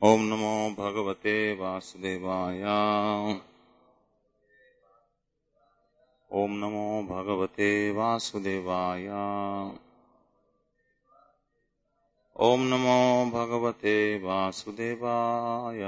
ॐ नमो भगवते वासुदेवाय ॐ नमो भगवते वासुदेवाय ॐ नमो भगवते वासुदेवाय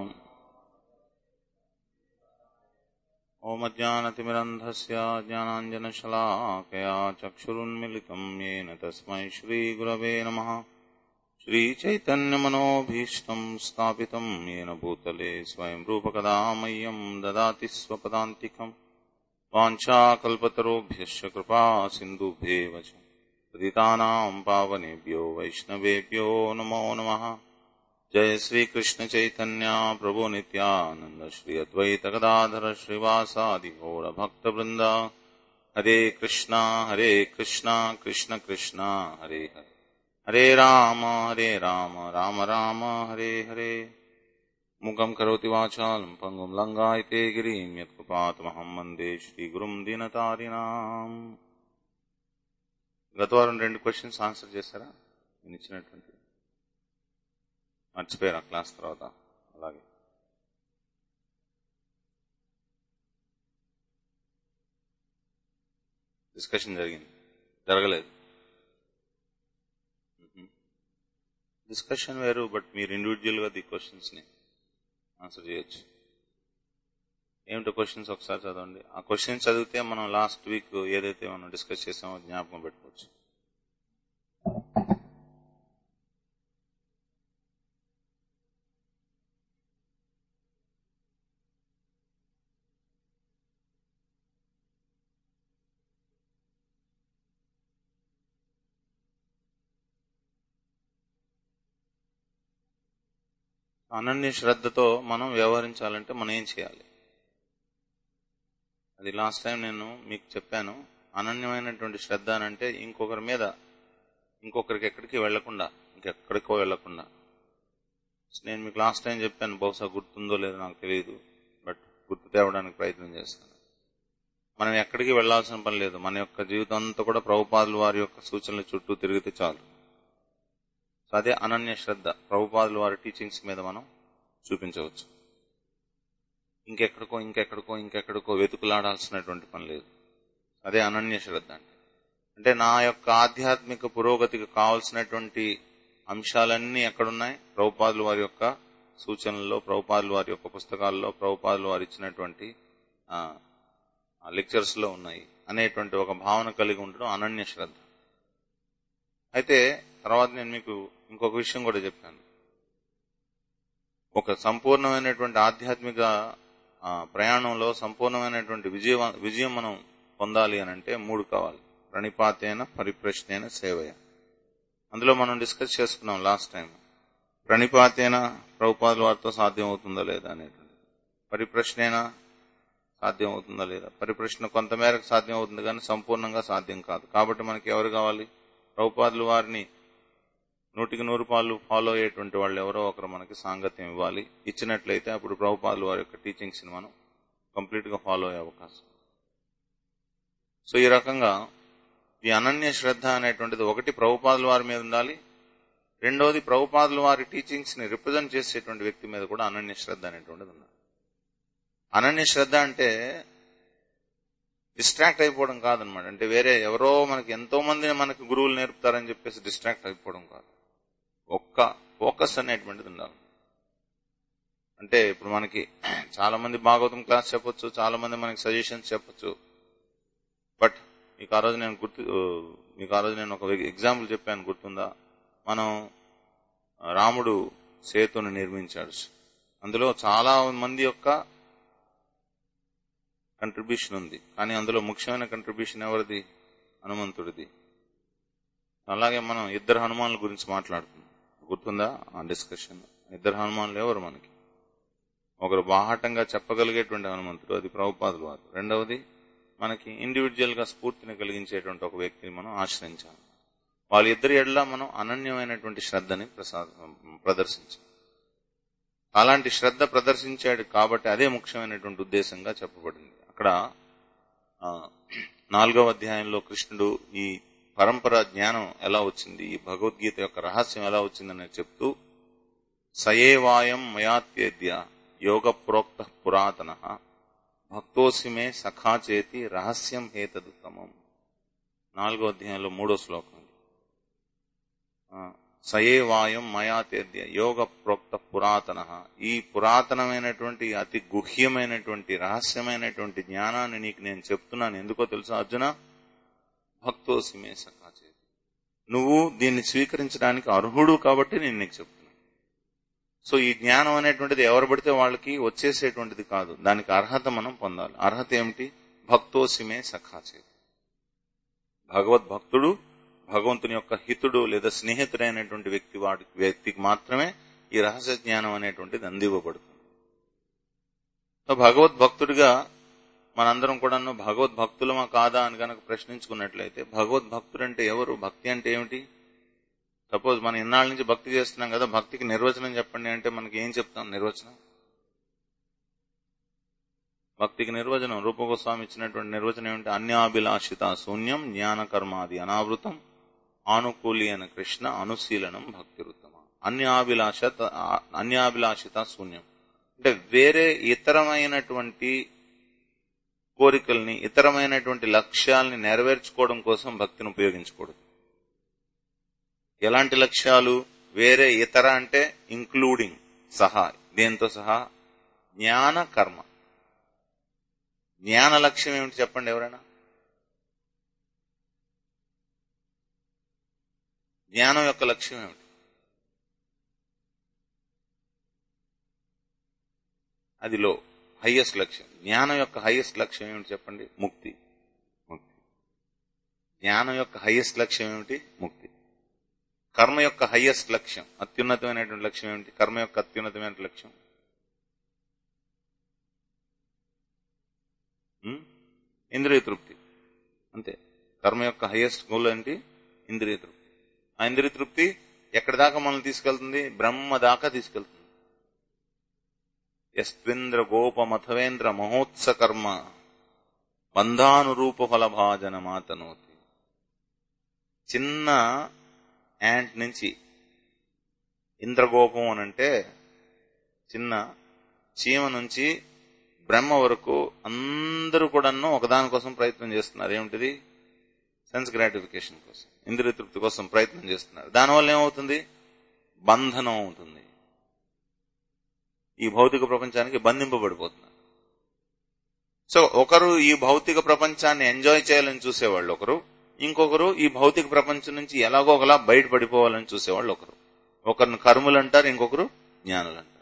ॐ अज्ञानतिमिरन्धस्य ज्ञानाञ्जनशलाकया चक्षुरुन्मिलितं येन तस्मै श्रीगुरवे नमः श्रीचैतन्यमनोभीष्टं स्थापितं येन भूतले स्वयं रूपकदा मह्यं ददाति स्वपदान्तिकम् वाञ्छाकल्पतरोभ्यश्च कृपा सिन्धुभ्येव च पतितानां पावनेभ्यो वैष्णवेभ्यो नमो नमः जय श्रीकृष्ण चैतन्य प्रभु नित्यानन्द श्री अद्वैत गदाधर श्रीवासादि भक्तवृन्द हरे कृष्णा हरे कृष्णा कृष्ण कृष्णा हरे हरे हरे राम हरे राम राम राम हरे हरे मुखं करोति वाचालं पङ्गुं लङ्गायते गिरिं यत्कृपातमहं वन्दे శ్రీగురుం దీనతారిణాం గత వారం రెండు క్వశ్చన్స్ ఆన్సర్ చేశారా నేను ఇచ్చినటువంటి మర్చిపోయారా క్లాస్ తర్వాత అలాగే డిస్కషన్ జరిగింది జరగలేదు డిస్కషన్ వేరు బట్ మీరు ఇండివిజువల్ గా ది క్వశ్చన్స్ ని ఆన్సర్ చేయొచ్చు ఏమిటో క్వశ్చన్స్ ఒకసారి చదవండి ఆ క్వశ్చన్స్ చదివితే మనం లాస్ట్ వీక్ ఏదైతే మనం డిస్కస్ చేసామో జ్ఞాపకం పెట్టుకోవచ్చు అనన్య శ్రద్ధతో మనం వ్యవహరించాలంటే మనం ఏం చేయాలి అది లాస్ట్ టైం నేను మీకు చెప్పాను అనన్యమైనటువంటి శ్రద్ధ అని అంటే ఇంకొకరి మీద ఇంకొకరికి ఎక్కడికి వెళ్లకుండా ఇంకెక్కడికో వెళ్లకుండా నేను మీకు లాస్ట్ టైం చెప్పాను బహుశా గుర్తుందో లేదో నాకు తెలియదు బట్ గుర్తు తేవడానికి ప్రయత్నం చేస్తాను మనం ఎక్కడికి వెళ్లాల్సిన పని లేదు మన యొక్క జీవితం అంతా కూడా ప్రభుపాదులు వారి యొక్క సూచనల చుట్టూ తిరిగితే చాలు సో అదే అనన్య శ్రద్ధ ప్రభుపాదులు వారి టీచింగ్స్ మీద మనం చూపించవచ్చు ఇంకెక్కడికో ఇంకెక్కడికో ఇంకెక్కడికో వెతుకులాడాల్సినటువంటి పని లేదు అదే అనన్య శ్రద్ధ అంటే అంటే నా యొక్క ఆధ్యాత్మిక పురోగతికి కావలసినటువంటి అంశాలన్నీ ఎక్కడున్నాయి ప్రభుపాదులు వారి యొక్క సూచనల్లో ప్రభుపాదులు వారి యొక్క పుస్తకాల్లో ప్రభుపాదులు వారు ఇచ్చినటువంటి లెక్చర్స్ లో ఉన్నాయి అనేటువంటి ఒక భావన కలిగి ఉండడం అనన్య శ్రద్ధ అయితే తర్వాత నేను మీకు ఇంకొక విషయం కూడా చెప్పాను ఒక సంపూర్ణమైనటువంటి ఆధ్యాత్మిక ప్రయాణంలో సంపూర్ణమైనటువంటి విజయ విజయం మనం పొందాలి అని అంటే మూడు కావాలి ప్రణిపాతైన పరిప్రశ్నైన సేవయ అందులో మనం డిస్కస్ చేసుకున్నాం లాస్ట్ టైం ప్రణిపాతైన ప్రభుపాదుల వారితో సాధ్యం అవుతుందా లేదా అనేటువంటి పరిప్రశ్నైనా సాధ్యం అవుతుందా లేదా పరిప్రశ్న కొంతమేరకు సాధ్యం అవుతుంది కానీ సంపూర్ణంగా సాధ్యం కాదు కాబట్టి మనకి ఎవరు కావాలి ప్రభుపాదులు వారిని నూటికి నూరు పాలు ఫాలో అయ్యేటువంటి వాళ్ళు ఎవరో ఒకరు మనకి సాంగత్యం ఇవ్వాలి ఇచ్చినట్లయితే అప్పుడు ప్రభుపాదులు వారి యొక్క టీచింగ్స్ ని మనం కంప్లీట్ గా ఫాలో అయ్యే అవకాశం సో ఈ రకంగా ఈ అనన్య శ్రద్ధ అనేటువంటిది ఒకటి ప్రభుపాదుల వారి మీద ఉండాలి రెండవది ప్రభుపాదుల వారి టీచింగ్స్ ని రిప్రజెంట్ చేసేటువంటి వ్యక్తి మీద కూడా అనన్య శ్రద్ధ అనేటువంటిది ఉండాలి అనన్య శ్రద్ధ అంటే డిస్ట్రాక్ట్ అయిపోవడం కాదనమాట అంటే వేరే ఎవరో మనకి ఎంతో మందిని మనకి గురువులు నేర్పుతారని చెప్పేసి డిస్ట్రాక్ట్ అయిపోవడం కాదు ఒక్క ఫోకస్ అనేటువంటిది ఉండాలి అంటే ఇప్పుడు మనకి చాలా మంది భాగవతం క్లాస్ చెప్పొచ్చు చాలా మంది మనకి సజెషన్స్ చెప్పొచ్చు బట్ మీకు ఆ రోజు నేను గుర్తు మీకు ఆ రోజు నేను ఒక ఎగ్జాంపుల్ చెప్పాను గుర్తుందా మనం రాముడు సేతుని నిర్మించాడు అందులో చాలా మంది యొక్క కంట్రిబ్యూషన్ ఉంది కానీ అందులో ముఖ్యమైన కంట్రిబ్యూషన్ ఎవరిది హనుమంతుడిది అలాగే మనం ఇద్దరు హనుమానుల గురించి మాట్లాడుతున్నాం గుర్తుందా ఆ డిస్కషన్ ఇద్దరు హనుమానులు ఎవరు మనకి ఒకరు బాహాటంగా చెప్పగలిగేటువంటి హనుమంతుడు అది ప్రభుపాదులు వారు రెండవది మనకి ఇండివిజువల్ గా స్ఫూర్తిని కలిగించేటువంటి ఒక వ్యక్తిని మనం ఆశ్రయించాలి వాళ్ళిద్దరి ఎడల మనం అనన్యమైనటువంటి శ్రద్ధని ప్రదర్శించాలి అలాంటి శ్రద్ధ ప్రదర్శించాడు కాబట్టి అదే ముఖ్యమైనటువంటి ఉద్దేశంగా చెప్పబడింది అక్కడ నాలుగవ అధ్యాయంలో కృష్ణుడు ఈ పరంపర జ్ఞానం ఎలా వచ్చింది ఈ భగవద్గీత యొక్క రహస్యం ఎలా వచ్చిందని చెప్తూ సయేవాయం మయాత్యేద్య యోగ ప్రోక్త పురాతన భక్తోసి మే సఖా చేతి రహస్యం హేతదుత్తమం నాలుగో అధ్యాయంలో మూడో శ్లోకం ఇది. ఆ, సయేవాయం మయాతేద్య యోగ ప్రోక్త పురాతన ఈ పురాతనమైనటువంటి అతి గుహ్యమైనటువంటి రహస్యమైనటువంటి జ్ఞానాన్ని నీకు నేను చెప్తున్నాను ఎందుకో తెలుసా అర్జున భక్తోసి మే సఖా చేతి నువ్వు దీన్ని స్వీకరించడానికి అర్హుడు కాబట్టి నేను నీకు చెప్తున్నాను సో ఈ జ్ఞానం అనేటువంటిది ఎవరు పడితే వాళ్ళకి వచ్చేసేటువంటిది కాదు దానికి అర్హత మనం పొందాలి అర్హత ఏమిటి భక్తోసిమే సఖా చేతి భగవద్భక్తుడు భగవంతుని యొక్క హితుడు లేదా స్నేహితుడైనటువంటి వ్యక్తి వాడి వ్యక్తికి మాత్రమే ఈ రహస్య జ్ఞానం అనేటువంటిది అందివ్వబడుతుంది సో భగవద్భక్తుడిగా మనందరం కూడాను భగవద్భక్తులమా కాదా అని కనుక ప్రశ్నించుకున్నట్లయితే భగవద్భక్తుడు అంటే ఎవరు భక్తి అంటే ఏమిటి సపోజ్ మనం ఇన్నాళ్ళ నుంచి భక్తి చేస్తున్నాం కదా భక్తికి నిర్వచనం చెప్పండి అంటే మనకి ఏం చెప్తాం నిర్వచనం భక్తికి నిర్వచనం రూపగోస్వామి ఇచ్చినటువంటి నిర్వచనం ఏమిటి అన్యాభిలాషిత శూన్యం జ్ఞాన కర్మాది అనావృతం ఆనుకూల్యన కృష్ణ అనుశీలనం భక్తి రుత్తమ అన్యాభిలాష అన్యాభిలాషిత శూన్యం అంటే వేరే ఇతరమైనటువంటి కోరికల్ని ఇతరమైనటువంటి లక్ష్యాల్ని నెరవేర్చుకోవడం కోసం భక్తిని ఉపయోగించకూడదు ఎలాంటి లక్ష్యాలు వేరే ఇతర అంటే ఇంక్లూడింగ్ సహా దేంతో సహా జ్ఞాన కర్మ జ్ఞాన లక్ష్యం ఏమిటి చెప్పండి ఎవరైనా జ్ఞానం యొక్క లక్ష్యం ఏమిటి అది లో హైయెస్ట్ లక్ష్యం జ్ఞానం యొక్క హైయెస్ట్ లక్ష్యం ఏమిటి చెప్పండి ముక్తి ముక్తి జ్ఞానం యొక్క హైయెస్ట్ లక్ష్యం ఏమిటి ముక్తి కర్మ యొక్క హైయెస్ట్ లక్ష్యం అత్యున్నతమైనటువంటి లక్ష్యం ఏమిటి కర్మ యొక్క అత్యున్నతమైన లక్ష్యం ఉమ్? ఇంద్రియ తృప్తి అంతే కర్మ యొక్క హైయెస్ట్ గోల్ ఏంటి ఇంద్రియ తృప్తి ఆ ఇంద్రియ తృప్తి ఎక్కడి దాకా మనల్ని తీసుకెళ్తుంది బ్రహ్మ దాకా తీసుకెళ్తుంది యస్వింద్ర గోప మథవేంద్ర మహోత్స కర్మ బంధానురూప ఫలభాజన మాతనోతి చిన్న యాంట్ నుంచి ఇంద్రగోపం అని అంటే చిన్న చీమ నుంచి బ్రహ్మ వరకు అందరూ కూడాను ఒకదాని కోసం ప్రయత్నం చేస్తున్నారు ఏమిటిది సెన్స్ గ్రాటిఫికేషన్ కోసం ఇంద్రియ తృప్తి కోసం ప్రయత్నం చేస్తున్నారు దానివల్ల ఏమవుతుంది బంధనం అవుతుంది ఈ భౌతిక ప్రపంచానికి బంధింపబడిపోతున్నారు సో ఒకరు ఈ భౌతిక ప్రపంచాన్ని ఎంజాయ్ చేయాలని చూసేవాళ్ళు ఒకరు ఇంకొకరు ఈ భౌతిక ప్రపంచం నుంచి ఎలాగో ఒకలా బయటపడిపోవాలని చూసేవాళ్ళు ఒకరు ఒకరిని కర్ములు అంటారు ఇంకొకరు జ్ఞానులు అంటారు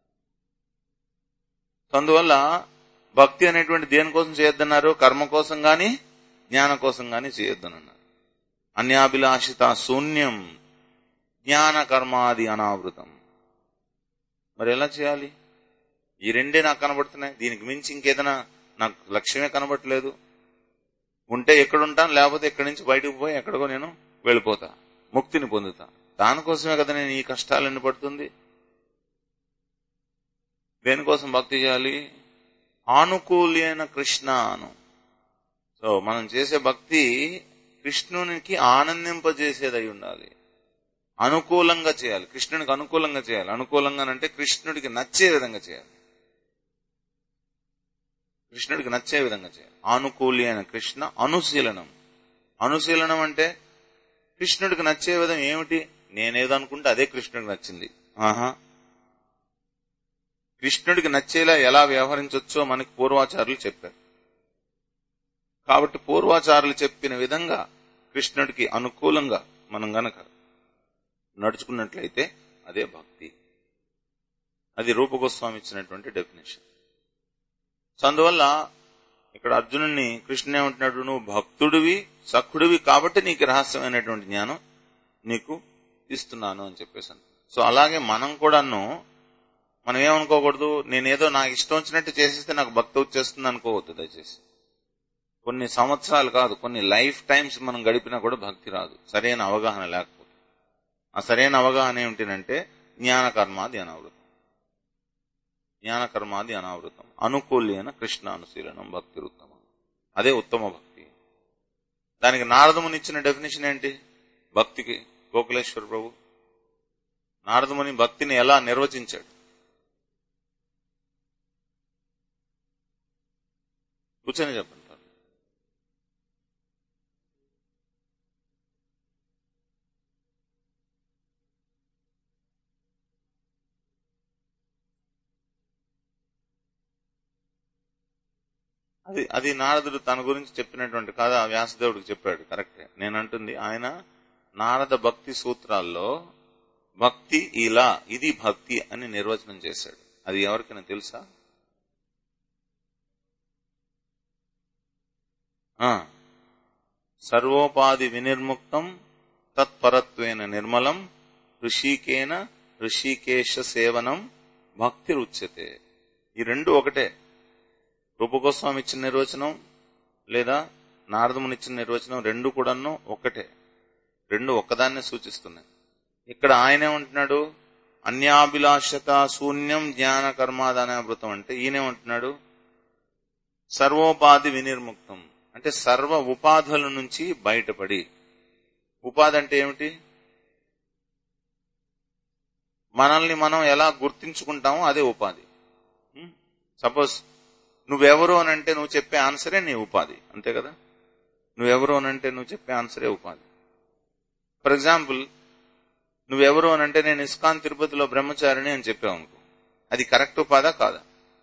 అందువల్ల భక్తి అనేటువంటి దేనికోసం చేయొద్దన్నారు కర్మ కోసం గాని జ్ఞానం కోసం గాని చేయొద్దనన్నారు అన్యాభిలాషిత శూన్యం జ్ఞాన కర్మాది అనావృతం మరి ఎలా చేయాలి ఈ రెండే నాకు కనబడుతున్నాయి దీనికి మించి ఇంకేదైనా నాకు లక్ష్యమే కనబడట్లేదు ఉంటే ఎక్కడుంటాను లేకపోతే ఎక్కడి నుంచి బయటకు పోయి ఎక్కడికో నేను వెళ్ళిపోతా ముక్తిని పొందుతా దానికోసమే కదా నేను ఈ కష్టాలన్నీ పడుతుంది దేనికోసం భక్తి చేయాలి ఆనుకూల్యైన కృష్ణ అను సో మనం చేసే భక్తి కృష్ణునికి ఆనందింపజేసేదై ఉండాలి అనుకూలంగా చేయాలి కృష్ణునికి అనుకూలంగా చేయాలి అనుకూలంగా అంటే కృష్ణుడికి నచ్చే విధంగా చేయాలి కృష్ణుడికి నచ్చే విధంగా చేయాలి ఆనుకూల్యైన కృష్ణ అనుశీలనం అనుశీలనం అంటే కృష్ణుడికి నచ్చే విధం ఏమిటి నేనేదో అనుకుంటే అదే కృష్ణుడికి నచ్చింది ఆహా కృష్ణుడికి నచ్చేలా ఎలా వ్యవహరించవచ్చో మనకి పూర్వాచారులు చెప్పారు కాబట్టి పూర్వాచారులు చెప్పిన విధంగా కృష్ణుడికి అనుకూలంగా మనం గనక నడుచుకున్నట్లయితే అదే భక్తి అది రూపగోస్వామి ఇచ్చినటువంటి డెఫినేషన్ సో అందువల్ల ఇక్కడ అర్జునుడిని కృష్ణుడు ఏమంటున్నాడు నువ్వు భక్తుడివి సఖుడివి కాబట్టి నీకు రహస్యమైనటువంటి జ్ఞానం నీకు ఇస్తున్నాను అని చెప్పేసి సో అలాగే మనం కూడాను మనం ఏమనుకోకూడదు నేనేదో నాకు ఇష్టం వచ్చినట్టు చేసేస్తే నాకు భక్తి వచ్చేస్తుంది అనుకోవద్దు దయచేసి కొన్ని సంవత్సరాలు కాదు కొన్ని లైఫ్ టైమ్స్ మనం గడిపినా కూడా భక్తి రాదు సరైన అవగాహన లేకపోతే ఆ సరైన అవగాహన ఏమిటంటే జ్ఞాన కర్మాది అనావృతం జ్ఞాన కర్మాది అనావృతం అనుకూల్యన కృష్ణ అనుశీలనం భక్తి ఉత్తమం అదే ఉత్తమ భక్తి దానికి నారదమునిచ్చిన డెఫినేషన్ ఏంటి భక్తికి గోకులేశ్వర ప్రభు నారదముని భక్తిని ఎలా నిర్వచించాడు కూర్చొని చెప్పండి అది అది నారదుడు తన గురించి చెప్పినటువంటి కథ వ్యాసదేవుడికి చెప్పాడు కరెక్టే నేను అంటుంది ఆయన నారద భక్తి సూత్రాల్లో భక్తి ఇలా ఇది భక్తి అని నిర్వచనం చేశాడు అది ఎవరికైనా తెలుసా ఆ సర్వోపాధి వినిర్ముక్తం తత్పరత్వేన నిర్మలం ఋషికేన ఋషికేశ సేవనం భక్తి రుచ్యతే ఈ రెండు ఒకటే రూపగోస్వామి ఇచ్చిన నిర్వచనం లేదా నారదముని ఇచ్చిన నిర్వచనం రెండు కూడాను ఒక్కటే రెండు ఒక్కదాన్నే సూచిస్తున్నాయి ఇక్కడ ఆయనేమంటున్నాడు అన్యాభిలాషత శూన్యం జ్ఞాన కర్మాదానామృతం అంటే ఈయనేమంటున్నాడు సర్వోపాధి వినిర్ముక్తం అంటే సర్వ ఉపాధుల నుంచి బయటపడి ఉపాధి అంటే ఏమిటి మనల్ని మనం ఎలా గుర్తించుకుంటామో అదే ఉపాధి సపోజ్ నువ్వెవరు అని అంటే నువ్వు చెప్పే ఆన్సరే నీ ఉపాధి అంతే కదా నువ్వెవరు అని అంటే నువ్వు చెప్పే ఆన్సరే ఉపాధి ఫర్ ఎగ్జాంపుల్ నువ్వెవరు అని అంటే నేను ఇస్కాన్ తిరుపతిలో బ్రహ్మచారిని అని చెప్పావు అనుకో అది కరెక్ట్ ఉపాధా కాదా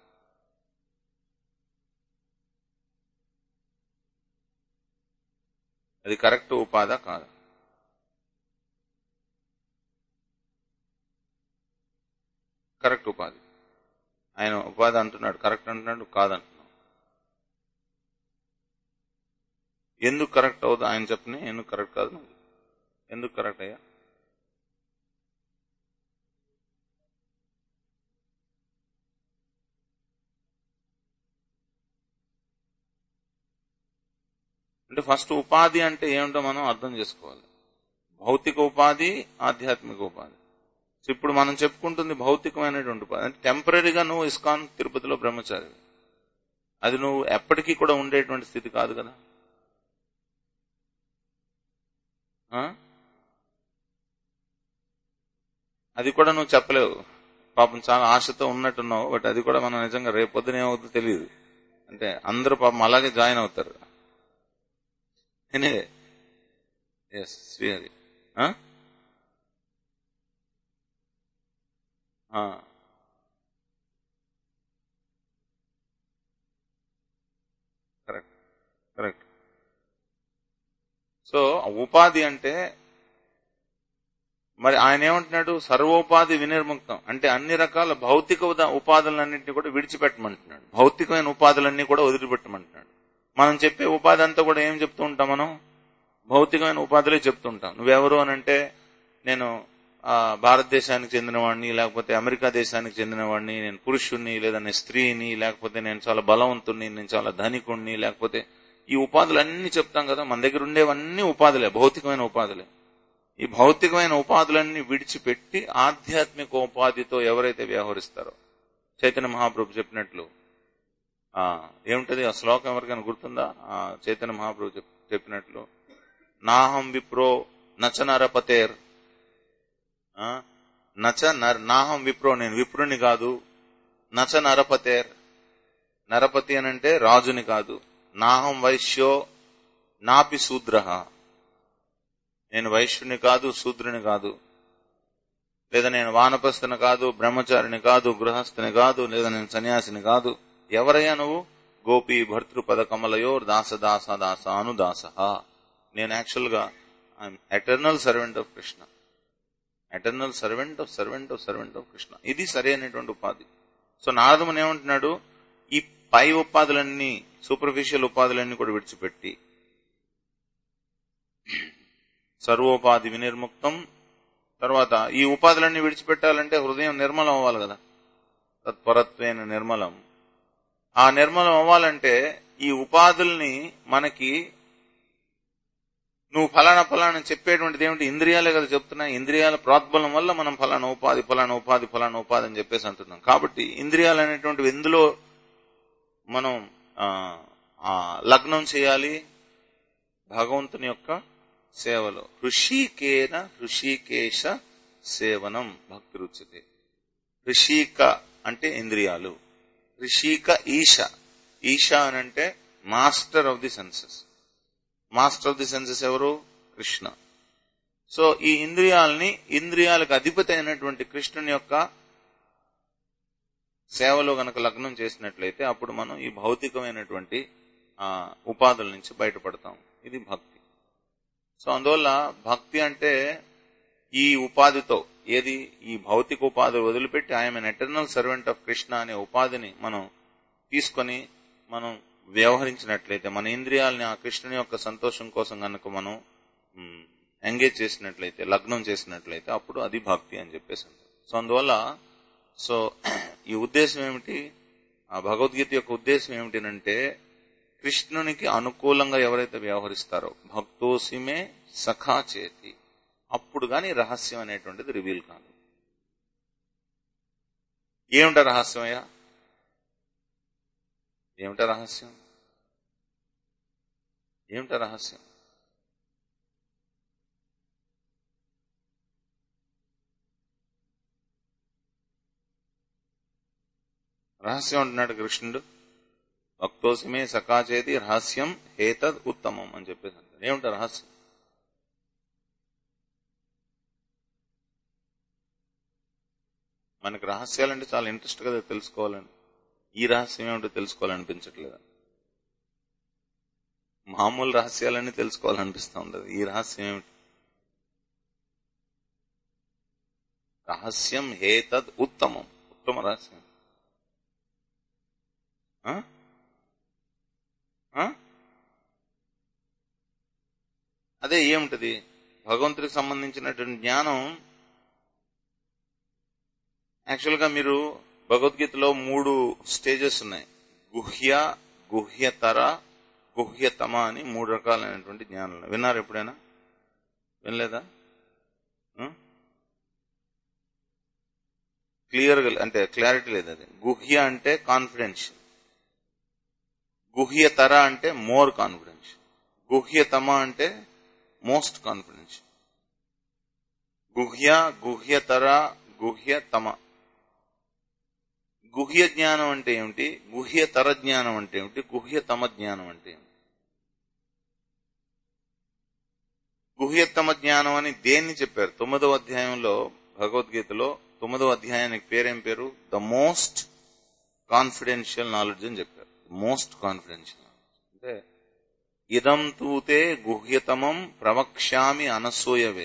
అది కరెక్ట్ ఉపాధా కాదా కరెక్ట్ ఉపాధి ఆయన ఉపాధి అంటున్నాడు కరెక్ట్ అంటున్నాడు కాదంటున్నాడు ఎందుకు కరెక్ట్ అవుతుంది ఆయన చెప్పని ఎందుకు కరెక్ట్ కాదు ఎందుకు కరెక్ట్ అయ్యా అంటే ఫస్ట్ ఉపాధి అంటే ఏమిటో మనం అర్థం చేసుకోవాలి భౌతిక ఉపాధి ఆధ్యాత్మిక ఉపాధి ఇప్పుడు మనం చెప్పుకుంటుంది భౌతికమైనటువంటి ఉపాధి అంటే టెంపరీగా నువ్వు ఇస్కాన్ తిరుపతిలో బ్రహ్మచారి అది నువ్వు ఎప్పటికీ కూడా ఉండేటువంటి స్థితి కాదు కదా అది కూడా నువ్వు చెప్పలేవు పాపం చాలా ఆశతో ఉన్నట్టున్నావు బట్ అది కూడా మనం నిజంగా రేపొద్దున ఏమవుతుందో తెలియదు అంటే అందరూ పాపం అలాగే జాయిన్ అవుతారు S Srihari correct correct so ఉపాధి అంటే మరి ఆయన ఏమంటున్నాడు సర్వోపాధి వినిర్ముక్తం అంటే అన్ని రకాల భౌతిక ఉపాధులన్నింటినీ కూడా విడిచిపెట్టమంటున్నాడు భౌతికమైన ఉపాధులన్నీ కూడా వదిలిపెట్టమంటున్నాడు మనం చెప్పే ఉపాధి అంతా కూడా ఏం చెప్తూ ఉంటాం మనం భౌతికమైన ఉపాధులే చెప్తుంటాం నువ్వెవరు అని అంటే నేను భారతదేశానికి చెందినవాడిని లేకపోతే అమెరికా దేశానికి చెందినవాడిని నేను పురుషుణ్ణి లేదా నేను స్త్రీని లేకపోతే నేను చాలా బలవంతుణ్ణి నేను చాలా ధనికుణ్ణి లేకపోతే ఈ ఉపాధులన్నీ చెప్తాం కదా మన దగ్గర ఉండేవన్నీ ఉపాధులే భౌతికమైన ఉపాధులే ఈ భౌతికమైన ఉపాధులన్నీ విడిచిపెట్టి ఆధ్యాత్మిక ఉపాధితో ఎవరైతే వ్యవహరిస్తారో చైతన్య మహాప్రభు చెప్పినట్లు ఆ ఏమిటది ఆ శ్లోకం ఎవరికైనా గుర్తుందా ఆ చైతన్య మహాప్రభు చెప్పినట్లు నాహం విప్రో నచ నరపతేర్ నచ నర్ నాహం విప్రో నేను విప్రుని కాదు నచ నరపతేర్ నరపతి అని అంటే రాజుని కాదు నాహం వైశ్యో నాపి శూద్ర నేను వైశ్యుని కాదు శూద్రుని కాదు లేదా నేను వానపస్తుని కాదు బ్రహ్మచారిని కాదు గృహస్థుని కాదు లేదా నేను సన్యాసిని కాదు ఎవరయ్యా నువ్వు గోపి భర్తృపద కమలయో దాస దాస దాస అనుదాస నేను యాక్చువల్ గా I'm eternal servant of Krishna eternal servant of servant of servant of Krishna ఇది సరైనటువంటి ఉపాధి సో నారదముని ఏమంటున్నాడు ఈ పై ఉపాధులన్నీ సూపర్ఫిషియల్ ఉపాధులన్నీ కూడా విడిచిపెట్టి సర్వోపాధి వినిర్ముక్తం తర్వాత ఈ ఉపాధులన్నీ విడిచిపెట్టాలంటే హృదయం నిర్మలం అవ్వాలి కదా తత్పరత్వైన నిర్మలం ఆ నిర్మలం అవ్వాలంటే ఈ ఉపాధుల్ని మనకి నువ్వు ఫలానా ఫలానా చెప్పేటువంటిది ఏమిటి ఇంద్రియాలే కదా చెప్తున్నా ఇంద్రియాల ప్రోద్బలం వల్ల మనం ఫలానా ఉపాధి ఫలానా ఉపాధి ఫలానా ఉపాధి అని చెప్పేసి అంటున్నాం కాబట్టి ఇంద్రియాలు అనేటువంటివి ఎందులో మనం లగ్నం చేయాలి భగవంతుని యొక్క సేవలో హృషికేన హృషికేశ సేవనం భక్తి రుచితే ఋషిక అంటే ఇంద్రియాలు ఋషిక ఈశ ఈశ అని అంటే master of the senses master of the senses ఎవరు కృష్ణ సో ఈ ఇంద్రియాలని ఇంద్రియాలకు అధిపతి అయినటువంటి కృష్ణుని యొక్క సేవలో గనక లగ్నం చేసినట్లయితే అప్పుడు మనం ఈ భౌతికమైనటువంటి ఆ ఉపాధుల నుంచి బయటపడతాం ఇది భక్తి సో అందువల్ల భక్తి అంటే ఈ ఉపాధితో ఏది ఈ భౌతిక ఉపాధి వదిలిపెట్టి I'm an eternal servant of Krishna అనే ఉపాధిని మనం తీసుకొని మనం వ్యవహరించినట్లయితే మన ఇంద్రియాలని ఆ కృష్ణుని యొక్క సంతోషం కోసం గనక మనం ఎంగేజ్ చేసినట్లయితే లగ్నం చేసినట్లయితే అప్పుడు అది భక్తి అని చెప్పేసి అంటారు సో అందువల్ల సో ఈ ఉద్దేశం ఏమిటి ఆ భగవద్గీత యొక్క ఉద్దేశం ఏమిటినంటే కృష్ణునికి అనుకూలంగా ఎవరైతే వ్యవహరిస్తారో భక్తోసిమే సఖా చేతి అప్పుడు గాని రహస్యం అనేటువంటిది రివీల్ కాదు ఏమిట రహస్యం అయ్యా ఏమిట రహస్యం ఏమిట రహస్యం రహస్యం అంటున్నాడు కృష్ణుడు భక్తోసమే సకాచేతి రహస్యం హేతద్ ఉత్తమం అని చెప్పేసి అంటాడు ఏమిట రహస్యం మనకి రహస్యాలంటే చాలా ఇంట్రెస్ట్ కదా తెలుసుకోవాలని ఈ రహస్యం ఏమిటో తెలుసుకోవాలనిపించట్లేదు మామూలు రహస్యాలన్నీ తెలుసుకోవాలనిపిస్తూ ఉండదు ఈ రహస్యం ఏమిటి రహస్యం హేతద్ ఉత్తమం ఉత్తమ రహస్యం ఆ? ఆ? అదే ఏముంటది భగవంతుడికి సంబంధించినటువంటి జ్ఞానం యాక్చువల్ గా మీరు భగవద్గీతలో మూడు స్టేజెస్ ఉన్నాయి గుహ్య గుహ్యతర గుహ్యతమ అని మూడు రకాలైనటువంటి జ్ఞానాలు విన్నారు ఎప్పుడైనా వినలేదా క్లియర్ గా అంటే క్లారిటీ లేదు అది గుహ్య అంటే కాన్ఫిడెన్షియల్ గుహ్యతర అంటే మోర్ కాన్ఫిడెన్షియల్ గుహ్యతమ అంటే మోస్ట్ కాన్ఫిడెన్షియల్ గుహ్య గుహ్యతర గుహ్యతమ గుహ్య జ్ఞానం అంటే ఏమిటి గుహ్యతర జ్ఞానం అంటే ఏమిటి గుహ్యతమ జ్ఞానం అంటే ఏమిటి గుహ్యతమ జ్ఞానం అని దేన్ని చెప్పారు తొమ్మిదవ అధ్యాయంలో భగవద్గీతలో తొమ్మిదవ అధ్యాయానికి పేరేం పేరు ద మోస్ట్ కాన్ఫిడెన్షియల్ నాలెడ్జ్ అని చెప్పారు మోస్ట్ కాన్ఫిడెన్షియల్ అంటే ఇదం తూతే గుహ్యతమం ప్రవక్ష్యామి అనసూయవే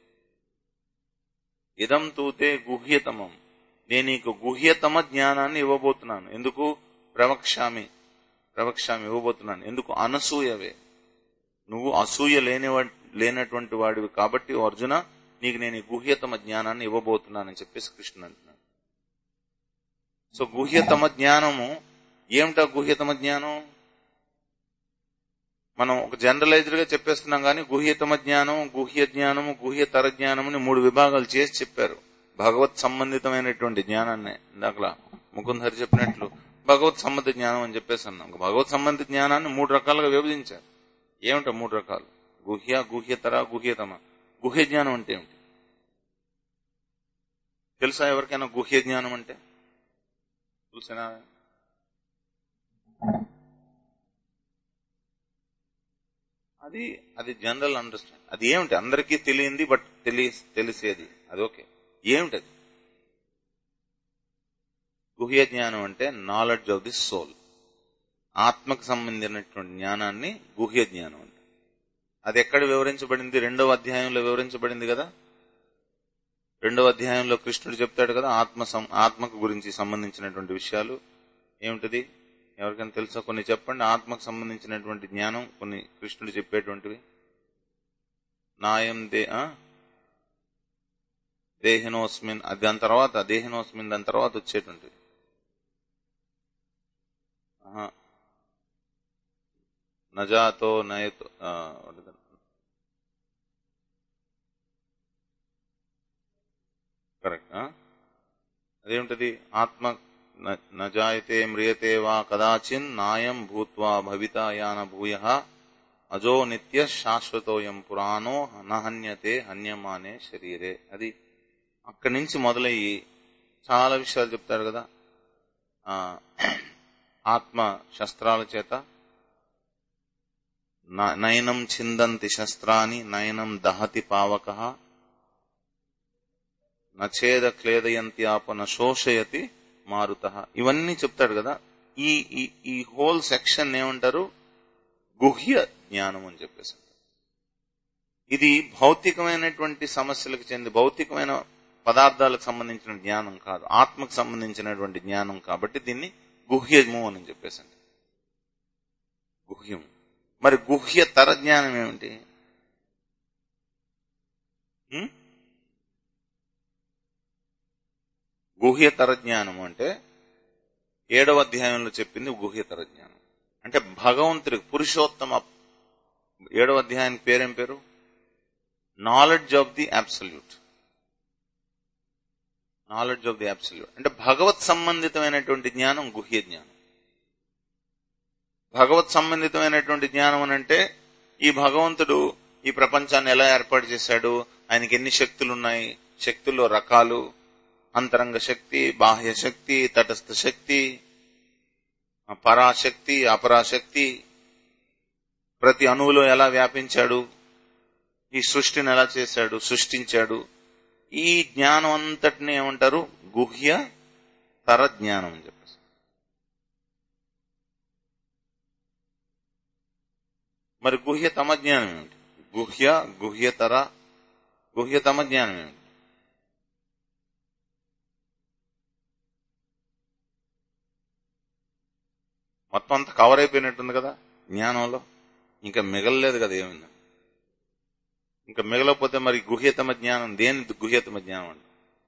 ఇదం తూతే గుహ్యతమం నేను నీకు గుహ్యతమ జ్ఞానాన్ని ఇవ్వబోతున్నాను ఎందుకు ప్రవక్ష్యామి ప్రవక్ష్యామి ఇవ్వబోతున్నాను ఎందుకు అనసూయవే నువ్వు అసూయ లేని లేనటువంటి వాడివి కాబట్టి ఓ అర్జున నీకు నేను ఈ గుహ్యతమ జ్ఞానాన్ని ఇవ్వబోతున్నానని చెప్పేసి కృష్ణుడు అంటున్నాడు సో గుహ్యతమ జ్ఞానము ఏమిటా గుహ్యతమ జ్ఞానం మనం ఒక జనరలైజ్డ్ గా చెప్పేస్తున్నాం కానీ గుహ్యతమ జ్ఞానం గుహ్య జ్ఞానము గుహ్యతర జ్ఞానము మూడు విభాగాలు చేసి చెప్పారు భగవత్ సంబంధితమైనటువంటి జ్ఞానాన్ని ఇందాకలా ముకుందరి చెప్పినట్లు భగవత్ సంబంధ జ్ఞానం అని చెప్పేసి అన్నాం భగవత్ సంబంధిత జ్ఞానాన్ని మూడు రకాలుగా విభజించారు ఏమిటో మూడు రకాలు గుహ్య గుహ్యతర గుహ్యతమ గుహ్య జ్ఞానం అంటే ఏమిటి తెలుసా ఎవరికైనా గుహ్య జ్ఞానం అంటే చూసినా అది అది జనరల్ అండర్స్టాండ్ అది ఏమిటి అందరికీ తెలియంది బట్ తెలి తెలిసేది అది ఓకే ఏమిటది గుహ్య జ్ఞానం అంటే నాలెడ్జ్ ఆఫ్ ది సోల్ ఆత్మకు సంబంధించినటువంటి జ్ఞానాన్ని గుహ్య జ్ఞానం అంటే అది ఎక్కడ వివరించబడింది రెండవ అధ్యాయంలో వివరించబడింది కదా రెండవ అధ్యాయంలో కృష్ణుడు చెప్తాడు కదా ఆత్మ ఆత్మకు గురించి సంబంధించినటువంటి విషయాలు ఏమిటది ఎవరికైనా తెలుసా కొన్ని చెప్పండి ఆత్మకు సంబంధించినటువంటి జ్ఞానం కొన్ని కృష్ణుడు చెప్పేటువంటివి నాయం దే దేహినోస్మిన్ దాని తర్వాత దేహినోస్మిన్ దాని తర్వాత వచ్చేటువంటివి నజాతో నయతో కరెక్ట్ అదేమిటది ఆత్మ నజాయతే మ్రియతే వా కదాచిన్ నాయం భూత్వా భవితా యాన భూయ అజో నిత్య శాశ్వతోయం పురాణో నహన్యతే హన్యమానే శరీరే అది అక్కడి నుంచి మొదలయ్యి చాలా విషయాలు చెప్తారు కదా ఆ, ఆత్మ శస్త్రాల చేత న- నయనం చిందంతి శస్త్రాన్ని నయనం దహతి పావక నచేద క్లేదయంతి ఆపన శోషయతి మారుత ఇవన్నీ చెప్తాడు కదా ఈ ఈ ఈ హోల్ సెక్షన్ ఏమంటారు గుహ్య జ్ఞానం అని చెప్పేసి అంటారు. ఇది భౌతికమైనటువంటి సమస్యలకు చెంది భౌతికమైన పదార్థాలకు సంబంధించిన జ్ఞానం కాదు ఆత్మకు సంబంధించినటువంటి జ్ఞానం కాబట్టి దీన్ని గుహ్యము అని చెప్పేసి అంటారు. గుహ్యం మరి గుహ్యతర జ్ఞానం ఏమిటి ఉం? గుహ్యతర జ్ఞానం అంటే ఏడవ అధ్యాయంలో చెప్పింది గుహ్యతర జ్ఞానం అంటే భగవంతుడికి పురుషోత్తమ ఏడవ అధ్యాయానికి పేరేం పేరు knowledge of the absolute knowledge of the absolute అంటే భగవత్ సంబంధితమైనటువంటి జ్ఞానం గుహ్య జ్ఞానం భగవత్ సంబంధితమైనటువంటి జ్ఞానం అని అంటే ఈ భగవంతుడు ఈ ప్రపంచాన్ని ఎలా ఏర్పాటు చేశాడు ఆయనకి ఎన్ని శక్తులు ఉన్నాయి శక్తుల్లో రకాలు అంతరంగ శక్తి బాహ్య శక్తి తటస్థ శక్తి పరాశక్తి అపరాశక్తి ప్రతి అణువులో ఎలా వ్యాపించాడు ఈ సృష్టిని ఎలా చేశాడు సృష్టించాడు ఈ జ్ఞానం అంతటిని ఏమంటారు గుహ్య తర జ్ఞానం అని చెప్పేసి మరి గుహ్య తమ జ్ఞానం ఏమిటి గుహ్య గుహ్యతర గుహ్యతమ జ్ఞానం ఏమిటి మొత్తం అంతా కవర్ అయిపోయినట్టుంది కదా జ్ఞానంలో ఇంకా మిగలలేదు కదా ఏమైంది ఇంకా మిగలకపోతే మరి గుహ్యతమ జ్ఞానం దేని గుహ్యతమ జ్ఞానం అంట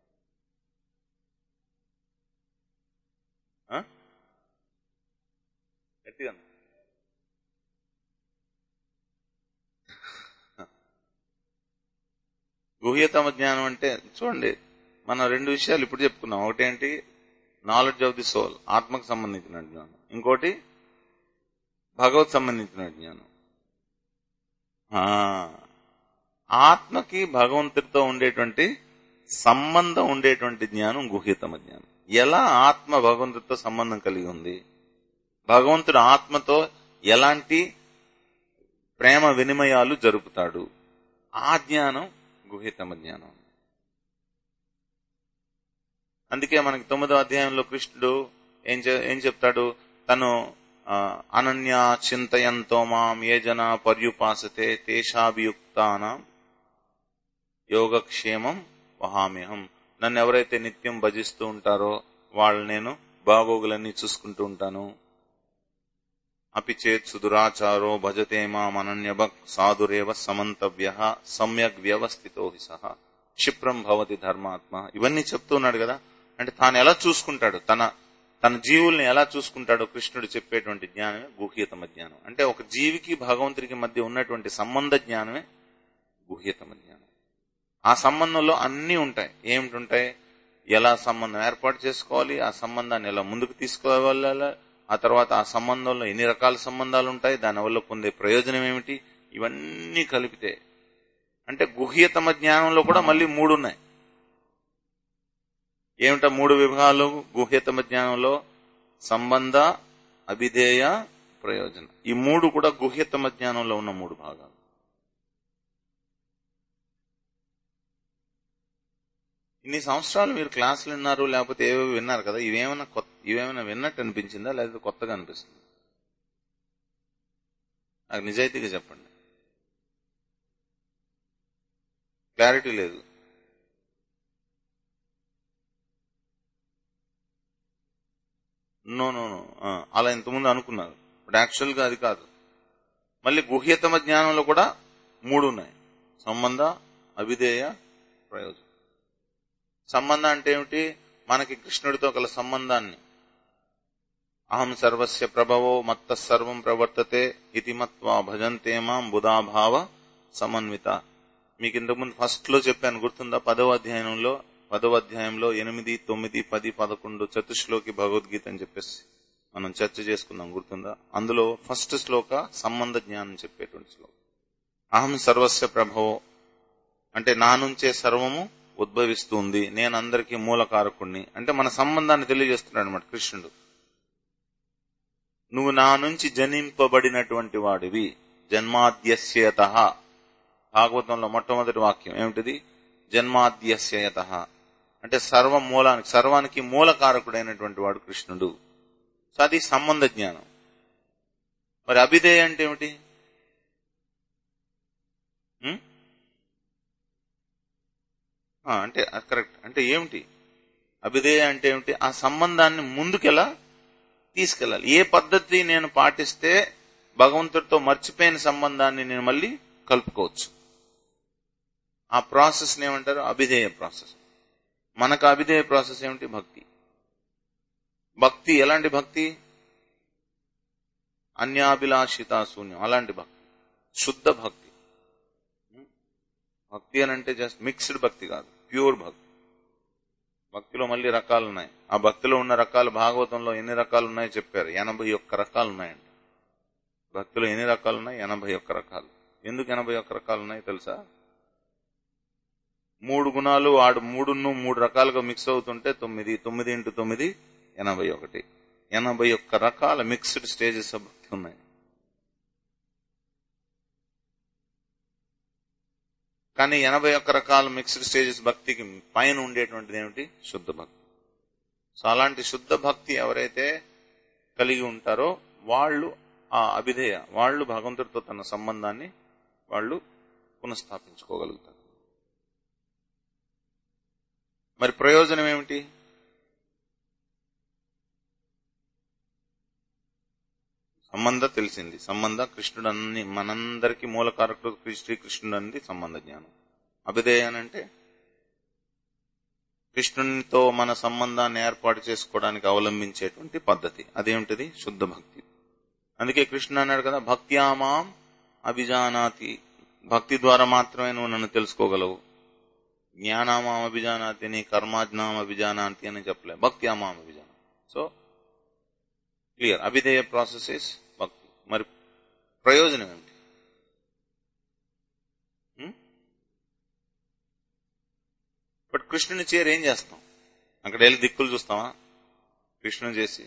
ఆ? గట్టిగా అను. గుహ్యతమ జ్ఞానం అంటే చూడండి మనం రెండు విషయాలు ఇప్పుడు చెప్పుకున్నాం ఒకటేంటి నాలెడ్జ్ ఆఫ్ ది సోల్ ఆత్మకు సంబంధించిన జ్ఞానం ఇంకోటి భగవత్ సంబంధించిన జ్ఞానం ఆ, ఆత్మకి భగవంతుడితో ఉండేటువంటి సంబంధం ఉండేటువంటి జ్ఞానం గుహ్యతమ జ్ఞానం ఎలా ఆత్మ భగవంతుడితో సంబంధం కలిగి ఉంది భగవంతుడు ఆత్మతో ఎలాంటి ప్రేమ వినిమయాలు జరుపుతాడు ఆ జ్ఞానం గుహ్యతమ జ్ఞానం అందుకే మనకి తొమ్మిదో అధ్యాయంలో కృష్ణుడు ఏం చె- ఏం చెప్తాడు తను ఆ, అనన్య చింతయంతో మాం ఏ జన పర్యుపాసతే తేషాభియుక్తానం యోగక్షేమం వహామ్యహం నన్ను ఎవరైతే నిత్యం భజిస్తూ ఉంటారో వాళ్ళు నేను బాగోగులన్నీ చూసుకుంటూ ఉంటాను అపి చేత్ సుదురాచారో భజతే మామనన్యభక్ సాధురేవ సమంతవ్య సమ్యక్ వ్యవస్థితో హి సహ క్షిప్రం భవతి ధర్మాత్మ ఇవన్నీ చెప్తున్నాడు కదా అంటే తాను ఎలా చూసుకుంటాడు తన తన జీవుల్ని ఎలా చూసుకుంటాడో కృష్ణుడు చెప్పేటువంటి జ్ఞానమే గుహ్యతమ జ్ఞానం అంటే ఒక జీవికి భగవంతుడికి మధ్య ఉన్నటువంటి సంబంధ జ్ఞానమే గుహ్యతమ జ్ఞానం ఆ సంబంధంలో అన్నీ ఉంటాయి ఏమిటి ఎలా సంబంధం ఏర్పాటు చేసుకోవాలి ఆ సంబంధాన్ని ఎలా ముందుకు తీసుకువెళ్ళాలి ఆ తర్వాత ఆ సంబంధంలో ఎన్ని రకాల సంబంధాలు ఉంటాయి దానివల్ల పొందే ప్రయోజనం ఏమిటి ఇవన్నీ కలిపితే అంటే గుహ్యతమ జ్ఞానంలో కూడా మళ్ళీ మూడు ఉన్నాయి ఏమిటా మూడు విభాగాలు గుహ్యతమ జ్ఞానంలో సంబంధ అభిధేయ ప్రయోజనం ఈ మూడు కూడా గుహ్యతమ జ్ఞానంలో ఉన్న మూడు భాగాలు ఇన్ని సంవత్సరాలు మీరు క్లాసులు విన్నారు లేకపోతే ఏవేవి విన్నారు కదా ఇవేమైనా కొత్త ఇవేమైనా విన్నట్టు అనిపించిందా లేకపోతే కొత్తగా అనిపిస్తుంది నాకు నిజాయితీగా చెప్పండి క్లారిటీ లేదు నో నో నో ఆ, అలా ఇంతకుముందు అనుకున్నారు బట్ యాక్చువల్ గా అది కాదు మళ్ళీ గుహ్యతమ జ్ఞానంలో కూడా మూడు ఉన్నాయి సంబంధ అవిధేయ ప్రయోజనం సంబంధం అంటే ఏమిటి మనకి కృష్ణుడితో గల సంబంధాన్ని అహం సర్వస్య ప్రభవో మత్త సర్వం ప్రవర్తతే ఇది మత్వా భజంతే మాం బుధాభావ సమన్విత మీకు ఇంతకుముందు ఫస్ట్ లో చెప్పాను గుర్తుందా పదవ అధ్యాయంలో పదవ అధ్యాయంలో ఎనిమిది తొమ్మిది పది పదకొండు చతుశ్లోకి భగవద్గీత అని చెప్పేసి మనం చర్చ చేసుకుందాం గుర్తుందా అందులో ఫస్ట్ శ్లోక సంబంధ జ్ఞానం చెప్పేటువంటి శ్లోకం అహం సర్వస్య ప్రభవో అంటే నా నుంచే సర్వము ఉద్భవిస్తుంది నేను అందరికీ మూల కారకుణ్ణి అంటే మన సంబంధాన్ని తెలియజేస్తున్నాడు అనమాట కృష్ణుడు నువ్వు నా నుంచి జనింపబడినటువంటి వాడివి జన్మాద్యస్యత భాగవతంలో మొట్టమొదటి వాక్యం ఏమిటిది జన్మాద్యస్యత అంటే సర్వ మూలానికి సర్వానికి మూల కారకుడైనటువంటి వాడు కృష్ణుడు సో అది సంబంధ జ్ఞానం మరి అభిధేయ అంటే ఏమిటి ఉం? ఆ, అంటే కరెక్ట్ అంటే ఏమిటి అభిధేయ అంటే ఏమిటి ఆ సంబంధాన్ని ముందుకెలా తీసుకెళ్ళాలి ఏ పద్ధతి నేను పాటిస్తే భగవంతుడితో మర్చిపోయిన సంబంధాన్ని నేను మళ్ళీ కలుపుకోవచ్చు ఆ ప్రాసెస్ ఏమంటారు అభిధేయ ప్రాసెస్ మనకు అభిధేయ ప్రాసెస్ ఏమిటి భక్తి భక్తి ఎలాంటి భక్తి అన్యాభిలాషిత శూన్యం అలాంటి భక్తి శుద్ధ భక్తి భక్తి అని అంటే జస్ట్ మిక్స్డ్ భక్తి కాదు ప్యూర్ భక్తి భక్తిలో మళ్ళీ రకాలు ఉన్నాయి ఆ భక్తిలో ఉన్న రకాలు భాగవతంలో ఎన్ని రకాలు ఉన్నాయో చెప్పారు ఎనభై ఒక్క రకాలు ఉన్నాయండి భక్తిలో ఎన్ని రకాలు ఉన్నాయి ఎనభై ఒక్క రకాలు ఎందుకు ఎనభై ఒక్క రకాలు ఉన్నాయి తెలుసా మూడు గుణాలు ఆడు మూడును మూడు రకాలుగా మిక్స్ అవుతుంటే తొమ్మిది తొమ్మిది ఇంటూ తొమ్మిది ఎనభై ఒకటి ఎనభై ఒక్క రకాల మిక్స్డ్ స్టేజెస్ ఆఫ్ భక్తి ఉన్నాయి కానీ ఎనభై ఒక్క రకాల మిక్స్డ్ స్టేజెస్ భక్తికి పైన ఉండేటువంటిది ఏమిటి శుద్ధ భక్తి సో అలాంటి శుద్ధ భక్తి ఎవరైతే కలిగి ఉంటారో వాళ్ళు ఆ అభిధేయ వాళ్ళు భగవంతుడితో తన సంబంధాన్ని వాళ్ళు పునఃస్థాపించుకోగలుగుతారు మరి ప్రయోజనం ఏమిటి సంబంధ తెలిసింది సంబంధ కృష్ణుడు అన్ని మనందరికి మూలకారకుడు శ్రీకృష్ణుడు అనేది సంబంధ జ్ఞానం అభిధేయ అంటే కృష్ణునితో మన సంబంధాన్ని ఏర్పాటు చేసుకోవడానికి అవలంబించేటువంటి పద్ధతి అదేమిటిది శుద్ధ భక్తి అందుకే కృష్ణుడు అన్నాడు కదా భక్త్యామాం అభిజానాతి భక్తి ద్వారా మాత్రమే నువ్వు నన్ను తెలుసుకోగలవు జ్ఞానామాం అభిజానాతి నీ కర్మాజ్ఞాం అభిజానాతి అని చెప్పలే భక్త్యామాం అభిజాన సో క్లియర్ అభిధేయ ప్రాసెస్ ఇస్ భక్తి మరి ప్రయోజనం ఏమిటి బట్ కృష్ణుని చేరి ఏం చేస్తాం అక్కడ వెళ్ళి దిక్కులు చూస్తామా కృష్ణుని చేసి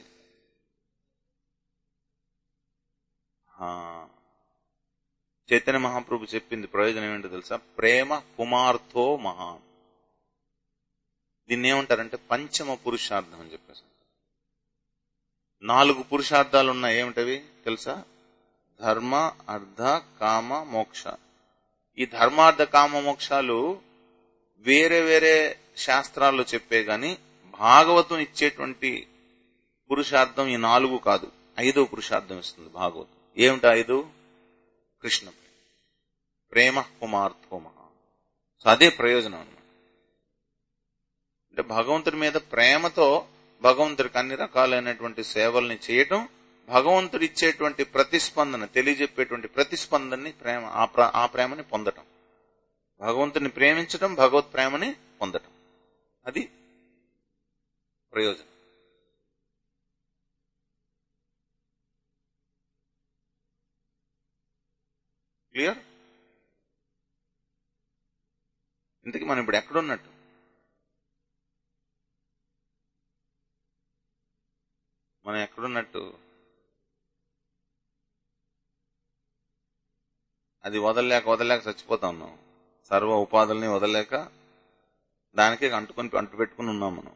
చైతన్య మహాప్రభు చెప్పింది ప్రయోజనం ఏంటో తెలుసా ప్రేమ కుమార్తో మహా దీన్ని ఏమంటారంటే పంచమ పురుషార్థం అని చెప్పేసి నాలుగు పురుషార్థాలు ఉన్నాయి ఏమిటవి తెలుసా ధర్మ అర్ధ కామ మోక్ష ఈ ధర్మార్థ కామ మోక్షాలు వేరే వేరే శాస్త్రాల్లో చెప్పే గాని భాగవతం ఇచ్చేటువంటి పురుషార్థం ఈ నాలుగు కాదు ఐదో పురుషార్థం ఇస్తుంది భాగవతం ఏమిటి ఐదు కృష్ణ ప్రేమ కుమార్తో మహా సో అదే ప్రయోజనం అనమాట అంటే భగవంతుడి మీద ప్రేమతో భగవంతుడికి అన్ని రకాలైనటువంటి సేవల్ని చేయటం భగవంతుడు ఇచ్చేటువంటి ప్రతిస్పందన తెలియజెప్పేటువంటి ప్రతిస్పందనని ప్రేమ ఆ ప్రేమని పొందటం భగవంతుని ప్రేమించటం భగవత్ ప్రేమని పొందటం అది ప్రయోజనం క్లియర్ ఇంతకీ మనం ఇప్పుడు ఎక్కడున్నట్టు మనం ఎక్కడున్నట్టు అది వదలలేక వదలలేక చచ్చిపోతా ఉన్నాం సర్వ ఉపాధుల్ని వదలలేక దానికే అంటుకొని అంటు పెట్టుకుని ఉన్నాం మనం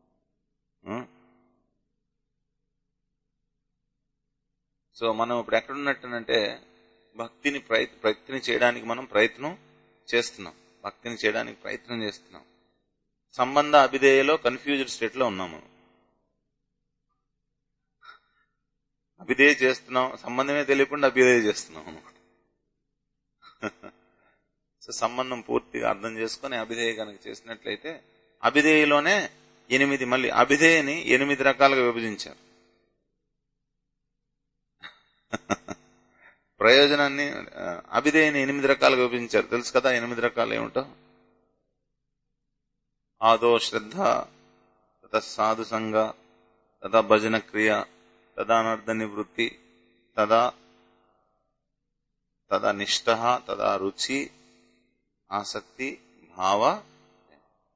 సో మనం ఇప్పుడు ఎక్కడున్నట్టునంటే భక్తిని భక్తిని చేయడానికి మనం ప్రయత్నం చేస్తున్నాం భక్తిని చేయడానికి ప్రయత్నం చేస్తున్నాం సంబంధ అభిధేయలో కన్ఫ్యూజ్డ్ స్టేట్ లో ఉన్నాము అభిధేయ చేస్తున్నాం సంబంధమే తెలియకుండా అభిధేయ చేస్తున్నాం సో సంబంధం పూర్తిగా అర్థం చేసుకుని అభిధేయ కనుక చేసినట్లయితే అభిధేయలోనే ఎనిమిది మళ్ళీ అభిధేయని ఎనిమిది రకాలుగా విభజించారు ప్రయోజనాన్ని అభిధేయని ఎనిమిది రకాలుగా విభజించారు తెలుసు కదా ఎనిమిది రకాలు ఏమిటో ఆదో శ్రద్ధ తత సాధు సంగ తదా భజన క్రియ తదానర్ధ నివృత్తి తదా తదా నిష్ట తదా రుచి ఆసక్తి భావ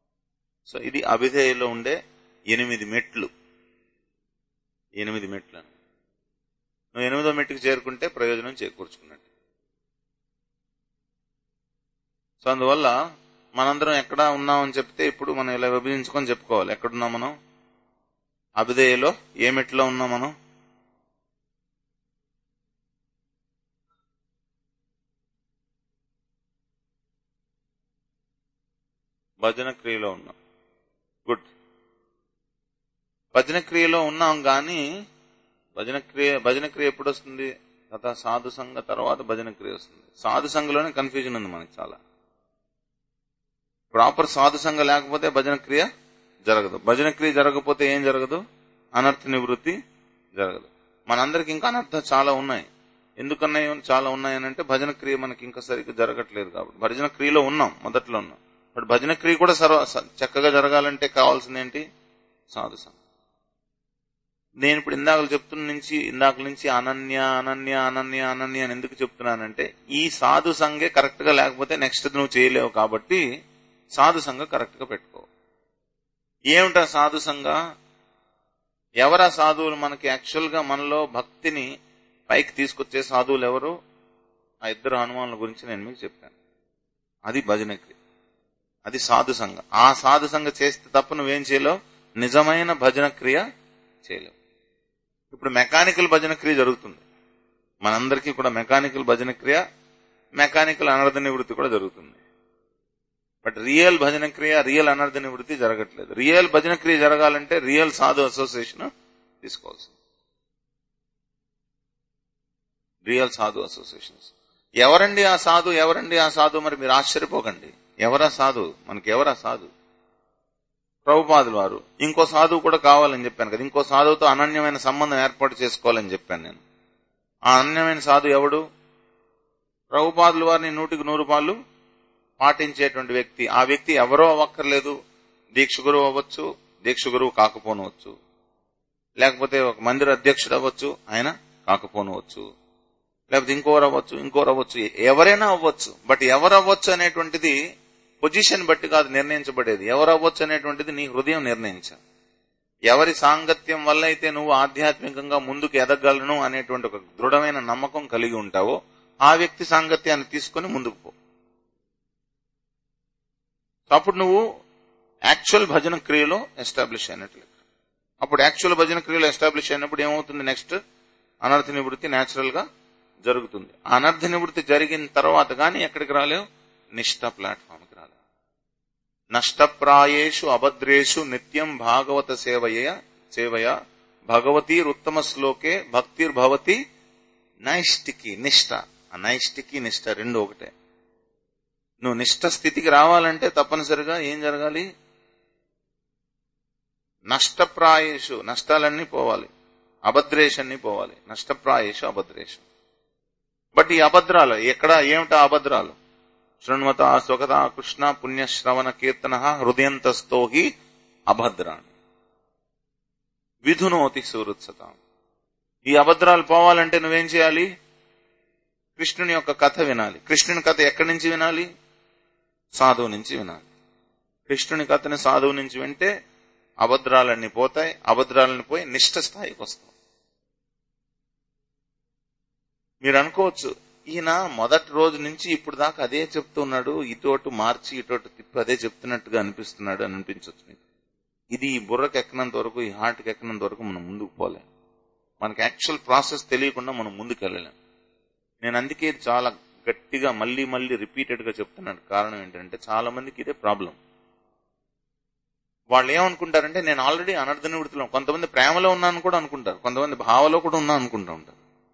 సో ఇది అభిధేయలో ఉండే ఎనిమిది మెట్లు ఎనిమిది మెట్లను నువ్వు ఎనిమిదో మెట్టుకు చేరుకుంటే ప్రయోజనం చేకూర్చుకున్నట్టు సో అందువల్ల మనందరం ఎక్కడ ఉన్నామని చెప్తే ఇప్పుడు మనం ఇలా విభజించుకొని చెప్పుకోవాలి ఎక్కడున్నాం మనం అభిధేయలో ఏ మెట్లో ఉన్నాం మనం భజన క్రియలో ఉన్నాం గుడ్ భజన క్రియలో ఉన్నాం కానీ భజన క్రియ భజన క్రియ ఎప్పుడు వస్తుంది గత సాధు సంఘ తర్వాత భజన క్రియ వస్తుంది సాధు సంఘలోనే కన్ఫ్యూజన్ ఉంది మనకి చాలా ప్రాపర్ సాధు సంఘ లేకపోతే భజన క్రియ జరగదు భజన క్రియ జరగకపోతే ఏం జరగదు అనర్థ నివృత్తి జరగదు మనందరికి ఇంకా అనర్థం చాలా ఉన్నాయి ఎందుకన్నాయి చాలా ఉన్నాయనంటే భజన క్రియ మనకి ఇంకా సరిగ్గా జరగట్లేదు కాబట్టి భజన క్రియలో ఉన్నాం మొదట్లో ఉన్నాం బట్ భజన క్రియ కూడా సర్వ చక్కగా జరగాలంటే కావాల్సింది ఏంటి సాధు సంఘం నేను ఇప్పుడు ఇందాక చెప్తున్న నుంచి ఇందాక నుంచి అనన్య అనన్య అనన్య అనన్య అని ఎందుకు చెప్తున్నానంటే ఈ సాధు సంఘే కరెక్ట్ గా లేకపోతే నెక్స్ట్ నువ్వు చేయలేవు కాబట్టి సాధు సంఘ కరెక్ట్ గా పెట్టుకో ఏమిటా సాధు సంఘ ఎవరా సాధువులు మనకి యాక్చువల్ గా మనలో భక్తిని పైకి తీసుకొచ్చే సాధువులు ఎవరు ఆ ఇద్దరు హనుమానుల గురించి నేను మీకు చెప్పాను అది భజన క్రియ అది సాధు సంఘ ఆ సాధు సంఘ చేస్తే తప్ప నువ్వేం చేయలేవు నిజమైన భజన క్రియ చేయలేవు ఇప్పుడు మెకానికల్ భజన క్రియ జరుగుతుంది మనందరికీ కూడా మెకానికల్ భజన క్రియ మెకానికల్ అనర్థ నివృత్తి కూడా జరుగుతుంది బట్ రియల్ భజన క్రియ రియల్ అనర్థ నివృత్తి జరగట్లేదు రియల్ భజన క్రియ జరగాలంటే రియల్ సాధు అసోసియేషన్ తీసుకోవాల్సింది రియల్ సాధు అసోసియేషన్స్ ఎవరండి ఆ సాధు ఎవరండి ఆ సాధు మరి మీరు ఆశ్చర్యపోకండి ఎవరా సాధు మనకి ఎవరా సాధు ప్రభుపాదులు వారు ఇంకో సాధువు కూడా కావాలని చెప్పాను కదా ఇంకో సాధువుతో అనన్యమైన సంబంధం ఏర్పాటు చేసుకోవాలని చెప్పాను నేను ఆ అనన్యమైన సాధు ఎవడు ప్రభుపాదులు వారిని నూటికి నూరు పాలు పాటించేటువంటి వ్యక్తి ఆ వ్యక్తి ఎవరో అవ్వక్కర్లేదు దీక్ష గురువు అవ్వచ్చు దీక్ష గురువు కాకపోనవచ్చు లేకపోతే ఒక మందిర అధ్యక్షుడు అవ్వచ్చు ఆయన కాకపోనవచ్చు లేకపోతే ఇంకోరు అవ్వచ్చు ఇంకోరు అవ్వచ్చు ఎవరైనా అవ్వచ్చు బట్ ఎవరు అవ్వచ్చు అనేటువంటిది పొజిషన్ బట్టి కాదు నిర్ణయించబడేది ఎవరు అవ్వచ్చు అనేటువంటిది నీ హృదయం నిర్ణయించాలి ఎవరి సాంగత్యం వల్ల అయితే నువ్వు ఆధ్యాత్మికంగా ముందుకు ఎదగలను అనేటువంటి ఒక దృఢమైన నమ్మకం కలిగి ఉంటావో ఆ వ్యక్తి సాంగత్యాన్ని తీసుకుని ముందుకు పో అప్పుడు నువ్వు యాక్చువల్ భజన క్రియలో ఎస్టాబ్లిష్ అయినట్లు అప్పుడు యాక్చువల్ భజన క్రియలో ఎస్టాబ్లిష్ అయినప్పుడు ఏమవుతుంది నెక్స్ట్ అనర్థ నివృత్తి న్యాచురల్ గా జరుగుతుంది అనర్థ నివృత్తి జరిగిన తర్వాత గాని ఎక్కడికి రాలేవు నిష్ఠ ప్లాట్ఫామ్ కి రాలేవు నష్టప్రాయేషు అభద్రేషు నిత్యం భాగవత సేవయ సేవయ భగవతీరుత్తమ శ్లోకే భక్తిర్భవతి నైష్టికి నిష్ఠ ఆ నైష్టికి నిష్ఠ రెండు ఒకటే నువ్వు నిష్ఠ స్థితికి రావాలంటే తప్పనిసరిగా ఏం జరగాలి నష్టప్రాయేషు నష్టాలన్నీ పోవాలి అభద్రేషన్ని పోవాలి నష్టప్రాయేషు అభద్రేషు బట్ ఈ అభద్రాలు ఎక్కడ ఏమిటా అభద్రాలు శృణ్వత స్వగత కృష్ణ పుణ్యశ్రవణ కీర్తన హృదయంతస్థో హి అభద్రాన్ని విధునోతి సూరుత్సత ఈ అభద్రాలు పోవాలంటే నువ్వేం చేయాలి కృష్ణుని యొక్క కథ వినాలి కృష్ణుని కథ ఎక్కడి నుంచి వినాలి సాధువు నుంచి వినాలి కృష్ణుని కథని సాధువు నుంచి వింటే అభద్రాలన్నీ పోతాయి అభద్రాలని పోయి నిష్ఠ స్థాయికి వస్తాం మీరు అనుకోవచ్చు ఈయన మొదటి రోజు నుంచి ఇప్పుడు దాకా అదే చెప్తున్నాడు ఇటోటు మార్చి ఇటోటు తిప్పి అదే చెప్తున్నట్టుగా అనిపిస్తున్నాడు అని అనిపించవచ్చు మీకు ఇది ఈ బుర్రకు ఎక్కనంత వరకు ఈ హార్ట్కి ఎక్కనంత వరకు మనం ముందుకు పోలేం మనకి యాక్చువల్ ప్రాసెస్ తెలియకుండా మనం ముందుకు వెళ్ళలేం నేను అందుకే చాలా గట్టిగా మళ్ళీ మళ్ళీ రిపీటెడ్ గా చెప్తున్నాను కారణం ఏంటంటే చాలా మందికి ఇదే ప్రాబ్లం వాళ్ళు ఏమనుకుంటారంటే నేను ఆల్రెడీ అనర్థ నివృత్తిలో కొంతమంది ప్రేమలో ఉన్నాను కూడా అనుకుంటారు కొంతమంది భావలో కూడా ఉన్నా అనుకుంటూ ఉంటారు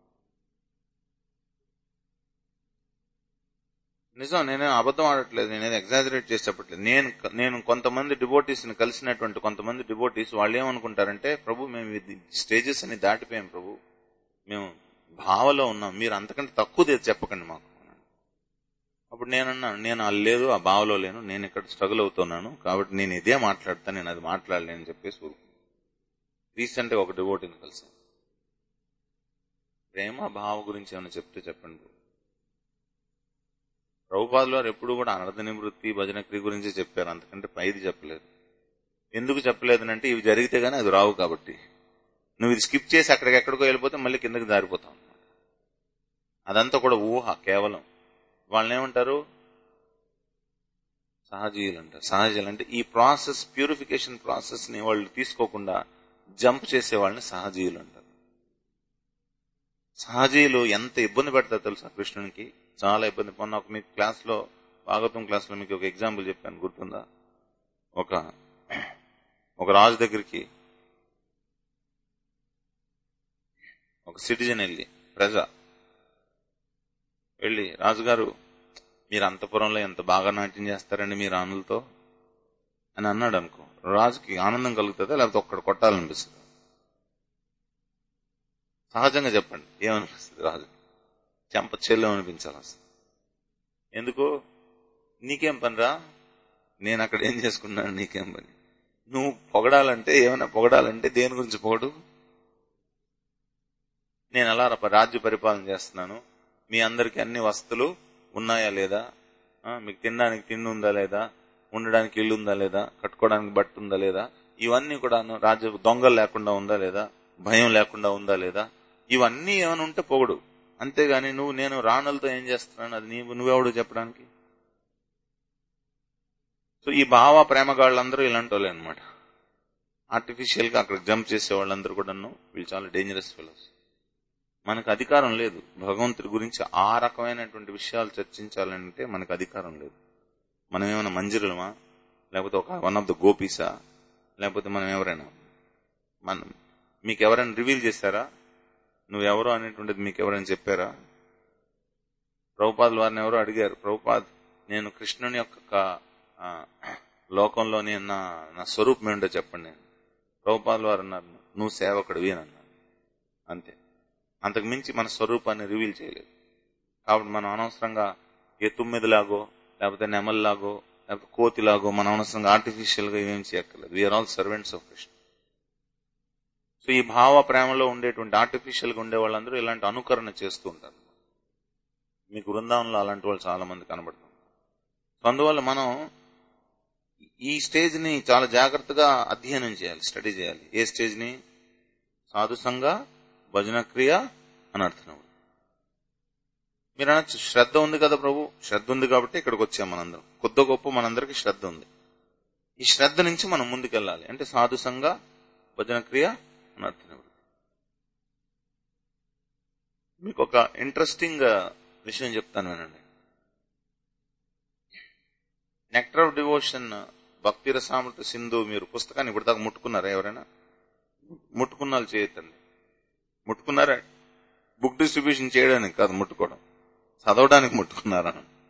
నిజం నేనే అబద్ధం ఆడట్లేదు నేనేది ఎగ్జాజరేట్ చేసి చెప్పట్లేదు నేను నేను కొంతమంది డివోటీస్ ని కలిసినటువంటి కొంతమంది డివోటీస్ వాళ్ళు ఏమనుకుంటారంటే ప్రభు మేము ఇది స్టేజెస్ అని దాటిపోయాం ప్రభు మేము భావలో ఉన్నాం మీరు అంతకంటే తక్కువ చెప్పకండి మాకు అప్పుడు నేనన్నాను నేను అది లేదు ఆ భావలో లేను నేను ఇక్కడ స్ట్రగుల్ అవుతున్నాను కాబట్టి నేను ఇదే మాట్లాడతాను నేను అది మాట్లాడలేని చెప్పేసి ఊరుకున్నాను రీసెంట్ గా ఒక డివోటీని కలిసాను ప్రేమ భావ గురించి ఏమైనా చెప్తే చెప్పండి ప్రభుపాదులు వారు ఎప్పుడు కూడా అనర్థ నివృత్తి భజన క్రియ గురించి చెప్పారు అంతకంటే పైది చెప్పలేదు ఎందుకు చెప్పలేదు అంటే ఇవి జరిగితే గానీ అది రావు కాబట్టి నువ్వు ఇది స్కిప్ చేసి అక్కడికెక్కడికో వెళ్ళిపోతే మళ్ళీ కిందకి జారిపోతావు అన్నమాట. అదంతా కూడా ఊహ కేవలం వాళ్ళని ఏమంటారు సహజీవులు అంటారు సహజీయులు అంటే ఈ ప్రాసెస్ ప్యూరిఫికేషన్ ప్రాసెస్ ని వాళ్ళు తీసుకోకుండా జంప్ చేసే వాళ్ళని సహజీవులు అంటారు సహజీయులు ఎంత ఇబ్బంది పెడతారు తెలుసా కృష్ణునికి చాలా ఇబ్బంది మొన్న ఒక మీకు క్లాస్ లో భాగవతం క్లాస్ లో మీకు ఒక ఎగ్జాంపుల్ చెప్పాను గుర్తుందా ఒక ఒక రాజు దగ్గరికి ఒక సిటిజన్ వెళ్ళి ప్రజ వెళ్ళి రాజుగారు మీరు అంతపురంలో ఎంత బాగా నాట్యం చేస్తారండి మీ రాణులతో అని అన్నాడు అనుకో రాజుకి ఆనందం కలుగుతుందా లేకపోతే ఒక్కడ కొట్టాలనిపిస్తుంది సహజంగా చెప్పండి ఏమనిపిస్తుంది రాజు చెంప చెల్లు అనిపించాలి అసలు ఎందుకు నీకేం పనిరా నేను అక్కడ ఏం చేసుకున్నాను నీకేం పని నువ్వు పొగడాలంటే ఏమైనా పొగడాలంటే దేని గురించి పొగడు నేను అలా రా- రాజ్య పరిపాలన చేస్తున్నాను మీ అందరికి అన్ని వస్తువులు ఉన్నాయా లేదా ఆ, మీకు తినడానికి తిండి ఉందా లేదా ఉండడానికి ఇల్లు ఉందా లేదా కట్టుకోవడానికి బట్ట ఉందా లేదా ఇవన్నీ కూడా రాజ్య దొంగలు లేకుండా ఉందా లేదా భయం లేకుండా ఉందా లేదా ఇవన్నీ ఏమైనా ఉంటే పొగడు అంతేగాని నువ్వు నేను రాణులతో ఏం చేస్తున్నాను అది నీవు నువ్వెవడు చెప్పడానికి సో ఈ భావ ప్రేమగాళ్ళందరూ ఇలాంటి వాళ్ళే అనమాట ఆర్టిఫిషియల్ గా అక్కడ జంప్ చేసే వాళ్ళందరూ కూడాను వీళ్ళు చాలా డేంజరస్ ఫెలోస్ మనకు అధికారం లేదు భగవంతుడి గురించి ఆ రకమైనటువంటి విషయాలు చర్చించాలంటే మనకు అధికారం లేదు మనం ఏమైనా మంజిరులమా లేకపోతే ఒక వన్ ఆఫ్ ద గోపీసా లేకపోతే మనం ఎవరైనా మనం మీకు ఎవరైనా రివీల్ చేశారా నువ్వెవరో అనేటువంటిది మీకు ఎవరైనా చెప్పారా ప్రభుపాదుల వారిని ఎవరో అడిగారు ప్రభుపాద్ నేను కృష్ణుని యొక్క క- ఆ, లోకంలోని నా నా స్వరూపం ఏంటో చెప్పండి నేను ప్రభుపాదుల వారు అన్నారు నువ్వు సేవకుడివి అని అన్నారు అంతే అంతకు మించి మన స్వరూపాన్ని రివీల్ చేయలేదు కాబట్టి మనం అనవసరంగా ఏ తుమ్మెదిలాగో లేకపోతే నెమల్లాగో లేకపోతే కోతిలాగో మనం అనవసరంగా ఆర్టిఫిషియల్ గా ఏమేం చేయక్కర్లేదు we're all servants of Krishna so ఈ భావ ప్రేమలో ఉండేటువంటి ఆర్టిఫిషియల్ గా ఉండే వాళ్ళందరూ ఇలాంటి అనుకరణ చేస్తూ ఉంటారు మీకు బృందావనంలో అలాంటి వాళ్ళు చాలా మంది కనబడుతుంది సో అందువల్ల మనం ఈ స్టేజ్ ని చాలా జాగ్రత్తగా అధ్యయనం చేయాలి స్టడీ చేయాలి ఏ స్టేజ్ ని సాధు సంఘ భజన క్రియ అని అర్థం మీరు అనొచ్చు శ్రద్ధ ఉంది కదా ప్రభు శ్రద్ధ ఉంది కాబట్టి ఇక్కడికి వచ్చాం మనందరం కొద్ది గొప్ప మనందరికి శ్రద్ధ ఉంది ఈ శ్రద్ధ నుంచి మనం ముందుకెళ్ళాలి అంటే సాధు సంఘ భజన క్రియ అని అర్థం మీకు ఒక ఇంట్రెస్టింగ్ విషయం చెప్తాను వినండి నెక్టర్ ఆఫ్ డివోషన్ భక్తి రసామృత సింధు మీరు పుస్తకాన్ని ఇప్పటిదాకా ముట్టుకున్నారా ఎవరైనా ముట్టుకున్నాళ్ళు చేయొద్దండి ముట్టుకున్నారా బుక్ డిస్ట్రిబ్యూషన్ చేయడానికి కాదు ముట్టుకోవడం చదవడానికి ముట్టుకున్నారా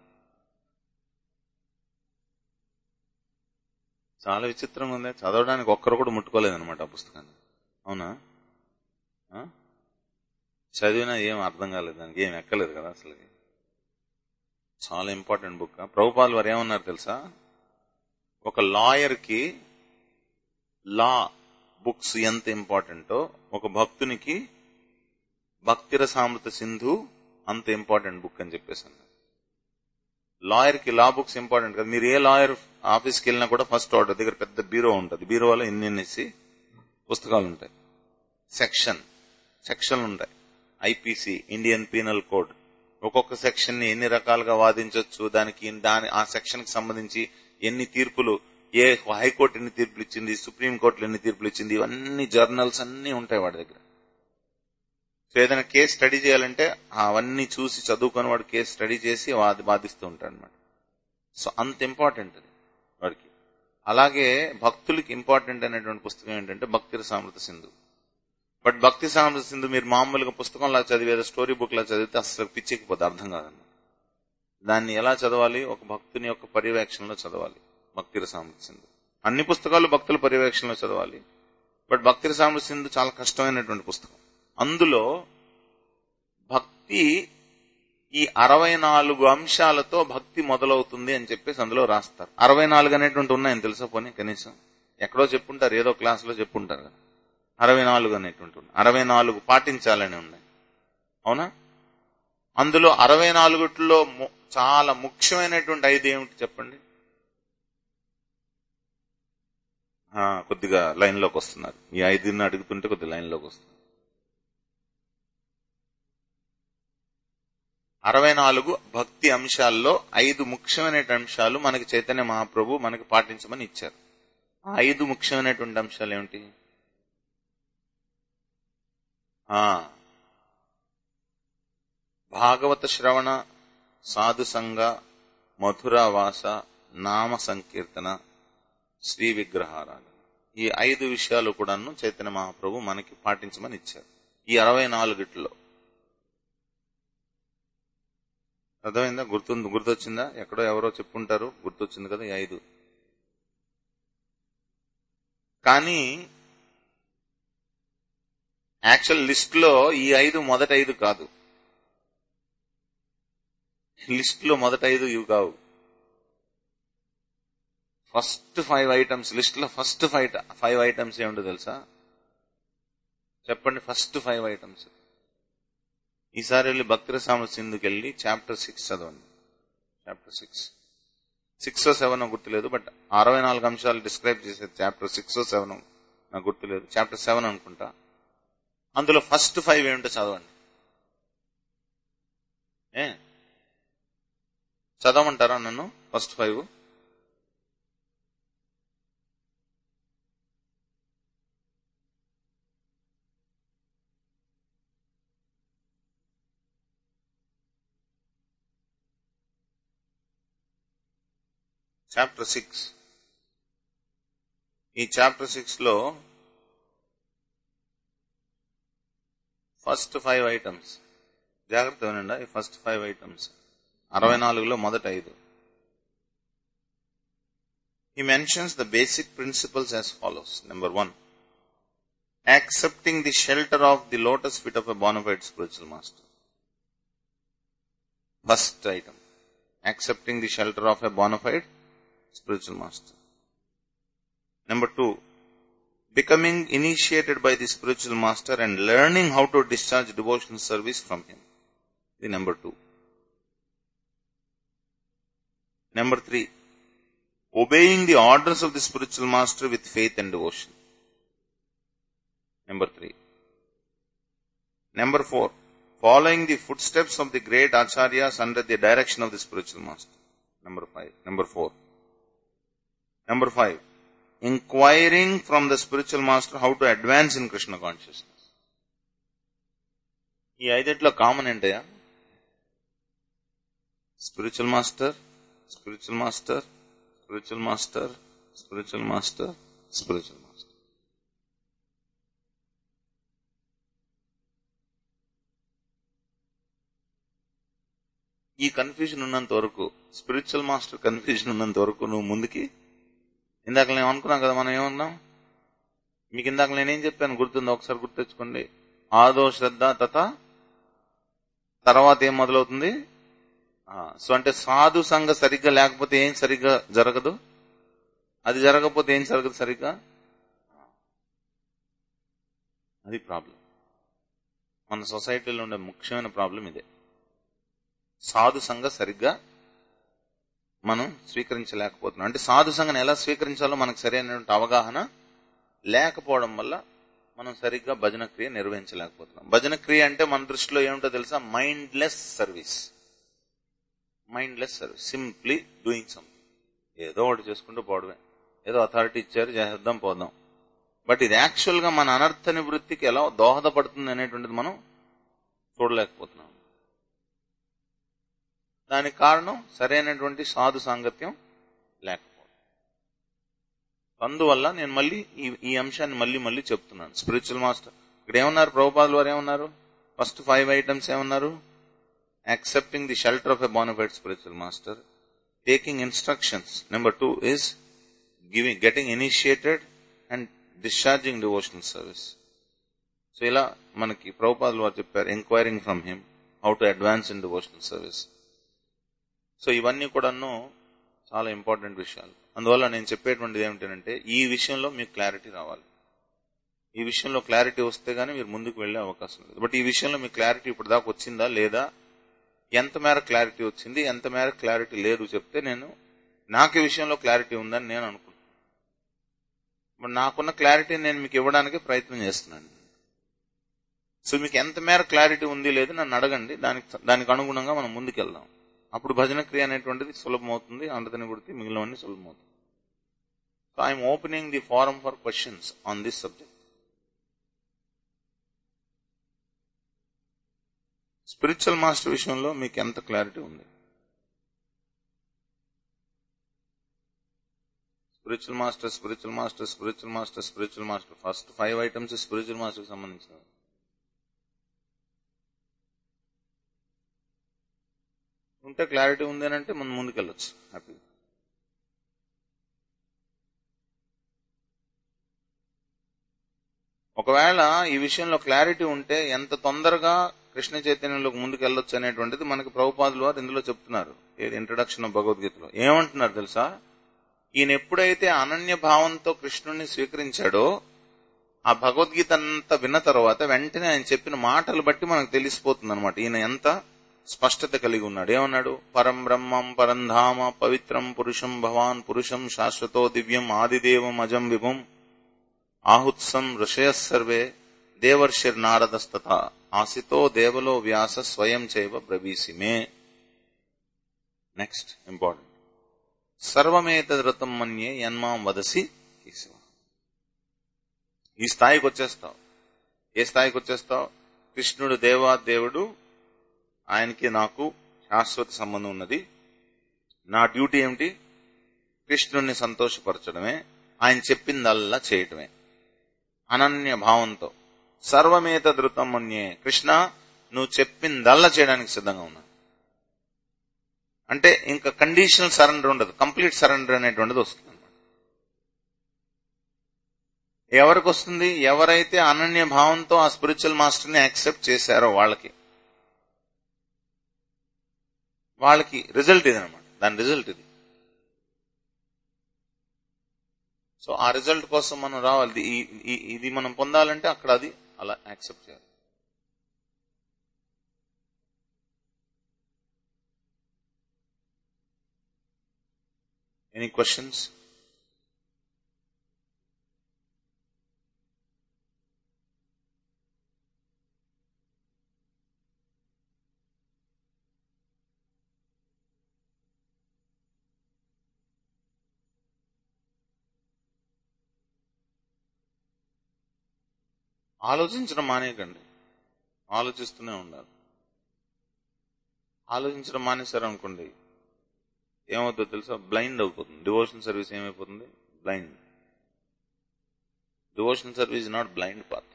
చాలా విచిత్రంగా ఉంది చదవడానికి ఒక్కరు కూడా ముట్టుకోలేదన్నమాట ఆ పుస్తకాన్ని అవునా ఆ? చదివినా ఏం అర్థం కాలేదు దానికి ఏం ఎక్కలేదు కదా అసలు చాలా ఇంపార్టెంట్ బుక్ ప్రభుపాల్ వారు ఏమన్నారు తెలుసా ఒక లాయర్ కి లా బుక్స్ ఎంత ఇంపార్టెంటో ఒక భక్తునికి భక్తిర సామృత సింధు అంత ఇంపార్టెంట్ బుక్ అని చెప్పేసి అన్నారు లాయర్ కి లా బుక్స్ ఇంపార్టెంట్ కదా మీరు ఏ లాయర్ ఆఫీస్కి వెళ్ళినా కూడా ఫస్ట్ ఆర్డర్ దగ్గర పెద్ద బీరో ఉంటుంది బీరోలో ఎన్ని ఎన్నేసి పుస్తకాలు ఉంటాయి సెక్షన్ సెక్షన్లు ఉంటాయి ఐపీసీ ఇండియన్ పీనల్ కోడ్ ఒక్కొక్క సెక్షన్ ని ఎన్ని రకాలుగా వాదించవచ్చు దానికి దాని ఆ సెక్షన్ కి సంబంధించి ఎన్ని తీర్పులు ఏ హైకోర్టు ఎన్ని తీర్పులు ఇచ్చింది సుప్రీం కోర్టులు ఎన్ని తీర్పులు ఇచ్చింది ఇవన్నీ జర్నల్స్ అన్ని ఉంటాయి వాడి దగ్గర సో ఏదైనా కేసు స్టడీ చేయాలంటే అవన్నీ చూసి చదువుకొని వాడు కేసు స్టడీ చేసి వాది వాదిస్తూ ఉంటాడు అనమాట సో అంత ఇంపార్టెంట్ అది వాడికి అలాగే భక్తులకి ఇంపార్టెంట్ అనేటువంటి పుస్తకం ఏంటంటే భక్తి సామృత సింధు బట్ భక్తి సామృత సింధు మీరు మామూలుగా పుస్తకంలా చదివేదో స్టోరీ బుక్ లా చదివితే అసలు పిచ్చెక్కిపోతే అర్థం కాదన్నమాట దాన్ని ఎలా చదవాలి ఒక భక్తుని యొక్క పర్యవేక్షణలో చదవాలి భక్తి సామృత సింధు అన్ని పుస్తకాలు భక్తుల పర్యవేక్షణలో చదవాలి బట్ భక్తి సామృత సింధు చాలా కష్టమైనటువంటి పుస్తకం అందులో భక్తి ఈ అరవై నాలుగు అంశాలతో భక్తి మొదలవుతుంది అని చెప్పేసి అందులో రాస్తారు అరవై నాలుగు అనేటువంటి ఉన్నాయని తెలుసా పోనీ కనీసం ఎక్కడో చెప్పుంటారు ఏదో క్లాసులో చెప్పుంటారు కదా అరవై నాలుగు అనేటువంటి ఉన్నాయి అరవై నాలుగు పాటించాలని ఉన్నాయి అవునా అందులో అరవై నాలుగులో చాలా ముఖ్యమైనటువంటి ఐదు ఏమిటి చెప్పండి ఆ, కొద్దిగా లైన్లోకి వస్తున్నారు ఈ ఐదుని అడుగుతుంటే కొద్దిగా లైన్లోకి వస్తున్నారు అరవై నాలుగు భక్తి అంశాల్లో ఐదు ముఖ్యమైన అంశాలు మనకి చైతన్య మహాప్రభు మనకి పాటించమని ఇచ్చారు ఆ ఐదు ముఖ్యమైనటువంటి అంశాలు ఏమిటి ఆ భాగవత శ్రవణ సాధు సంగ మధురావాస నామ సంకీర్తన శ్రీ విగ్రహారాధన ఈ ఐదు విషయాలు కూడాను చైతన్య మహాప్రభు మనకి పాటించమని ఇచ్చారు ఈ అరవై నాలుగిట్లో అర్థమైందా గుర్తుంది గుర్తొచ్చిందా ఎక్కడో ఎవరో చెప్పుంటారు గుర్తొచ్చింది కదా ఈ ఐదు కానీ యాక్చువల్ లిస్ట్ లో ఈ ఐదు మొదటి ఐదు కాదు లిస్ట్ లో మొదటి ఐదు ఇవి కావు ఫస్ట్ ఫైవ్ ఐటమ్స్ లిస్ట్ లో ఫస్ట్ ఫైవ్ ఫైవ్ ఐటమ్స్ ఏమిటో తెలుసా చెప్పండి ఫస్ట్ ఫైవ్ ఐటమ్స్ ఈసారి వెళ్ళి భక్తుల సామ సింధుకి వెళ్ళి చాప్టర్ సిక్స్ చదవండి చాప్టర్ సిక్స్ సిక్స్ సెవెన్ గుర్తులేదు బట్ అరవై నాలుగు అంశాలు డిస్క్రైబ్ చేసే చాప్టర్ సిక్స్ సెవెన్ నాకు గుర్తులేదు చాప్టర్ సెవెన్ అనుకుంటా అందులో ఫస్ట్ ఫైవ్ ఏమిటో చదవండి ఏ చదవమంటారా నన్ను ఫస్ట్ ఫైవ్ చాప్టర్ సిక్స్ ఈ చాప్టర్ సిక్స్ లో ఫస్ట్ ఫైవ్ ఐటమ్స్ జాగ్రత్త వినండి ఈ ఫస్ట్ ఫైవ్ ఐటమ్స్ అరవై నాలుగులో మొదట ఐదు He mentions the basic principles as follows. Number one, accepting the shelter of the lotus feet of a bona fide spiritual master. First item, accepting the shelter of a bona fide spiritual master. Number two, becoming initiated by the spiritual master and learning how to discharge devotional service from him. The number two. Number three, obeying the orders of the spiritual master with faith and devotion. Number three. Number four, following the footsteps of the great acharyas under the direction of the spiritual master. Number five. Number four. Number five, inquiring from the spiritual master how to advance in Krishna consciousness. ఈ ఐదిట్లో common ఏంటయ్యా spiritual master spiritual master spiritual master spiritual master spiritual master ఈ confusion ఉన్నంత వరకు spiritual master confusion ఉన్నంత వరకు నువ్వు ముందుకి ఇందాక నేను అనుకున్నాం కదా మనం ఏమన్నాం మీకు ఇందాక నేనేం చెప్పాను గుర్తుందో ఒకసారి గుర్తు తెచ్చుకోండి ఆదో శ్రద్ధ తత తర్వాత ఏం మొదలవుతుంది ఆ, సో అంటే సాధు సంఘ సరిగ్గా లేకపోతే ఏం సరిగ్గా జరగదు అది జరగకపోతే ఏం జరగదు సరిగ్గా అది ప్రాబ్లం మన సొసైటీలో ఉండే ముఖ్యమైన ప్రాబ్లం ఇదే సాధు సంఘ సరిగ్గా మనం స్వీకరించలేకపోతున్నాం అంటే సాధు సంఘాన్ని ఎలా స్వీకరించాలో మనకు సరైనటువంటి అవగాహన లేకపోవడం వల్ల మనం సరిగ్గా భజన క్రియ నిర్వహించలేకపోతున్నాం భజన క్రియ అంటే మన దృష్టిలో ఏమిటో తెలుసా mindless service mindless service simply doing something ఏదో ఒకటి చేసుకుంటూ పోవడమే ఏదో అథారిటీ ఇచ్చారు చేద్దాం పోదాం బట్ ఇది యాక్చువల్ గా మన అనర్థ నివృత్తికి ఎలా దోహదపడుతుంది అనేటువంటిది మనం చూడలేకపోతున్నాం దానికి కారణం సరైనటువంటి సాధు సాంగత్యం లేకపోవడం అందువల్ల నేను మళ్ళీ ఈ ఈ అంశాన్ని మళ్ళీ మళ్ళీ చెప్తున్నాను స్పిరిచువల్ మాస్టర్ ఇక్కడ ఏమన్నారు ప్రభుపాదులు వారు ఏమన్నారు ఫస్ట్ ఫైవ్ ఐటమ్స్ ఏమన్నారు accepting the shelter of a bona fide spiritual master taking instructions number two is giving getting initiated and discharging devotional service so ఇలా మనకి ప్రభుపాదులు వారు చెప్పారు enquiring from him how to advance in devotional service so ఇవన్నీ కూడాను చాలా important విషయాలు అందువల్ల నేను చెప్పేటువంటిది ఏమిటంటే ఈ విషయంలో మీకు క్లారిటీ రావాలి ఈ విషయంలో క్లారిటీ వస్తే గానీ మీరు ముందుకు వెళ్లే అవకాశం లేదు బట్ ఈ విషయంలో మీకు క్లారిటీ ఇప్పుడు దాకా వచ్చిందా లేదా ఎంత మేర క్లారిటీ వచ్చింది ఎంత మేర క్లారిటీ లేదు చెప్తే నేను నాకు ఈ విషయంలో క్లారిటీ ఉందని నేను అనుకుంటున్నాను మరి నాకున్న క్లారిటీ నేను మీకు ఇవ్వడానికి ప్రయత్నం చేస్తున్నాను సో మీకు ఎంత మేర క్లారిటీ ఉంది లేదు నన్ను అడగండి దానికి దానికి అనుగుణంగా మనం ముందుకెళ్దాం అప్పుడు భజన క్రియ అనేటువంటిది సులభమవుతుంది అందరిని గుర్తి మిగిలినవన్నీ సులభమవుతుంది so I'm opening the form for questions on this subject spiritual master విషయంలో మీకు ఎంత క్లారిటీ ఉంది spiritual master spiritual master spiritual master spiritual master first five items spiritual master సంబంధించినవి ఉంటే క్లారిటీ ఉంది అని అంటే మనం ముందుకెళ్ళొచ్చు హ్యాపీ ఒకవేళ ఈ విషయంలో క్లారిటీ ఉంటే ఎంత తొందరగా కృష్ణ చైతన్యంలోకి ముందుకు వెళ్ళొచ్చు అనేటువంటిది మనకి ప్రభుపాదులు వారు ఇందులో చెప్తున్నారు ఏది ఇంట్రడక్షన్ ఆఫ్ భగవద్గీతలో ఏమంటున్నారు తెలుసా ఈయన ఎప్పుడైతే అనన్య భావంతో కృష్ణుణ్ణి స్వీకరించాడో ఆ భగవద్గీత అంతా విన్న తర్వాత వెంటనే ఆయన చెప్పిన మాటలు బట్టి మనకు తెలిసిపోతుంది అనమాట ఈయన ఎంత స్పష్టత కలిగి ఉన్నాడు ఏమన్నాడు పరం బ్రహ్మం పరంధామ పవిత్రం పురుషం భవాన్ పురుషం శాశ్వతో దివ్యం ఆదిదేవం అజం విభుం ఆహుత్సం ఋషయ సర్వే దేవర్షిర్ నారదస్తత ఆసితో దేవలో వ్యాస స్వయం చైవ బ్రవీసిమే నెక్స్ట్ ఇంపార్టెంట్ సర్వమేతదృతం మన్యే యన్మాం వదసి కేశవ ఈ స్థాయికి వచ్చేస్తావు ఏ స్థాయికి వచ్చేస్తావు కృష్ణుడు దేవా దేవుడు ఆయనకి నాకు శాశ్వత సంబంధం ఉన్నది నా డ్యూటీ ఏమిటి కృష్ణుణ్ణి సంతోషపరచడమే ఆయన చెప్పిందల్లా చేయటమే అనన్య భావంతో సర్వమేత ధృతం మన్యే కృష్ణ నువ్వు చెప్పిందల్లా చేయడానికి సిద్ధంగా ఉన్నా అంటే ఇంకా కండిషనల్ సరెండర్ ఉండదు కంప్లీట్ సరెండర్ అనేటువంటిది వస్తుంది అనమాట ఎవరికి వస్తుంది ఎవరైతే అనన్య భావంతో ఆ స్పిరిచువల్ మాస్టర్ ని యాక్సెప్ట్ చేశారో వాళ్ళకి వాళ్ళకి రిజల్ట్ ఇది అనమాట దాని రిజల్ట్ ఇది సో ఆ రిజల్ట్ కోసం మనం రావాలి ఇది మనం పొందాలంటే అక్కడ అది అలా యాక్సెప్ట్ చేయాలి ఎనీ క్వశ్చన్స్ ఆలోచించడం మానేయకండి ఆలోచిస్తూనే ఉండాలి ఆలోచించడం మానేశారు అనుకోండి ఏమవుతుందో తెలుసా బ్లైండ్ అయిపోతుంది డివోషన్ సర్వీస్ ఏమైపోతుంది blind devotion service not blind path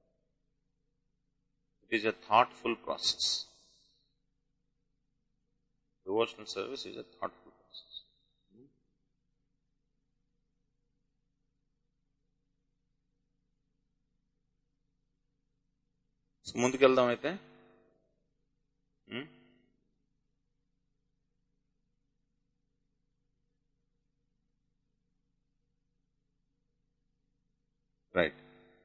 it is a thoughtful process devotional service is a thoughtful process ముందుకెళ్దాం అయితే రైట్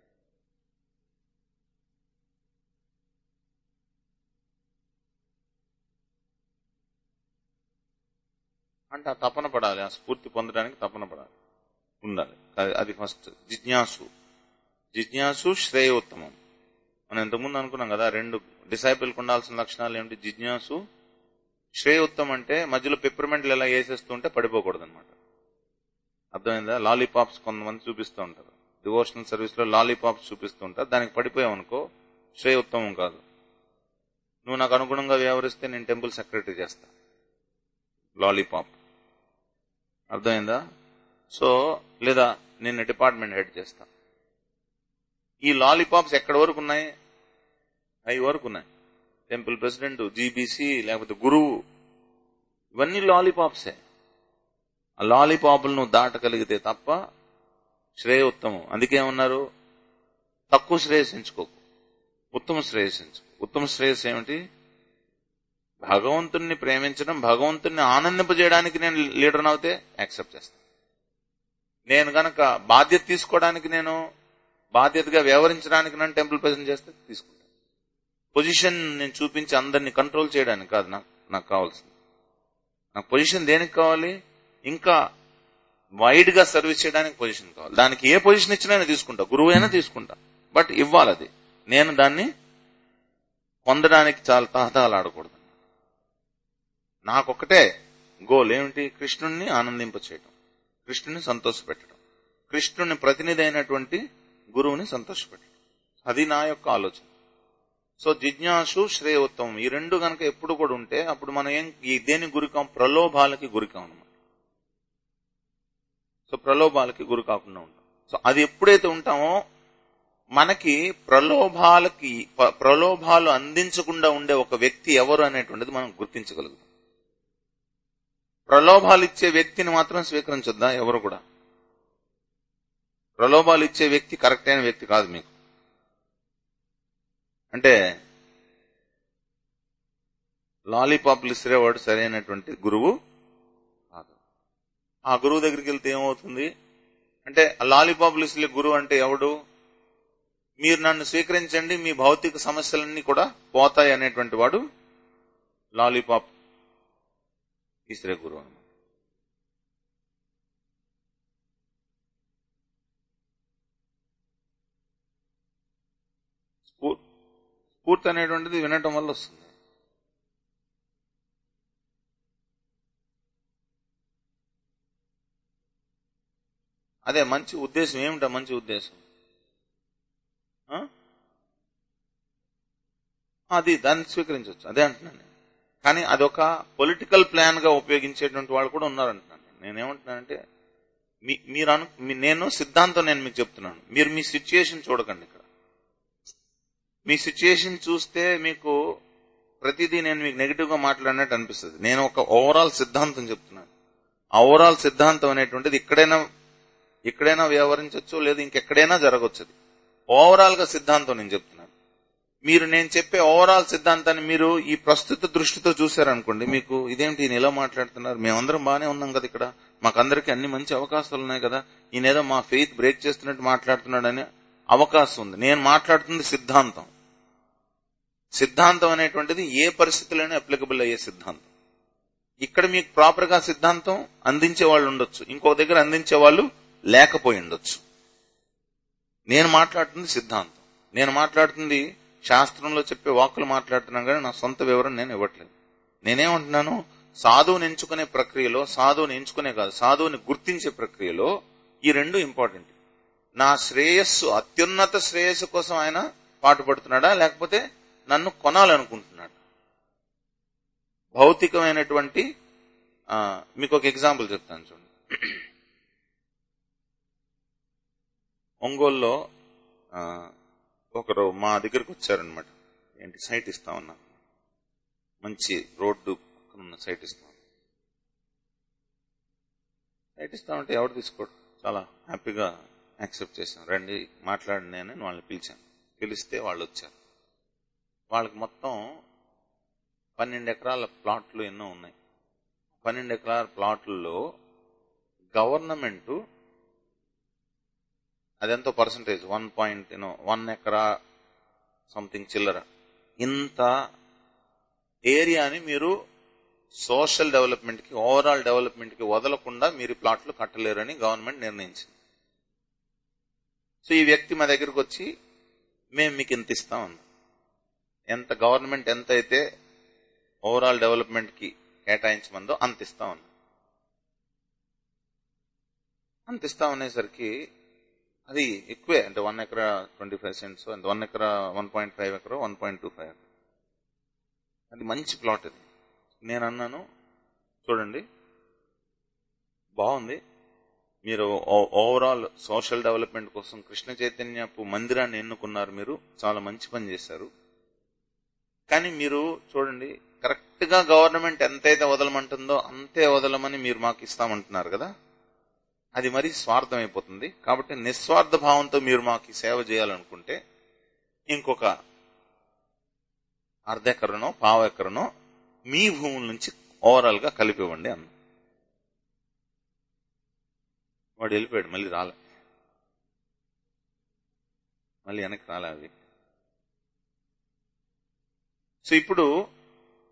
అంటే ఆ తపన పడాలి ఆ స్ఫూర్తి పొందడానికి తపన పడాలి ఉండాలి అది ఫస్ట్ జిజ్ఞాసు జిజ్ఞాసు శ్రేయోత్తమం మనం ఇంతకుముందు అనుకున్నాం కదా రెండు డిసైపుల్కి ఉండాల్సిన లక్షణాలు ఏమిటి జిజ్ఞాసు శ్రేయోత్తం అంటే మధ్యలో పెప్పర్మెంట్లు ఎలా వేసేస్తుంటే పడిపోకూడదు అనమాట అర్థమైందా లాలీపాప్స్ కొంతమంది చూపిస్తూ ఉంటారు డివోషనల్ సర్వీస్ లో లాలీపాప్స్ చూపిస్తూ ఉంటారు దానికి పడిపోయావు అనుకో శ్రేయోత్తమం కాదు నువ్వు నాకు అనుగుణంగా వ్యవహరిస్తే నేను టెంపుల్ సెక్రటరీ చేస్తా లాలీపాప్ అర్థమైందా సో లేదా నేను డిపార్ట్మెంట్ హెడ్ చేస్తా ఈ లాలీపాప్స్ ఎక్కడి వరకు ఉన్నాయి అవి వరకు ఉన్నాయి టెంపుల్ ప్రెసిడెంట్ జీబీసీ లేకపోతే గురువు ఇవన్నీ లాలీపాప్సే ఆ లాలీపాపులు నువ్వు దాటగలిగితే తప్ప శ్రేయోత్తమం అందుకే ఉన్నారు తక్కువ శ్రేయసించుకోకు ఉత్తమ శ్రేయసించు ఉత్తమ శ్రేయస్ ఏమిటి భగవంతుణ్ణి ప్రేమించడం భగవంతుణ్ణి ఆనందింపజేయడానికి నేను లీడర్ అవుతే యాక్సెప్ట్ చేస్తాను నేను గనక బాధ్యత తీసుకోవడానికి నేను బాధ్యతగా వ్యవహరించడానికి నన్ను టెంపుల్ ప్రెసిడెంట్ చేస్తే తీసుకుంటాను పొజిషన్ నేను చూపించి అందరినీ కంట్రోల్ చేయడానికి కాదు నాకు నాకు కావాల్సింది నాకు పొజిషన్ దేనికి కావాలి ఇంకా వైడ్ గా సర్వీస్ చేయడానికి పొజిషన్ కావాలి దానికి ఏ పొజిషన్ ఇచ్చినా నేను తీసుకుంటా గురువు అయినా తీసుకుంటా బట్ ఇవ్వాలి అది నేను దాన్ని పొందడానికి చాలా తహతహలాడకూడదు నాకొక్కటే గోల్ ఏమిటి కృష్ణుణ్ణి ఆనందింప చేయటం కృష్ణుని సంతోషపెట్టడం కృష్ణుని ప్రతినిధి అయినటువంటి గురువుని సంతోషపెట్టడం అది నా యొక్క ఆలోచన సో జిజ్ఞాసు శ్రేయోత్తమం ఈ రెండు గనక ఎప్పుడు కూడా ఉంటే అప్పుడు మనం ఏం ఈ దేని గురికాం ప్రలోభాలకి గురికాం అనమాట సో ప్రలోభాలకి గురి కాకుండా ఉంటాం సో అది ఎప్పుడైతే ఉంటామో మనకి ప్రలోభాలకి ప- ప్రలోభాలు అందించకుండా ఉండే ఒక వ్యక్తి ఎవరు అనేటువంటిది మనం గుర్తించగలుగుతాం ప్రలోభాలు ఇచ్చే వ్యక్తిని మాత్రం స్వీకరించొద్దా ఎవరు కూడా ప్రలోభాలు ఇచ్చే వ్యక్తి కరెక్ట్ అయిన వ్యక్తి కాదు మీకు అంటే లాలీపాప్లు ఇసిరేవాడు సరైనటువంటి గురువు కాదు ఆ గురువు దగ్గరికి వెళ్తే ఏమవుతుంది అంటే ఆ లాలీపాప్లు ఇసిరే గురువు అంటే ఎవడు మీరు నన్ను స్వీకరించండి మీ భౌతిక సమస్యలన్నీ కూడా పోతాయి అనేటువంటి వాడు లాలీపాప్ ఇసిరే గురువు అన్నమాట స్ఫూ- స్ఫూర్తి అనేటువంటిది వినటం వల్ల వస్తుంది అదే మంచి ఉద్దేశం ఏమిటా మంచి ఉద్దేశం ఆ? అది దాన్ని స్వీకరించవచ్చు అదే అంటున్నాను నేను. కానీ అదొక పొలిటికల్ ప్లాన్ గా ఉపయోగించేటువంటి వాళ్ళు కూడా ఉన్నారంటున్నాను నేను. నేనేమంటున్నానంటే మీ మీరు అను మీ- నేను సిద్ధాంతం నేను మీకు చెప్తున్నాను మీరు మీ సిచ్యుయేషన్ చూడకండి ఇక్కడ మీ సిచ్యుయేషన్ చూస్తే మీకు ప్రతిదీ నేను మీకు నెగిటివ్ గా మాట్లాడినట్టు అనిపిస్తుంది నేను ఒక ఓవరాల్ సిద్ధాంతం చెప్తున్నాను ఆ ఓవరాల్ సిద్ధాంతం అనేటువంటిది ఇక్కడైనా ఇక్కడైనా వ్యవహరించవచ్చు లేదా ఇంకెక్కడైనా జరగవచ్చు అది ఓవరాల్ గా సిద్ధాంతం నేను చెప్తున్నాను మీరు నేను చెప్పే ఓవరాల్ సిద్ధాంతాన్ని మీరు ఈ ప్రస్తుత దృష్టితో చూశారనుకోండి మీకు ఇదేంటి ఈయన ఇలా మాట్లాడుతున్నారు మేమందరం బాగానే ఉన్నాం కదా ఇక్కడ మాకందరికి అన్ని మంచి అవకాశాలు ఉన్నాయి కదా ఈయన ఏదో మా ఫెయిత్ బ్రేక్ చేస్తున్నట్టు మాట్లాడుతున్నాడని అవకాశం ఉంది నేను మాట్లాడుతుంది సిద్ధాంతం సిద్ధాంతం అనేటువంటిది ఏ పరిస్థితుల్లోనే అప్లికబుల్ అయ్యే సిద్ధాంతం ఇక్కడ మీకు ప్రాపర్ గా సిద్ధాంతం అందించే వాళ్ళు ఉండొచ్చు ఇంకో దగ్గర అందించే వాళ్ళు లేకపోయి ఉండొచ్చు నేను మాట్లాడుతుంది సిద్ధాంతం నేను మాట్లాడుతుంది శాస్త్రంలో చెప్పే వాక్కులు మాట్లాడుతున్నాను కానీ నా సొంత వివరం నేను ఇవ్వట్లేదు నేనేమంటున్నాను సాధువుని ఎంచుకునే ప్రక్రియలో సాధువుని ఎంచుకునే కాదు సాధువుని గుర్తించే ప్రక్రియలో ఈ రెండు ఇంపార్టెంట్ నా శ్రేయస్సు అత్యున్నత శ్రేయస్సు కోసం ఆయన పాటుపడుతున్నాడా లేకపోతే నన్ను కొనాలనుకుంటున్నాడు భౌతికమైనటువంటి ఆ, మీకు ఒక ఎగ్జాంపుల్ చెప్తాను చూడండి ఒంగోలులో ఆ, ఒకరు మా దగ్గరకు వచ్చారనమాట ఏంటి సైట్ ఇస్తామన్నా మంచి రోడ్డు పక్కన ఉన్న సైట్ ఇస్తాం సైట్ ఇస్తామంటే ఎవరు తీసుకోడు చాలా హ్యాపీగా యాక్సెప్ట్ చేశాను రండి మాట్లాడండి అని వాళ్ళని పిలిచాను పిలిస్తే వాళ్ళు వచ్చారు వాళ్ళకి మొత్తం పన్నెండు ఎకరాల ప్లాట్లు ఎన్నో ఉన్నాయి పన్నెండు ఎకరాల ప్లాట్లలో గవర్నమెంట్ అదెంతో percentage one point you know one ఎకరా సంథింగ్ చిల్లర ఇంత ఏరియాని మీరు సోషల్ డెవలప్మెంట్ కి ఓవరాల్ డెవలప్మెంట్ కి వదలకుండా మీరు ఈ ప్లాట్లు కట్టలేరని గవర్నమెంట్ నిర్ణయించింది సో ఈ వ్యక్తి మా దగ్గరకు వచ్చి మేము మీకు ఇంత ఇస్తాం అన్నాం ఎంత గవర్నమెంట్ ఎంత అయితే ఓవరాల్ డెవలప్మెంట్ కి కేటాయించమందో అంత ఇస్తాం అన్నాం అంత ఇస్తాం అనేసరికి అది ఎక్కువే అంటే వన్ ఎకరా ట్వంటీ ఫైవ్ సెంట్స్ అంటే వన్ ఎకరా వన్ పాయింట్ ఫైవ్ ఎకరా వన్ పాయింట్ టూ ఫైవ్ అది మంచి ప్లాట్ అది నేను అన్నాను చూడండి బాగుంది మీరు ఓ- ఓవరాల్ సోషల్ డెవలప్మెంట్ కోసం కృష్ణ చైతన్యపు మందిరాన్ని ఎన్నుకున్నారు మీరు చాలా మంచి పని చేశారు కానీ మీరు చూడండి కరెక్ట్ గా గవర్నమెంట్ ఎంతైతే వదలమంటుందో అంతే వదలమని మీరు మాకు ఇస్తామంటున్నారు కదా అది మరీ స్వార్థం అయిపోతుంది కాబట్టి నిస్వార్థ భావంతో మీరు మాకు ఈ సేవ చేయాలనుకుంటే ఇంకొక అర్ధ ఎకరనో పావు ఎకరనో మీ భూముల నుంచి ఓవరాల్ గా కలిపివ్వండి అన్న వాడు వెళ్ళిపోయాడు మళ్ళీ రాలే మళ్ళీ వెనక్కి రాలే అవి సో ఇప్పుడు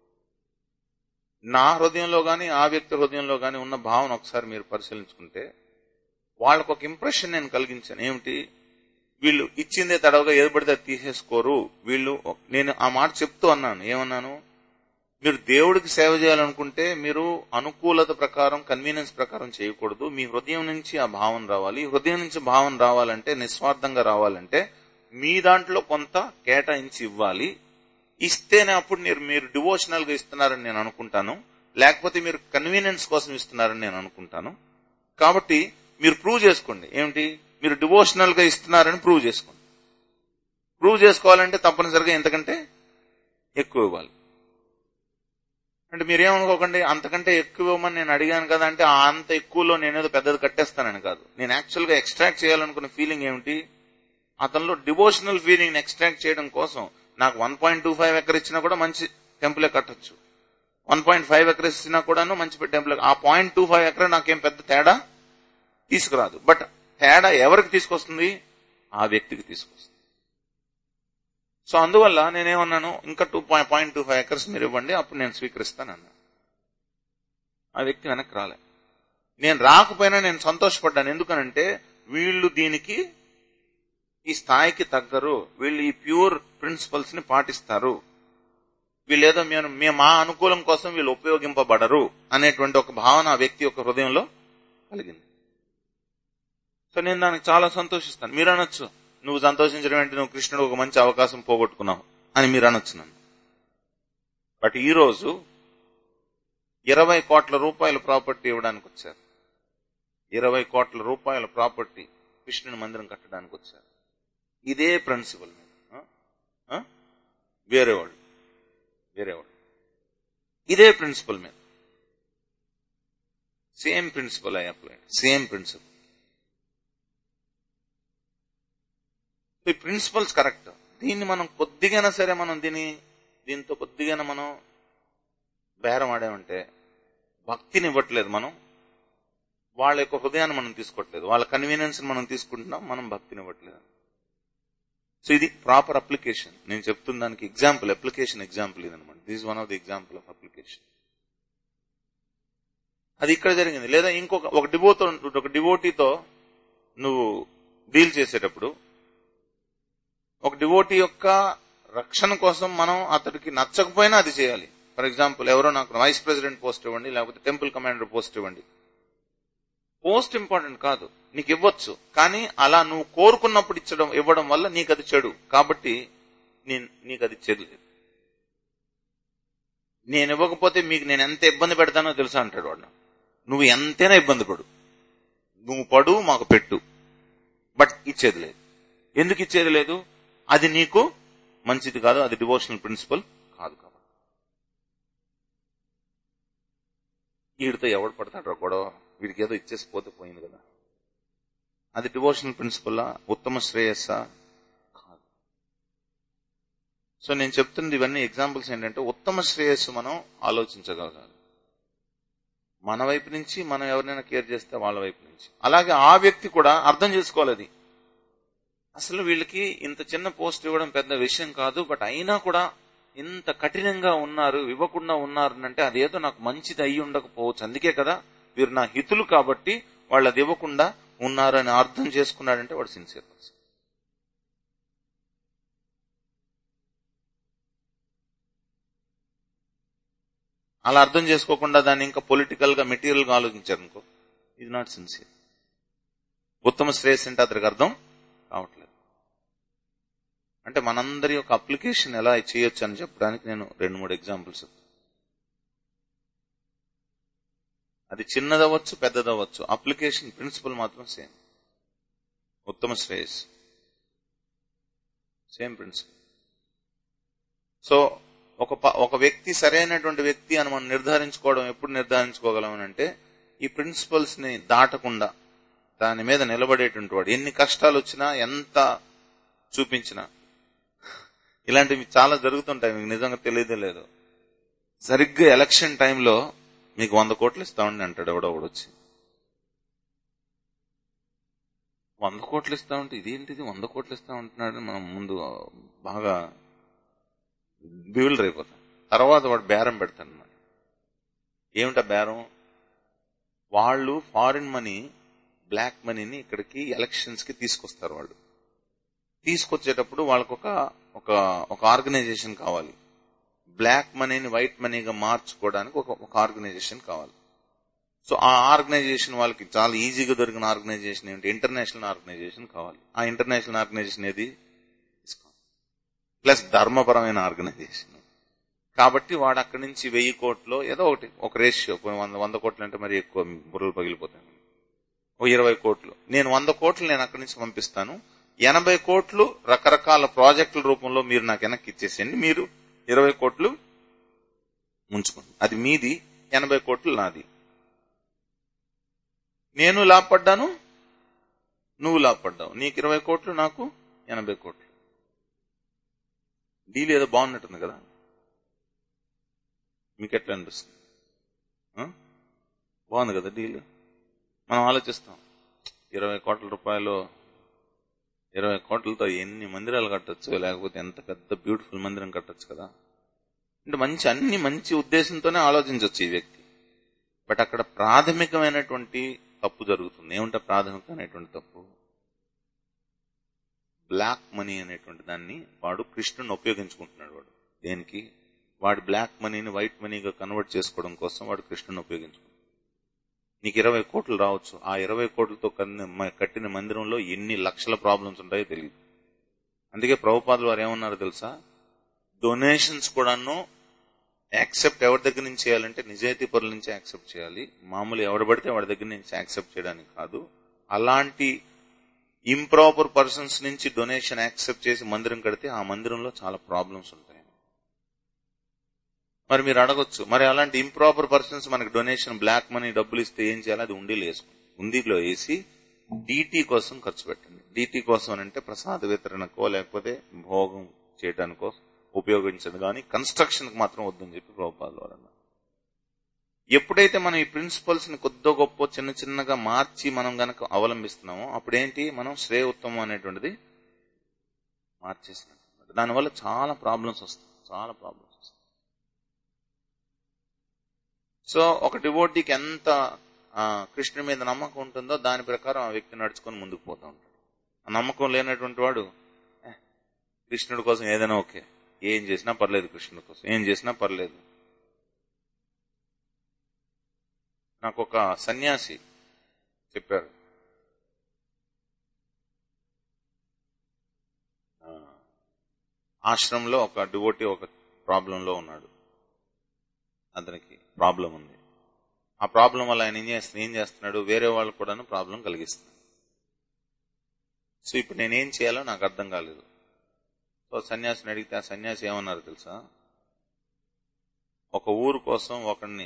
నా హృదయంలో గాని ఆ వ్యక్తి హృదయంలో గాని ఉన్న భావన ఒకసారి మీరు పరిశీలించుకుంటే వాళ్ళకు ఒక ఇంప్రెషన్ నేను కలిగించాను ఏమిటి వీళ్ళు ఇచ్చిందే తడవగా ఏది పడితే అది తీసేసుకోరు వీళ్ళు నేను ఆ మాట చెప్తూ అన్నాను ఏమన్నాను మీరు దేవుడికి సేవ చేయాలనుకుంటే మీరు అనుకూలత ప్రకారం కన్వీనియన్స్ ప్రకారం చేయకూడదు మీ హృదయం నుంచి ఆ భావన రావాలి హృదయం నుంచి భావన రావాలంటే నిస్వార్థంగా రావాలంటే మీ దాంట్లో కొంత కేటాయించి ఇవ్వాలి ఇస్తేనే అప్పుడు మీరు మీరు డివోషనల్ గా ఇస్తున్నారని నేను అనుకుంటాను లేకపోతే మీరు కన్వీనియన్స్ కోసం ఇస్తున్నారని నేను అనుకుంటాను కాబట్టి మీరు ప్రూవ్ చేసుకోండి ఏమిటి మీరు డివోషనల్ గా ఇస్తున్నారని ప్రూవ్ చేసుకోండి ప్రూవ్ చేసుకోవాలంటే తప్పనిసరిగా ఎంతకంటే ఎక్కువ ఇవ్వాలి అంటే మీరేమనుకోకండి అంతకంటే ఎక్కువ ఇవ్వమని నేను అడిగాను కదా అంటే ఆ అంత ఎక్కువలో నేనేదో పెద్దది కట్టేస్తానని కాదు నేను యాక్చువల్ గా ఎక్స్ట్రాక్ట్ చేయాలనుకున్న ఫీలింగ్ ఏమిటి అతనిలో డివోషనల్ ఫీలింగ్ ఎక్స్ట్రాక్ట్ చేయడం కోసం నాకు one point two five acre ఇచ్చినా కూడా మంచి టెంపులే కట్టొచ్చు వన్ పాయింట్ ఫైవ్ ఎకర్ ఇచ్చినా కూడాను మంచి టెంపుల్ ఆ పాయింట్ టూ ఫైవ్ ఎకర్ నాకేం పెద్ద తేడా తీసుకురాదు బట్ తేడా ఎవరికి తీసుకొస్తుంది ఆ వ్యక్తికి తీసుకొస్తుంది సో అందువల్ల నేనేమన్నాను ఇంకా two point two five acres మీరు ఇవ్వండి అప్పుడు నేను స్వీకరిస్తాను అన్నా ఆ వ్యక్తి వెనక్కి రాలే నేను రాకపోయినా నేను సంతోషపడ్డాను ఎందుకనంటే వీళ్ళు దీనికి ఈ స్థాయికి తగ్గరు వీళ్ళు ఈ ప్యూర్ ప్రిన్సిపల్స్ ని పాటిస్తారు వీళ్ళేదో మేము మేము మా అనుకూలం కోసం వీళ్ళు ఉపయోగింపబడరు అనేటువంటి ఒక భావన ఆ వ్యక్తి యొక్క హృదయంలో కలిగింది సో నేను దానికి చాలా సంతోషిస్తాను మీరు అనొచ్చు నువ్వు సంతోషించడం ఏంటి నువ్వు కృష్ణుడు ఒక మంచి అవకాశం పోగొట్టుకున్నావు అని మీరు అనొచ్చు నన్ను బట్ ఈ రోజు ఇరవై కోట్ల రూపాయల ప్రాపర్టీ ఇవ్వడానికి వచ్చారు ఇరవై కోట్ల రూపాయల ప్రాపర్టీ కృష్ణుని మందిరం కట్టడానికి వచ్చారు ఇదే ప్రిన్సిపల్ మీద ఆ? ఆ? వేరే వాళ్ళు వేరే వాళ్ళు ఇదే ప్రిన్సిపల్ మీద same principle I apply same principle ఈ ప్రిన్సిపల్స్ కరెక్ట్ దీన్ని మనం కొద్దిగానా సరే మనం దీని దీంతో కొద్దిగానా మనం బేరం ఆడామంటే భక్తిని ఇవ్వట్లేదు మనం వాళ్ళ యొక్క హృదయాన్ని మనం తీసుకోవట్లేదు వాళ్ళ కన్వీనియన్స్ మనం తీసుకుంటున్నాం మనం భక్తిని ఇవ్వట్లేదు సో ఇది ప్రాపర్ అప్లికేషన్ నేను చెప్తున్న దానికి ఎగ్జాంపుల్ అప్లికేషన్ ఎగ్జాంపుల్ ఇది అనమాట this one of the example of application అది ఇక్కడ జరిగింది లేదా ఇంకొక ఒక డివోతో ఒక డివోటీతో నువ్వు డీల్ చేసేటప్పుడు ఒక డివోటీ యొక్క రక్షణ కోసం మనం అతడికి నచ్చకపోయినా అది చేయాలి ఫర్ ఎగ్జాంపుల్ ఎవరో నాకు వైస్ ప్రెసిడెంట్ పోస్ట్ ఇవ్వండి లేకపోతే టెంపుల్ కమాండర్ పోస్ట్ ఇవ్వండి పోస్ట్ ఇంపార్టెంట్ కాదు నీకు ఇవ్వచ్చు కానీ అలా నువ్వు కోరుకున్నప్పుడు ఇచ్చడం ఇవ్వడం వల్ల నీకు అది చెడు కాబట్టి నేను నీకు అది చెడు లేదు నేను ఇవ్వకపోతే మీకు నేను ఎంత ఇబ్బంది పెడతానో తెలుసా అంటాడు వాడు నువ్వు ఎంతైనా ఇబ్బంది పడు నువ్వు పడు మాకు పెట్టు బట్ ఇచ్చేది లేదు ఎందుకు ఇచ్చేది లేదు అది నీకు మంచిది కాదు అది డివోషనల్ ప్రిన్సిపల్ కాదు కాబట్టి వీడితో ఎవడు పడతాడు గొడవ వీడికి ఏదో ఇచ్చేసి పోతే పోయింది కదా అది డివోషనల్ ప్రిన్సిపల్ ఉత్తమ శ్రేయస్సా కాదు సో నేను చెప్తున్నది ఇవన్నీ ఎగ్జాంపుల్స్ ఏంటంటే ఉత్తమ శ్రేయస్సు మనం ఆలోచించగలగాలి మన వైపు నుంచి మనం ఎవరినైనా కేర్ చేస్తే వాళ్ళ వైపు నుంచి అలాగే ఆ వ్యక్తి కూడా అర్థం చేసుకోవాలి అది అసలు వీళ్ళకి ఇంత చిన్న పోస్ట్ ఇవ్వడం పెద్ద విషయం కాదు బట్ అయినా కూడా ఇంత కఠినంగా ఉన్నారు ఇవ్వకుండా ఉన్నారు అంటే అదేదో నాకు మంచిది అయ్యి ఉండకపోవచ్చు అందుకే కదా వీరు నా హితులు కాబట్టి వాళ్ళు అది ఇవ్వకుండా ఉన్నారు అని అర్థం చేసుకున్నాడంటే వాడు సిన్సియర్ పర్సన్ అలా అర్థం చేసుకోకుండా దాన్ని ఇంకా పొలిటికల్ గా మెటీరియల్ గా ఆలోచించారు అనుకో ఇది నాట్ సిన్సియర్ ఉత్తమ శ్రేయస్ అంటే అతనికి అర్థం కావట్లేదు అంటే మనందరి యొక్క అప్లికేషన్ ఎలా చేయొచ్చు అని చెప్పడానికి నేను రెండు మూడు ఎగ్జాంపుల్స్ అది చిన్నదవ్వచ్చు పెద్దదవ్వచ్చు అప్లికేషన్ ప్రిన్సిపల్ మాత్రం సేమ్ ఉత్తమ శ్రేయస్ సేమ్ ప్రిన్సిపల్ సో ఒక ఒక వ్యక్తి సరైనటువంటి వ్యక్తి అని మనం నిర్ధారించుకోవడం ఎప్పుడు నిర్ధారించుకోగలం అంటే ఈ ప్రిన్సిపల్స్ ని దాటకుండా దాని మీద నిలబడేటువంటి వాడు ఎన్ని కష్టాలు వచ్చినా ఎంత చూపించినా ఇలాంటివి చాలా జరుగుతుంటాయి మీకు నిజంగా తెలియదే లేదు సరిగ్గా ఎలక్షన్ టైంలో మీకు వంద కోట్లు ఇస్తామండి అంటాడు ఎవడో ఒకడు వచ్చి వంద కోట్లు ఇస్తామంటే ఇదేంటిది వంద కోట్లు ఇస్తామంటున్నాడు మనం ముందు బాగా బివులు రైపోతాం తర్వాత వాడు బేరం పెడతాడు అనమాట ఏమిటా బేరం వాళ్ళు ఫారిన్ మనీ బ్లాక్ మనీని ఇక్కడికి ఎలక్షన్స్ కి తీసుకొస్తారు వాళ్ళు తీసుకొచ్చేటప్పుడు వాళ్ళకు ఒక ఒక ఒక ఆర్గనైజేషన్ కావాలి బ్లాక్ మనీని వైట్ మనీగా మార్చుకోవడానికి ఒక ఒక ఆర్గనైజేషన్ కావాలి సో ఆ ఆర్గనైజేషన్ వాళ్ళకి చాలా ఈజీగా దొరికిన ఆర్గనైజేషన్ ఏంటి ఇంటర్నేషనల్ ఆర్గనైజేషన్ కావాలి ఆ ఇంటర్నేషనల్ ఆర్గనైజేషన్ ఏది ఇస్కాన్ ప్లస్ ధర్మపరమైన ఆర్గనైజేషన్ కాబట్టి వాడు అక్కడి నుంచి వెయ్యి కోట్లు ఏదో ఒకటి ఒక రేషియో వంద వంద కోట్లు అంటే మరి ఎక్కువ బుర్రలు పగిలిపోతాయి ఓ ఇరవై కోట్లు నేను వంద కోట్లు నేను అక్కడి నుంచి పంపిస్తాను ఎనభై కోట్లు రకరకాల ప్రాజెక్టుల రూపంలో మీరు నాకు వెనక్కి ఇచ్చేసేయండి మీరు ఇరవై కోట్లు ఉంచుకోండి అది మీది ఎనభై కోట్లు నాది నేను లాభపడ్డాను నువ్వు లాభపడ్డావు నీకు ఇరవై కోట్లు నాకు ఎనభై కోట్లు డీల్ ఏదో బాగున్నట్టుంది కదా మీకు ఎట్లా అనిపిస్తుంది ఆ? బాగుంది కదా డీల్ మనం ఆలోచిస్తాం ఇరవై కోట్ల రూపాయలు ఇరవై కోట్లతో ఎన్ని మందిరాలు కట్టొచ్చు లేకపోతే ఎంత పెద్ద బ్యూటిఫుల్ మందిరం కట్టొచ్చు కదా అంటే మంచి అన్ని మంచి ఉద్దేశంతోనే ఆలోచించవచ్చు ఈ వ్యక్తి బట్ అక్కడ ప్రాథమికమైనటువంటి తప్పు జరుగుతుంది ఏమంటే ప్రాథమికమైనటువంటి తప్పు బ్లాక్ మనీ అనేటువంటి దాన్ని వాడు కృష్ణుని ఉపయోగించుకుంటున్నాడు వాడు దేనికి వాడి బ్లాక్ మనీని వైట్ మనీగా కన్వర్ట్ చేసుకోవడం కోసం వాడు కృష్ణుని ఉపయోగించుకుంటాడు నీకు ఇరవై కోట్లు రావచ్చు ఆ ఇరవై కోట్లతో కన్న- మ- కట్టిన మందిరంలో ఎన్ని లక్షల ప్రాబ్లమ్స్ ఉంటాయో తెలియదు అందుకే ప్రభుపాదులు వారు ఏమన్నారు తెలుసా డొనేషన్స్ కూడాను యాక్సెప్ట్ ఎవరి దగ్గర నుంచి చేయాలంటే నిజాయితీ పరుల నుంచి యాక్సెప్ట్ చేయాలి మామూలు ఎవడు పడితే వాడి దగ్గర నుంచి యాక్సెప్ట్ చేయడానికి కాదు అలాంటి ఇంప్రాపర్ పర్సన్స్ నుంచి డొనేషన్ యాక్సెప్ట్ చేసి మందిరం కడితే ఆ మందిరంలో చాలా ప్రాబ్లమ్స్ ఉంటాయి మరి మీరు అడగొచ్చు మరి అలాంటి ఇంప్రాపర్ పర్సన్స్ మనకి డొనేషన్ బ్లాక్ మనీ డబ్బులు ఇస్తే ఏం చేయాలి అది ఉండీలో వేసుకోండి ఉండిలో వేసి డీటీ కోసం ఖర్చు పెట్టండి డీటీ కోసం అని అంటే ప్రసాద వితరణకో లేకపోతే భోగం చేయడానికో ఉపయోగించదు కానీ కన్స్ట్రక్షన్ కి మాత్రం వద్దని చెప్పి ప్రభుపాదుల వారు అన్నారు ఎప్పుడైతే మనం ఈ ప్రిన్సిపల్స్ ని కొద్ది గొప్ప చిన్న చిన్నగా మార్చి మనం గనక అవలంబిస్తున్నామో అప్పుడేంటి మనం శ్రేయ ఉత్తమం అనేటువంటిది మార్చేసినట్టు దానివల్ల చాలా ప్రాబ్లమ్స్ వస్తాయి చాలా ప్రాబ్లమ్స్ వస్తాయి సో ఒక డివోటీకి ఎంత ఆ, కృష్ణుడి మీద నమ్మకం ఉంటుందో దాని ప్రకారం ఆ వ్యక్తి నడుచుకొని ముందుకు పోతూ ఉంటాడు ఆ నమ్మకం లేనటువంటి వాడు "ఏ, కృష్ణుడి కోసం ఏదైనా ఓకే ఏం చేసినా పర్లేదు కృష్ణుడి కోసం ఏం చేసినా పర్లేదు నాకు ఒక సన్యాసి చెప్పారు ఆ, ఆశ్రమంలో ఒక డివోటీ ఒక ప్రాబ్లంలో ఉన్నాడు అతనికి ప్రాబ్లం ఉంది ఆ ప్రాబ్లం వల్ల ఆయన ఏం చేస్తున్నా ఏం చేస్తున్నాడు వేరే వాళ్ళు కూడాను ప్రాబ్లం కలిగిస్తున్నాడు సో ఇప్పుడు నేనేం చేయాలో నాకు అర్థం కాలేదు సో సన్యాసిని అడిగితే ఆ సన్యాసి ఏమన్నారు తెలుసా ఒక ఊరు కోసం ఒకడిని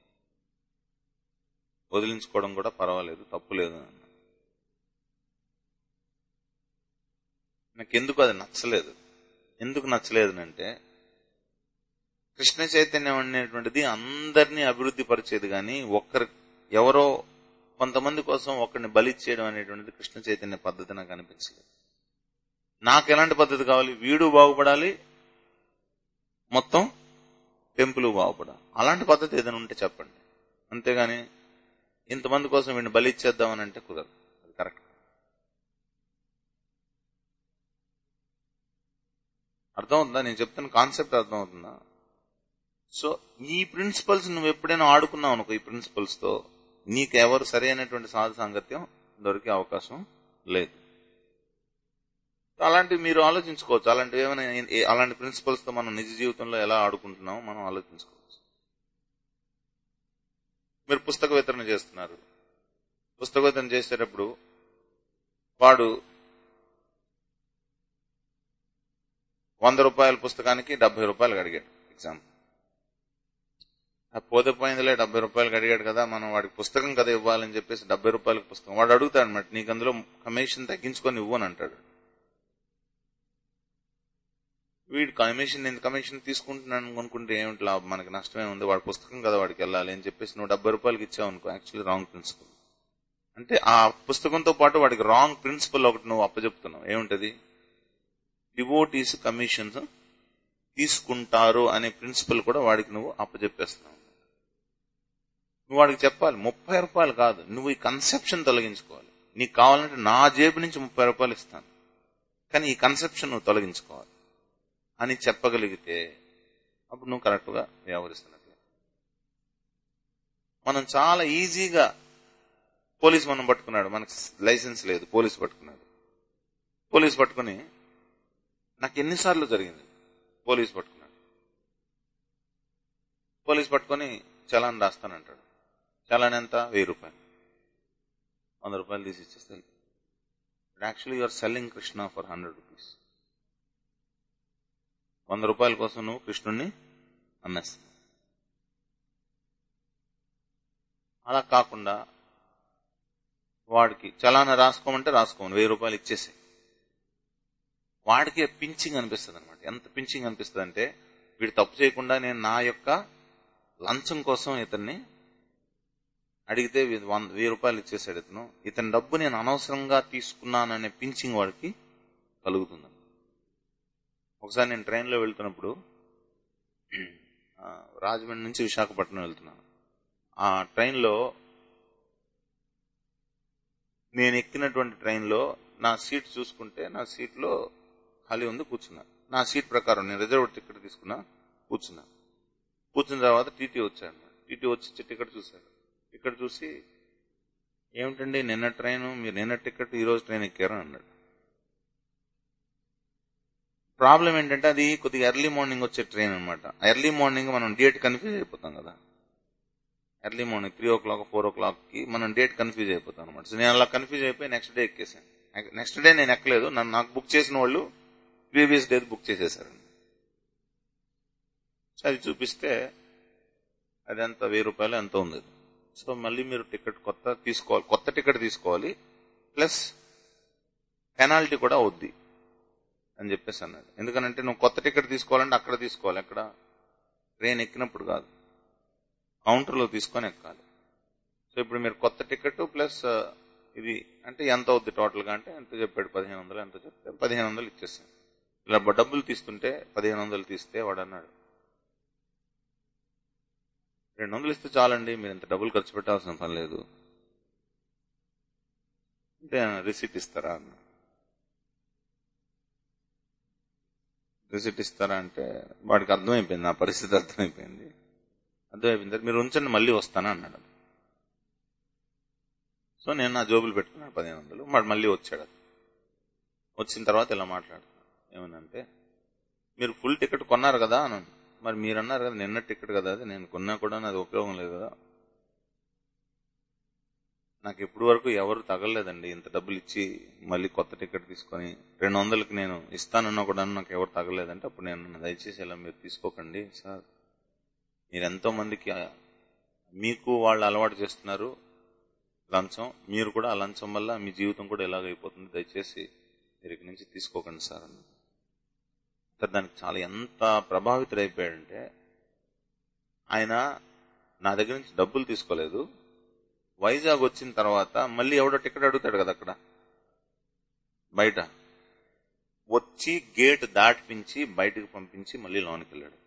వదిలించుకోవడం కూడా పర్వాలేదు తప్పు లేదు అన్న నాకు ఎందుకు అది నచ్చలేదు ఎందుకు నచ్చలేదు అంటే కృష్ణ చైతన్యం అనేటువంటిది అందరినీ అభివృద్ధి పరిచేది కానీ ఒక్కరి ఎవరో కొంతమంది కోసం ఒకరిని బలి చేయడం అనేటువంటిది కృష్ణ చైతన్య పద్ధతి నాకు అనిపించలేదు నాకు ఎలాంటి పద్ధతి కావాలి వీడు బాగుపడాలి మొత్తం టెంపుల్ బాగుపడాలి అలాంటి పద్ధతి ఏదైనా ఉంటే చెప్పండి అంతేగాని ఇంతమంది కోసం వీడిని బలి ఇచ్చేద్దామని అంటే కుదరదు అది కరెక్ట్ అర్థమవుతుందా నేను చెప్తున్న కాన్సెప్ట్ అర్థమవుతుందా సో ఈ ప్రిన్సిపల్స్ నువ్వు ఎప్పుడైనా ఆడుకున్నావు అనుకో ఈ ప్రిన్సిపల్స్ తో నీకు ఎవరు సరైనటువంటి సాధు సాంగత్యం దొరికే అవకాశం లేదు అలాంటివి మీరు ఆలోచించుకోవచ్చు అలాంటివి ఏమైనా ఏ- అలాంటి ప్రిన్సిపల్స్ తో మనం నిజ జీవితంలో ఎలా ఆడుకుంటున్నామో మనం ఆలోచించుకోవచ్చు మీరు పుస్తక వితరణ చేస్తున్నారు పుస్తక వితరణ చేసేటప్పుడు వాడు వంద రూపాయల పుస్తకానికి డెబ్బై రూపాయలు అడిగాడు ఎగ్జాంపుల్ ఆ పోతే పోయిందిలే డెబ్బై రూపాయలకి అడిగాడు కదా మనం వాడికి పుస్తకం కదా ఇవ్వాలని చెప్పేసి డెబ్బై రూపాయలకి పుస్తకం వాడు అడుగుతాడు అనమాట నీకు అందులో కమిషన్ తగ్గించుకొని ఇవ్వు అని అంటాడు వీడు కమిషన్ నేను కమిషన్ తీసుకుంటున్నాను అనుకుంటే ఏమిటి లాభం మనకి నష్టమే ఉంది వాడి పుస్తకం కదా వాడికి వెళ్ళాలి అని చెప్పేసి నువ్వు డెబ్బై రూపాయలకి ఇచ్చావు అనుకో యాక్చువల్లీ రాంగ్ ప్రిన్సిపల్ అంటే ఆ పుస్తకంతో పాటు వాడికి రాంగ్ ప్రిన్సిపల్ ఒకటి నువ్వు అప్పచెప్తున్నావు ఏముంటది డివోటీస్ కమిషన్స్ తీసుకుంటారు అనే ప్రిన్సిపల్ కూడా వాడికి నువ్వు అప్పచెప్పేస్తున్నావు నువ్వు వాడికి చెప్పాలి ముప్పై రూపాయలు కాదు నువ్వు ఈ కన్సెప్షన్ తొలగించుకోవాలి నీకు కావాలంటే నా జేబు నుంచి ముప్పై రూపాయలు ఇస్తాను కానీ ఈ కన్సెప్షన్ నువ్వు తొలగించుకోవాలి అని చెప్పగలిగితే అప్పుడు నువ్వు కరెక్ట్గా వ్యవహరిస్తున్నట్లే మనం చాలా ఈజీగా పోలీస్ మనం పట్టుకున్నాడు మనకు లైసెన్స్ లేదు పోలీస్ పట్టుకున్నాడు పోలీస్ పట్టుకుని నాకు ఎన్నిసార్లు జరిగింది పోలీస్ పట్టుకున్నాడు పోలీస్ పట్టుకొని చలాన్ రాస్తానంటాడు చలాన్ ఎంత వెయ్యి రూపాయలు వంద రూపాయలు తీసి ఇచ్చేస్తే actually you're selling Krishna for hundred rupees వంద రూపాయల కోసం నువ్వు కృష్ణుణ్ణి అమ్మేస్తావు అలా కాకుండా వాడికి చలానా రాసుకోమంటే రాసుకోమని వెయ్యి రూపాయలు ఇచ్చేసి వాడికి పించింగ్ అనిపిస్తుంది అనమాట ఎంత పించింగ్ అనిపిస్తుంది అంటే వీడు తప్పు చేయకుండా నేను నా యొక్క లంచం కోసం ఇతన్ని అడిగితే వీడు వంద వెయ్యి రూపాయలు ఇచ్చేసాడు ఇతను ఇతని డబ్బు నేను అనవసరంగా తీసుకున్నాననే పించింగ్ వాడికి కలుగుతుంది ఒకసారి నేను ట్రైన్లో వెళ్తున్నప్పుడు ఆ, రాజమండ్రి నుంచి విశాఖపట్నం వెళ్తున్నాను ఆ ట్రైన్లో నేను ఎక్కినటువంటి ట్రైన్లో నా సీట్ చూసుకుంటే నా సీట్లో ఖాళీ ఉంది కూర్చున్నా నా సీట్ ప్రకారం నేను రిజర్వ్ టికెట్ తీసుకున్నా కూర్చున్నా కూర్చున్న తర్వాత టీటీ వచ్చాడు టీటీ వచ్చి టికెట్ చూశాడు టికెట్ చూసి ఏమిటండి నిన్న ట్రైన్ మీరు నిన్న టికెట్ ఈ రోజు ట్రైన్ ఎక్కారు అన్నాడు ప్రాబ్లం ఏంటంటే అది కొద్దిగా ఎర్లీ మార్నింగ్ వచ్చే ట్రైన్ అనమాట ఎర్లీ మార్నింగ్ మనం డేట్ కన్ఫ్యూజ్ అయిపోతాం కదా early morning three o'clock four o'clock కి మనం డేట్ కన్ఫ్యూజ్ అయిపోతాం అనమాట సో నేను అలా కన్ఫ్యూజ్ అయిపోయి నెక్స్ట్ డే ఎక్కేసాను నెక్స్ట్ డే నేను ఎక్కలేదు నన్ను నాకు బుక్ చేసిన వాళ్ళు ప్రీవియస్ డే బుక్ చేసేసారండి సో అది చూపిస్తే అది ఎంత వెయ్యి రూపాయలు ఎంత ఉంది సో మళ్ళీ మీరు టికెట్ కొత్త తీసుకోవాలి కొత్త టికెట్ తీసుకోవాలి ప్లస్ పెనాల్టీ కూడా అవుద్ది అని చెప్పేసి అన్నాడు ఎందుకనంటే నువ్వు కొత్త టికెట్ తీసుకోవాలంటే అక్కడ తీసుకోవాలి అక్కడ ట్రైన్ ఎక్కినప్పుడు కాదు కౌంటర్లో తీసుకొని ఎక్కాలి సో ఇప్పుడు మీరు కొత్త టికెట్ ప్లస్ ఇది అంటే ఎంత అవుద్ది టోటల్గా అంటే ఎంత చెప్పాడు పదిహేను వందలు ఎంత చెప్తే పదిహేను వందలు ఇచ్చేసాను ఇలా డబ్బులు తీస్తుంటే పదిహేను వందలు తీస్తే వాడు అన్నాడు రెండు వందలు ఇస్తే చాలండి మీరు ఇంత డబ్బులు ఖర్చు పెట్టాల్సిన పని లేదు అంటే రిసీట్ ఇస్తారా అన్న రిసీట్ ఇస్తారా అంటే వాడికి అర్థమైపోయింది నా పరిస్థితి అర్థమైపోయింది అర్థమైపోయింది తర్వాత మీరు ఉంచండి మళ్ళీ వస్తానా అన్నాడు సో నేను నా జోబులు పెట్టుకున్నాను పదిహేను వందలు వాడు మళ్ళీ వచ్చాడు అది. వచ్చిన తర్వాత ఇలా మాట్లాడుతున్నాను ఏమనంటే మీరు ఫుల్ టికెట్ కొన్నారు కదా అని అన్నాను. మరి మీరు అన్నారు కదా నిన్న టికెట్ కదా అది నేను కొన్నా కూడా అది ఉపయోగం లేదు కదా నాకు ఇప్పుడు వరకు ఎవరు తగలలేదండి ఇంత డబ్బులు ఇచ్చి మళ్ళీ కొత్త టికెట్ తీసుకొని రెండు వందలకి నేను ఇస్తానన్నా కూడా నాకు ఎవరు తగలేదంటే అప్పుడు నేను దయచేసి ఇలా మీరు తీసుకోకండి సార్ మీరు ఎంతో మందికి ఆ, మీకు వాళ్ళు అలవాటు చేస్తున్నారు లంచం మీరు కూడా ఆ లంచం వల్ల మీ జీవితం కూడా ఎలాగైపోతుంది దయచేసి మీరు ఇక్కడి నుంచి తీసుకోకండి సార్ అన్న సార్ దానికి చాలా ఎంత ప్రభావితుడైపోయాడంటే ఆయన నా దగ్గర నుంచి డబ్బులు తీసుకోలేదు వైజాగ్ వచ్చిన తర్వాత మళ్ళీ ఎవడో టికెట్ అడుగుతాడు కదా అక్కడ బయట వచ్చి గేట్ దాటిపించి బయటకు పంపించి మళ్ళీ లోనికి వెళ్ళాడు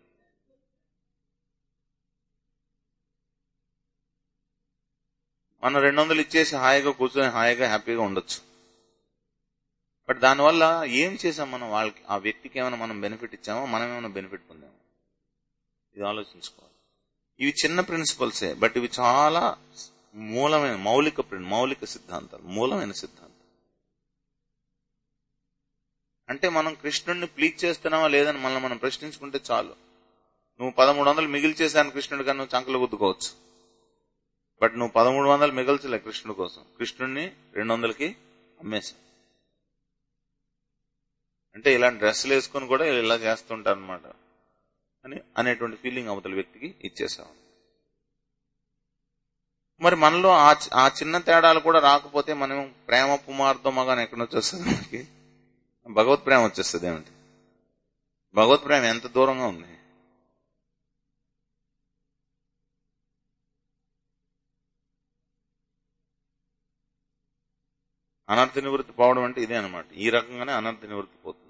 మనం రెండు వందలు ఇచ్చేసి హాయిగా కూర్చొని హాయిగా హ్యాపీగా ఉండొచ్చు బట్ దానివల్ల ఏం చేసాం మనం వాళ్ళకి ఆ వ్యక్తికి ఏమైనా మనం బెనిఫిట్ ఇచ్చామో మనం ఏమైనా బెనిఫిట్ పొందామో ఇది ఆలోచించుకోవాలి ఇవి చిన్న ప్రిన్సిపల్సే బట్ ఇవి చాలా మూలమైన మౌలిక ప్రిన్- మౌలిక సిద్ధాంతాలు మూలమైన సిద్ధాంతం అంటే మనం కృష్ణుడిని ప్లీజ్ చేస్తున్నావా లేదని మనల్ని మనం ప్రశ్నించుకుంటే చాలు నువ్వు పదమూడు వందలు మిగిల్చేసాను కృష్ణుడి కానీ నువ్వు చంకలు గుద్దుకోవచ్చు బట్ నువ్వు పదమూడు వందలు మిగల్చలే కృష్ణుడి కోసం కృష్ణుడిని రెండు వందలకి అమ్మేశావు అంటే ఇలాంటి డ్రెస్సులు వేసుకొని కూడా ఇలా చేస్తుంటారు అనమాట అని అనేటువంటి ఫీలింగ్ అవతల వ్యక్తికి ఇచ్చేసావు మరి మనలో ఆ చి- ఆ చిన్న తేడాలు కూడా రాకపోతే మనం ప్రేమ పుమార్తో మగానే ఎక్కడ వచ్చేస్తుంది మనకి భగవత్ ప్రేమ వచ్చేస్తుంది ఏమిటి భగవత్ ప్రేమ ఎంత దూరంగా ఉంది అనర్థ నివృత్తి పోవడం అంటే ఇదే అనమాట ఈ రకంగానే అనర్థ నివృత్తి పోతుంది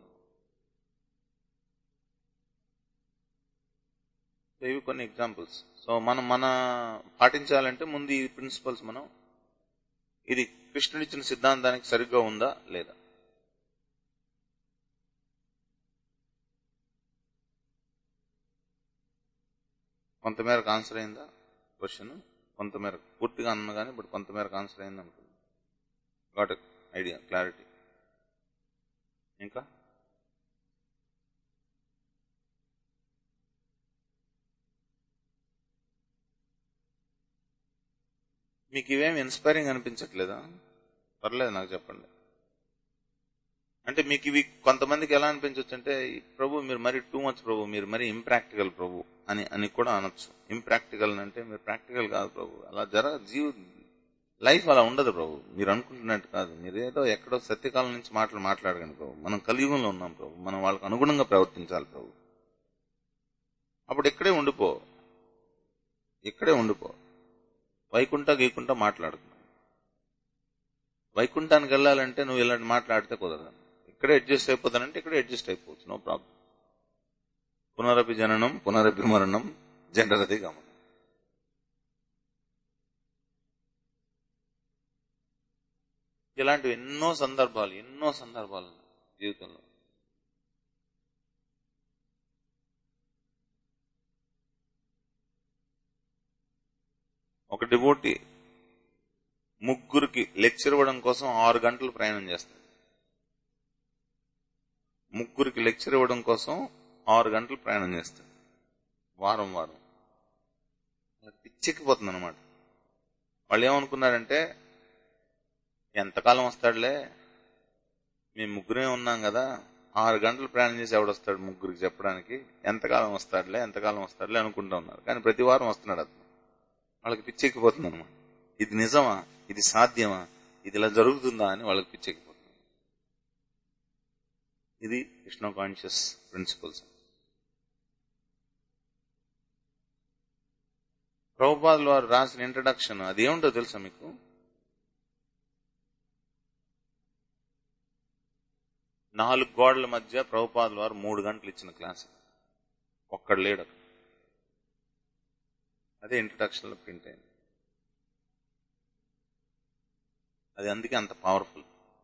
సో ఇవి కొన్ని ఎగ్జాంపుల్స్ సో మనం మన పాటించాలంటే ముందు ఈ ప్రిన్సిపల్స్ మనం ఇది కృష్ణుడిచ్చిన సిద్ధాంతానికి సరిగ్గా ఉందా లేదా కొంతమేరకు ఆన్సర్ అయిందా క్వశ్చన్ కొంతమేరకు పూర్తిగా అన్న కానీ ఇప్పుడు కొంతమేరకు ఆన్సర్ అయింది అనుకుంది గాట్ ఐడియా క్లారిటీ ఇంకా మీకు ఇవేం ఇన్స్పైరింగ్ అనిపించట్లేదా పర్లేదు నాకు చెప్పండి అంటే మీకు ఇవి కొంతమందికి ఎలా అనిపించవచ్చు అంటే ప్రభు మీరు మరి టూ మచ్ ప్రభు మీరు మరి ఇంప్రాక్టికల్ ప్రభు అని అని కూడా అనొచ్చు ఇంప్రాక్టికల్ అంటే మీరు ప్రాక్టికల్ కాదు ప్రభు అలా జర జీవ లైఫ్ అలా ఉండదు ప్రభు మీరు అనుకుంటున్నట్టు కాదు మీరు ఏదో ఎక్కడో సత్యకాలం నుంచి మాటలు మాట్లాడకండి ప్రభు మనం కలియుగంలో ఉన్నాం ప్రభు మనం వాళ్ళకి అనుగుణంగా ప్రవర్తించాలి ప్రభు అప్పుడు ఇక్కడే ఉండిపో ఇక్కడే ఉండిపో వైకుంఠ గీకుంటా మాట్లాడుతున్నావు వైకుంఠానికి వెళ్ళాలంటే నువ్వు ఇలాంటి మాట్లాడితే కుదరదు ఇక్కడే అడ్జస్ట్ అయిపోతానంటే ఇక్కడే అడ్జస్ట్ అయిపోవచ్చు నో ప్రాబ్లం పునరపి జననం పునరపి మరణం జనరది గమనం ఇలాంటివి ఎన్నో సందర్భాలు ఎన్నో సందర్భాలు ఉన్నాయి జీవితంలో ఒక డివోటి ముగ్గురికి లెక్చర్ ఇవ్వడం కోసం ఆరు గంటలు ప్రయాణం చేస్తాడు ముగ్గురికి లెక్చర్ ఇవ్వడం కోసం ఆరు గంటలు ప్రయాణం చేస్తాడు వారం వారం పిచ్చెక్కిపోతుంది అనమాట వాళ్ళు ఏమనుకున్నారంటే ఎంతకాలం వస్తాడులే మేము ముగ్గురే ఉన్నాం కదా ఆరు గంటలు ప్రయాణం చేసి ఎవడొస్తాడు ముగ్గురికి చెప్పడానికి ఎంతకాలం వస్తాడులే ఎంతకాలం వస్తాడులే అనుకుంటా ఉన్నారు కానీ ప్రతి వారం వస్తున్నాడు అతను వాళ్ళకి పిచ్చెక్కిపోతుంది అనమాట ఇది నిజమా ఇది సాధ్యమా ఇది ఇలా జరుగుతుందా అని వాళ్ళకి పిచ్చెక్కిపోతుంది ఇది కృష్ణ కాన్షియస్ ప్రిన్సిపల్స్ ప్రభుపాదులు వారు రాసిన ఇంట్రడక్షన్ అది ఏముంటో తెలుసా మీకు నాలుగు గోడల మధ్య ప్రభుపాదుల వారు మూడు గంటలు ఇచ్చిన క్లాస్ ఒక్కడు లేడు అక్కడ. అదే ఇంట్రడక్షన్ లో ప్రింట్ అయింది అది అందుకే అంత పవర్ఫుల్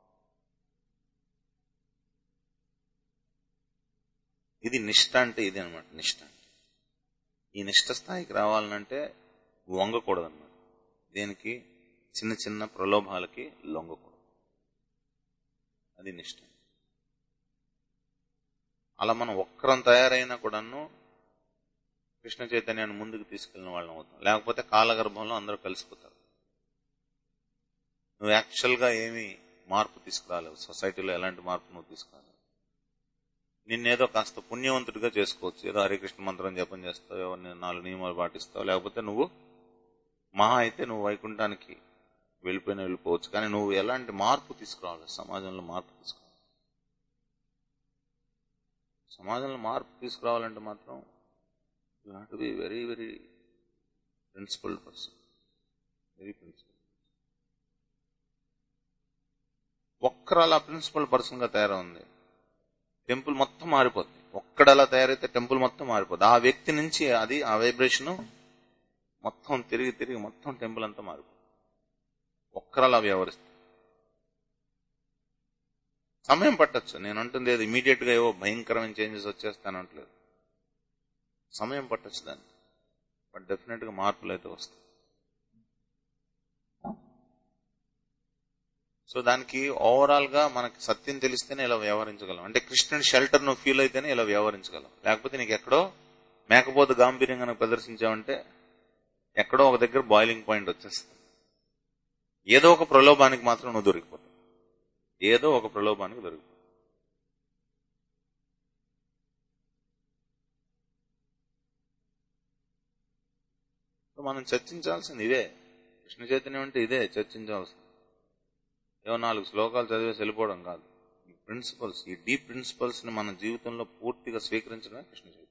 ఇది నిష్ట అంటే ఇది అనమాట నిష్ట అంటే ఈ నిష్ట స్థాయికి రావాలంటే వంగకూడదు అనమాట దేనికి చిన్న చిన్న ప్రలోభాలకి లొంగకూడదు అది నిష్ట అలా మనం ఒక్కరం తయారైనా కూడాను కృష్ణ చైతన్యాన్ని ముందుకు తీసుకెళ్లిన వాళ్ళం అవుతాం లేకపోతే కాలగర్భంలో అందరూ కలిసిపోతారు నువ్వు యాక్చువల్ గా ఏమి మార్పు తీసుకురాలేవు సొసైటీలో ఎలాంటి మార్పు నువ్వు తీసుకురాలేవు నిన్నేదో కాస్త పుణ్యవంతుడిగా చేసుకోవచ్చు ఏదో హరికృష్ణ మంత్రం జపం చేస్తావు ఏవో నీ నాలుగు నియమాలు పాటిస్తావు లేకపోతే నువ్వు మహా అయితే నువ్వు వైకుంఠానికి వెళ్ళిపోయిన వెళ్ళిపోవచ్చు కానీ నువ్వు ఎలాంటి మార్పు తీసుకురావాలి సమాజంలో మార్పు తీసుకురావాలి సమాజంలో మార్పు తీసుకురావాలంటే మాత్రం you have to be very very principled person very principle ఒక్కరు అలా ప్రిన్సిపల్ పర్సన్ గా తయారైంది టెంపుల్ మొత్తం మారిపోద్ది ఒక్కడ అలా తయారైతే టెంపుల్ మొత్తం మారిపోద్ది ఆ వ్యక్తి నుంచి అది ఆ వైబ్రేషన్ మొత్తం తిరిగి తిరిగి మొత్తం టెంపుల్ అంతా మారిపోద్ది ఒక్కరు అలా వ్యవహరిస్తారు సమయం పట్టచ్చు నేను అంటుంది ఏది ఇమీడియట్ గా ఏవో భయంకరమైన చేంజెస్ వచ్చేస్తానంటలేదు సమయం పట్టచ్చు దాన్ని బట్ డెఫినెట్ గా మార్పులు అయితే వస్తాయి సో దానికి ఓవరాల్ గా మనకి సత్యం తెలిస్తేనే ఇలా వ్యవహరించగలం అంటే కృష్ణుడి షెల్టర్ నువ్వు ఫీల్ అయితేనే ఇలా వ్యవహరించగలం లేకపోతే నీకు ఎక్కడో మేకపోతే గాంభీర్యంగా ప్రదర్శించావంటే ఎక్కడో ఒక దగ్గర బాయిలింగ్ పాయింట్ వచ్చేస్తుంది ఏదో ఒక ప్రలోభానికి మాత్రం నువ్వు దొరికిపోతావు ఏదో ఒక ప్రలోభానికి దొరికిపోతావు సో మనం చర్చించాల్సింది ఇదే కృష్ణ చైతన్యం అంటే ఇదే చర్చించాల్సింది ఏవో నాలుగు శ్లోకాలు చదివేసి వెళ్ళిపోవడం కాదు ఈ ప్రిన్సిపల్స్ ఈ డీప్ ప్రిన్సిపల్స్ ని మన జీవితంలో పూర్తిగా స్వీకరించడమే కృష్ణ చైతన్యం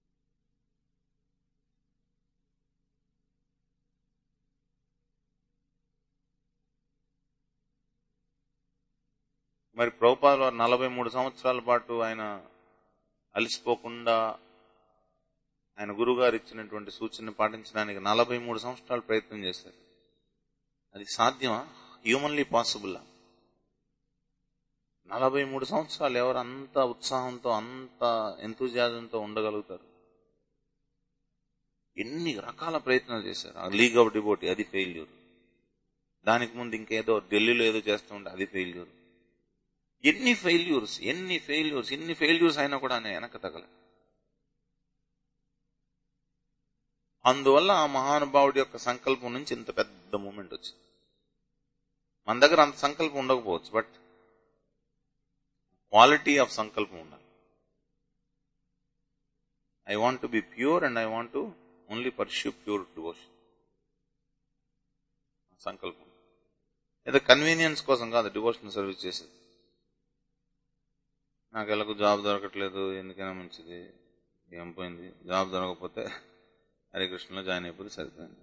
మరి ప్రభుపాద వారు నలభై మూడు సంవత్సరాల పాటు ఆయన అలసిపోకుండా ఆయన గురుగారు ఇచ్చినటువంటి సూచనని పాటించడానికి నలభై మూడు సంవత్సరాలు ప్రయత్నం చేశారు అది సాధ్యమా హ్యూమన్లీ పాసిబుల్ నలభై మూడు సంవత్సరాలు ఎవరు అంత ఉత్సాహంతో అంత ఎంతూజాజంతో ఉండగలుగుతారు ఎన్ని రకాల ప్రయత్నాలు చేశారు ఆ లీగ్ ఆఫ్ డిబోటీ అది ఫెయిల్యూర్ దానికి ముందు ఇంకేదో ఢిల్లీలో ఏదో చేస్తుంటే అది ఫెయిల్యూర్ ఎన్ని ఫెయిల్యూర్స్ ఎన్ని ఫెయిల్యూర్స్ ఎన్ని ఫెయిల్యూర్స్ అయినా కూడా ఆయన వెనక తగల అందువల్ల ఆ మహానుభావుడి యొక్క సంకల్పం నుంచి ఇంత పెద్ద మూమెంట్ వచ్చింది మన దగ్గర అంత సంకల్పం ఉండకపోవచ్చు బట్ క్వాలిటీ ఆఫ్ సంకల్పం ఉండాలి I want to be pure and I want to only pursue pure devotion సంకల్పం ఏదో కన్వీనియన్స్ కోసం కాదు డివోషనల్ సర్వీస్ చేసేది నాకు ఎలాగో జాబ్ దొరకట్లేదు ఎందుకైనా మంచిది ఏం పోయింది జాబ్ దొరకకపోతే హరికృష్ణలో జాయిన్ అయిపోతే సరిపోయింది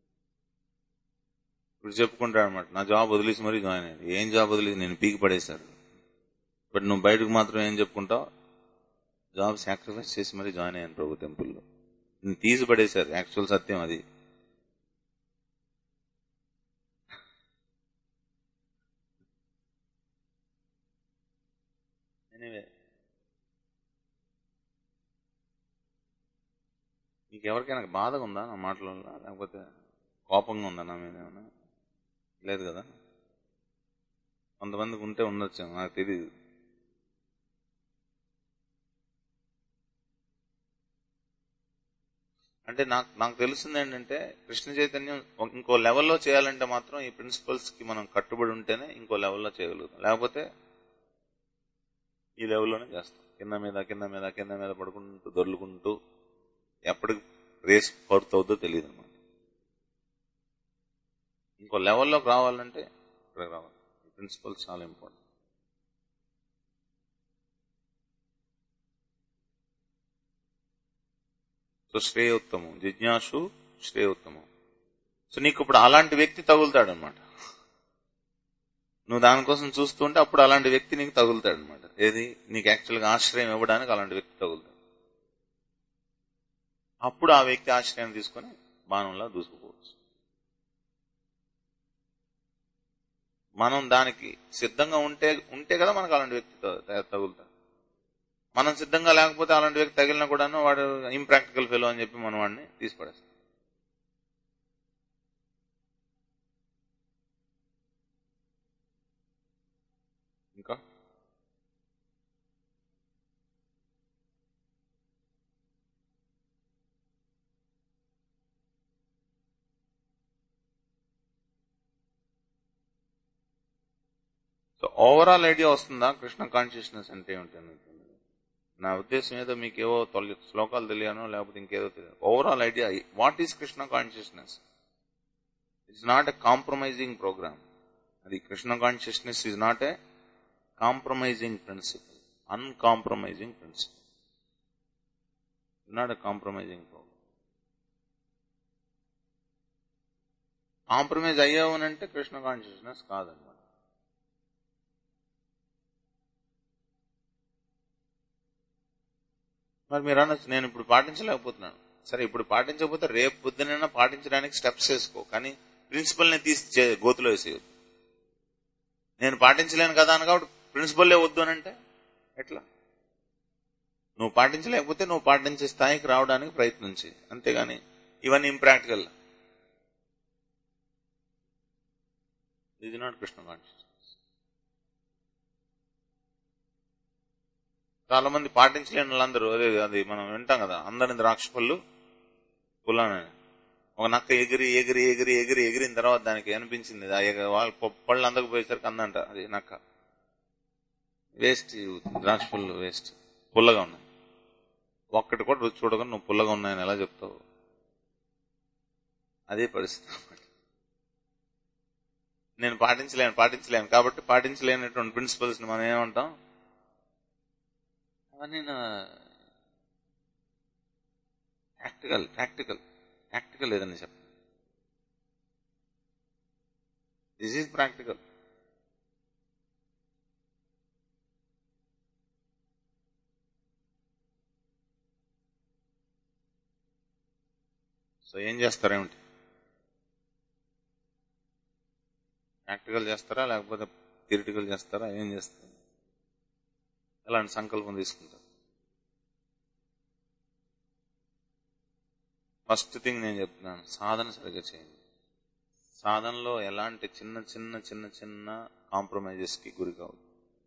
ఇప్పుడు చెప్పుకుంటాడు అనమాట నా జాబ్ వదిలేసి మరీ జాయిన్ అయ్యాడు ఏం జాబ్ వదిలేసి నేను పీకి పడేశాడు బట్ నువ్వు బయటకు మాత్రం ఏం చెప్పుకుంటావు జాబ్ సాక్రిఫైస్ చేసి మరీ జాయిన్ అయ్యాను ప్రభు టెంపుల్లో నేను తీసి పడేశారు యాక్చువల్ సత్యం అది ఎనీవే మీకు ఎవరికైనా బాధగా ఉందా నా మాటల వల్ల లేకపోతే కోపంగా ఉందా నా మీద ఏమైనా లేదు కదా కొంతమందికి ఉంటే ఉండొచ్చు నాకు తెలియదు అంటే నాకు నాకు తెలిసింది ఏంటంటే కృష్ణ చైతన్యం ఇంకో లెవెల్లో చేయాలంటే మాత్రం ఈ ప్రిన్సిపల్స్ కి మనం కట్టుబడి ఉంటేనే ఇంకో లెవెల్లో చేయగలుగుతాం లేకపోతే ఈ లెవెల్లోనే చేస్తాం కింద మీద కింద మీద కింద మీద పడుకుంటూ దొర్లుకుంటూ ఎప్పటికి రేస్ పడుతుందో తెలియదు అనమాట ఇంకో లెవెల్లోకి రావాలంటే ఇక్కడికి రావాలి ప్రిన్సిపల్స్ చాలా ఇంపార్టెంట్ సో శ్రేయోత్తమం జిజ్ఞాసు శ్రేయోత్తమం సో నీకు ఇప్పుడు అలాంటి వ్యక్తి తగులుతాడు అనమాట నువ్వు దానికోసం చూస్తుంటే అప్పుడు అలాంటి వ్యక్తి నీకు తగులుతాడు అనమాట ఏది నీకు యాక్చువల్గా ఆశ్రయం ఇవ్వడానికి అలాంటి వ్యక్తి తగులుతాడు అప్పుడు ఆ వ్యక్తి ఆశ్రయం తీసుకొని బాణంలా దూసుకుపోవచ్చు మనం దానికి సిద్ధంగా ఉంటే ఉంటే కదా మనకు అలాంటి వ్యక్తి తగులుతాడు మనం సిద్ధంగా లేకపోతే అలాంటి వ్యక్తి తగిలినా కూడాను వాడు ఇంప్రాక్టికల్ ఫెలో అని చెప్పి మనం వాడిని తీసిపడేస్తాం ఇంకా సో ఓవరాల్ ఐడియా వస్తుందా కృష్ణ కాన్షియస్నెస్ అంటే ఏమిటి నా ఉద్దేశం ఏదో మీకు ఏవో తొలి శ్లోకాలు తెలియనో లేకపోతే ఇంకేదో తెలియదు overall idea what is Krishna consciousness it's not a compromising program అది Krishna consciousness is not a compromising principle uncompromising principle not a compromising program compromise అయ్యావునంటే కృష్ణ కాన్షియస్నెస్ కాదనమాట మరి మీరు అనొచ్చు నేను ఇప్పుడు పాటించలేకపోతున్నాను సరే ఇప్పుడు పాటించకపోతే రేపు పొద్దునైనా పాటించడానికి స్టెప్స్ వేసుకో కానీ ప్రిన్సిపల్ని తీసి గోతులో వేసేయద్దు నేను పాటించలేను కదా అని కాబట్టి ప్రిన్సిపల్లే వద్దు అని అంటే ఎట్లా నువ్వు పాటించలేకపోతే నువ్వు పాటించే స్థాయికి రావడానికి ప్రయత్నించి అంతేగాని ఇవన్నీ ఇంప్రాక్టికల్ ఇది నాట్ కృష్ణ కాన్షియస్నెస్ చాలా మంది పాటించలేని వాళ్ళందరూ అదే అది మనం వింటాం కదా అందరిని ద్రాక్ష పళ్ళు పుల్లని ఒక నక్క ఎగిరి ఎగిరి ఎగిరి ఎగిరి ఎగిరిన తర్వాత దానికి అనిపించింది వాళ్ళ పళ్ళు అందకపోయేసరికి అందంట అది నక్క వేస్ట్ ద్రాక్ష పళ్ళు వేస్ట్ పుల్లగా ఉన్నాయి ఒక్కటి కూడా రుచి చూడగా నువ్వు పుల్లగా ఉన్నాయని ఎలా చెప్తావు అదే పరిస్థితి నేను పాటించలేను పాటించలేను కాబట్టి పాటించలేనటువంటి ప్రిన్సిపల్స్ ని మనం ఏమంటాం అవన్నీ ప్రాక్టికల్ ప్రాక్టికల్ ప్రాక్టికల్ ఏదని చెప్పండి దిస్ ఈజ్ ప్రాక్టికల్ సో ఏం చేస్తారేమిటి ప్రాక్టికల్ చేస్తారా లేకపోతే థిరిటికల్ చేస్తారా ఏం చేస్తారు ఎలాంటి సంకల్పం తీసుకుంటారు ఫస్ట్ థింగ్ నేను చెప్తున్నాను సాధన సరిగ్గా చేయండి సాధనలో ఎలాంటి చిన్న చిన్న చిన్న చిన్న కాంప్రమైజెస్ కి గురి కావద్దు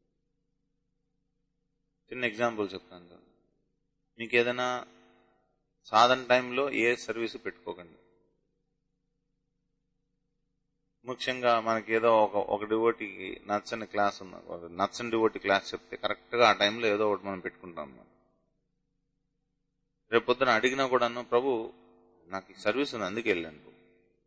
చిన్న ఎగ్జాంపుల్ చెప్తాను చూడండి. మీకు ఏదైనా సాధన టైంలో ఏ సర్వీస్ పెట్టుకోకండి ముఖ్యంగా మనకి ఏదో ఒక ఒక డివోటీకి నచ్చని క్లాస్ ఉన్న ఒక నచ్చని డివోటీ క్లాస్ చెప్తే కరెక్ట్ గా ఆ టైంలో ఏదో ఒకటి మనం పెట్టుకుంటాం అన్నమాట రేపు పొద్దున అడిగినా కూడాను ప్రభు నాకు ఈ సర్వీస్ ఉంది అందుకే వెళ్ళాను ప్రభు."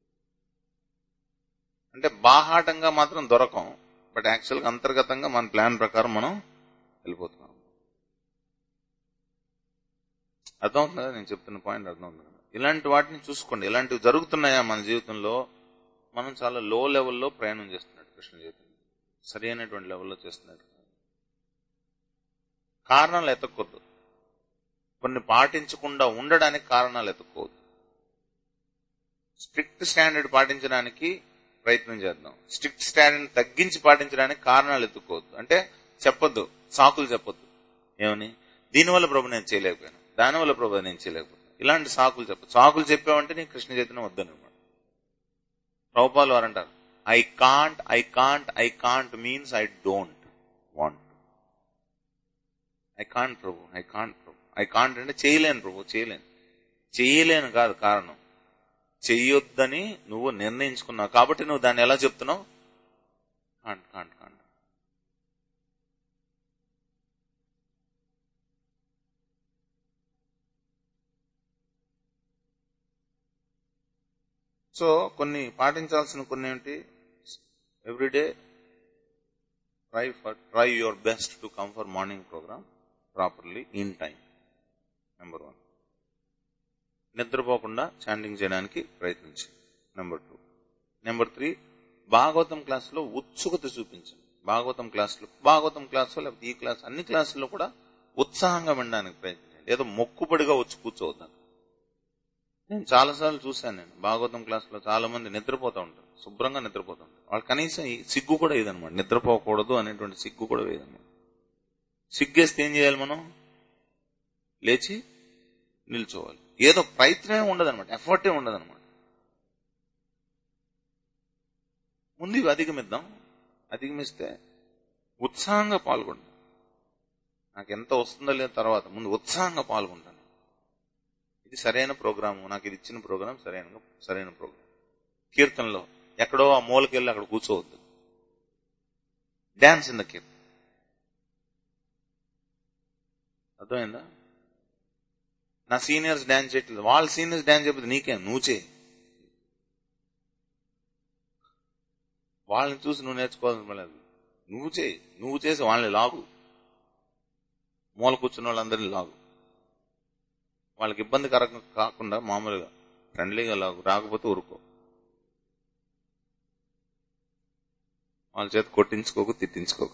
అంటే బాహాటంగా మాత్రం దొరకం బట్ యాక్చువల్గా అంతర్గతంగా మన ప్లాన్ ప్రకారం మనం వెళ్ళిపోతున్నాం అర్థమవుతుంది కదా నేను చెప్తున్న పాయింట్ అర్థమవుతుంది కదా ఇలాంటి వాటిని చూసుకోండి ఇలాంటివి జరుగుతున్నాయా మన జీవితంలో మనం చాలా లో లెవెల్లో ప్రయాణం చేస్తున్నట్టు కృష్ణ జీవితం సరి అయినటువంటి లెవెల్లో చేస్తున్నట్టు కారణాలు ఎతక్కొద్దు కొన్ని పాటించకుండా ఉండడానికి కారణాలు ఎత్తుక్కోవద్దు స్ట్రిక్ట్ స్టాండర్డ్ పాటించడానికి ప్రయత్నం చేద్దాం స్ట్రిక్ట్ స్టాండర్డ్ తగ్గించి పాటించడానికి కారణాలు ఎత్తుక్కోవద్దు అంటే చెప్పొద్దు సాకులు చెప్పొద్దు ఏమని దీనివల్ల ప్రభు నేను చేయలేకపోయాను దానివల్ల ప్రభు నేను చేయలేకపోయాను ఇలాంటి సాకులు చెప్పదు సాకులు చెప్పావంటే నీకు కృష్ణ చైతన్యం వద్దనమాట ప్రభుపాలు వారు అంటారు I can't I can't I can't means I don't want I can't Prabhu I can't Prabhu I can't అంటే చేయలేను ప్రభు చేయలేను చేయలేను కాదు కారణం చెయ్యొద్దని నువ్వు నిర్ణయించుకున్నావు కాబట్టి నువ్వు దాన్ని ఎలా చెప్తున్నావు కాంట్ కాంట్ కాంట్ సో కొన్ని పాటించాల్సిన కొన్ని ఏంటి everyday try for try your best to come for morning program properly in time number one నిద్రపోకుండా చాంటింగ్ చేయడానికి ప్రయత్నించండి number two number three Bhagavatam క్లాసులో ఉత్సుకత చూపించండి భాగవతం క్లాసులో భాగవతం క్లాసు లేకపోతే ఈ క్లాస్ అన్ని క్లాసుల్లో కూడా ఉత్సాహంగా వినడానికి ప్రయత్నించండి ఏదో మొక్కుబడిగా వచ్చి కూర్చోవద్దాను నేను చాలాసార్లు చూశాను నేను భాగవతం క్లాసులో చాలా మంది నిద్రపోతూ ఉంటారు శుభ్రంగా నిద్రపోతూ ఉంటారు వాళ్ళు కనీసం ఈ సిగ్గు కూడా వేయదనమాట నిద్రపోకూడదు అనేటువంటి సిగ్గు కూడా వేయదనమాట సిగ్గేస్తే ఏం చేయాలి మనం లేచి నిల్చోవాలి ఏదో ప్రయత్నమే ఉండదన్నమాట ఎఫర్టే ఉండదన్నమాట ముందు ఇవి అధిగమిద్దాం అధిగమిస్తే ఉత్సాహంగా పాల్గొంటాం నాకు ఎంత వస్తుందో లేదో తర్వాత ముందు ఉత్సాహంగా పాల్గొంటాను ఇది సరైన ప్రోగ్రాము నాకు ఇది ఇచ్చిన ప్రోగ్రాం సరైన సరైన ప్రోగ్రాం కీర్తనలో ఎక్కడో ఆ మూలకెళ్ళి అక్కడ కూర్చోవద్దు డాన్స్ ఇన్ ద కీర్తన అర్థమైందా నా సీనియర్స్ డాన్స్ చేయట్లేదు వాళ్ళ సీనియర్స్ డాన్స్ చెప్పదు నీకేం నువ్వు చేయి వాళ్ళని చూసి నువ్వు నేర్చుకోవాల్సిన లేదు నువ్వు చేయి నువ్వు చేసి వాళ్ళని లాగు మూల కూర్చున్న వాళ్ళందరినీ లాగు వాళ్ళకి ఇబ్బందికరంగా కాకుండా మామూలుగా ఫ్రెండ్లీగా లాగు రాకపోతే ఊరుకో వాళ్ళ చేత కొట్టించుకోకు తిట్టించుకోకు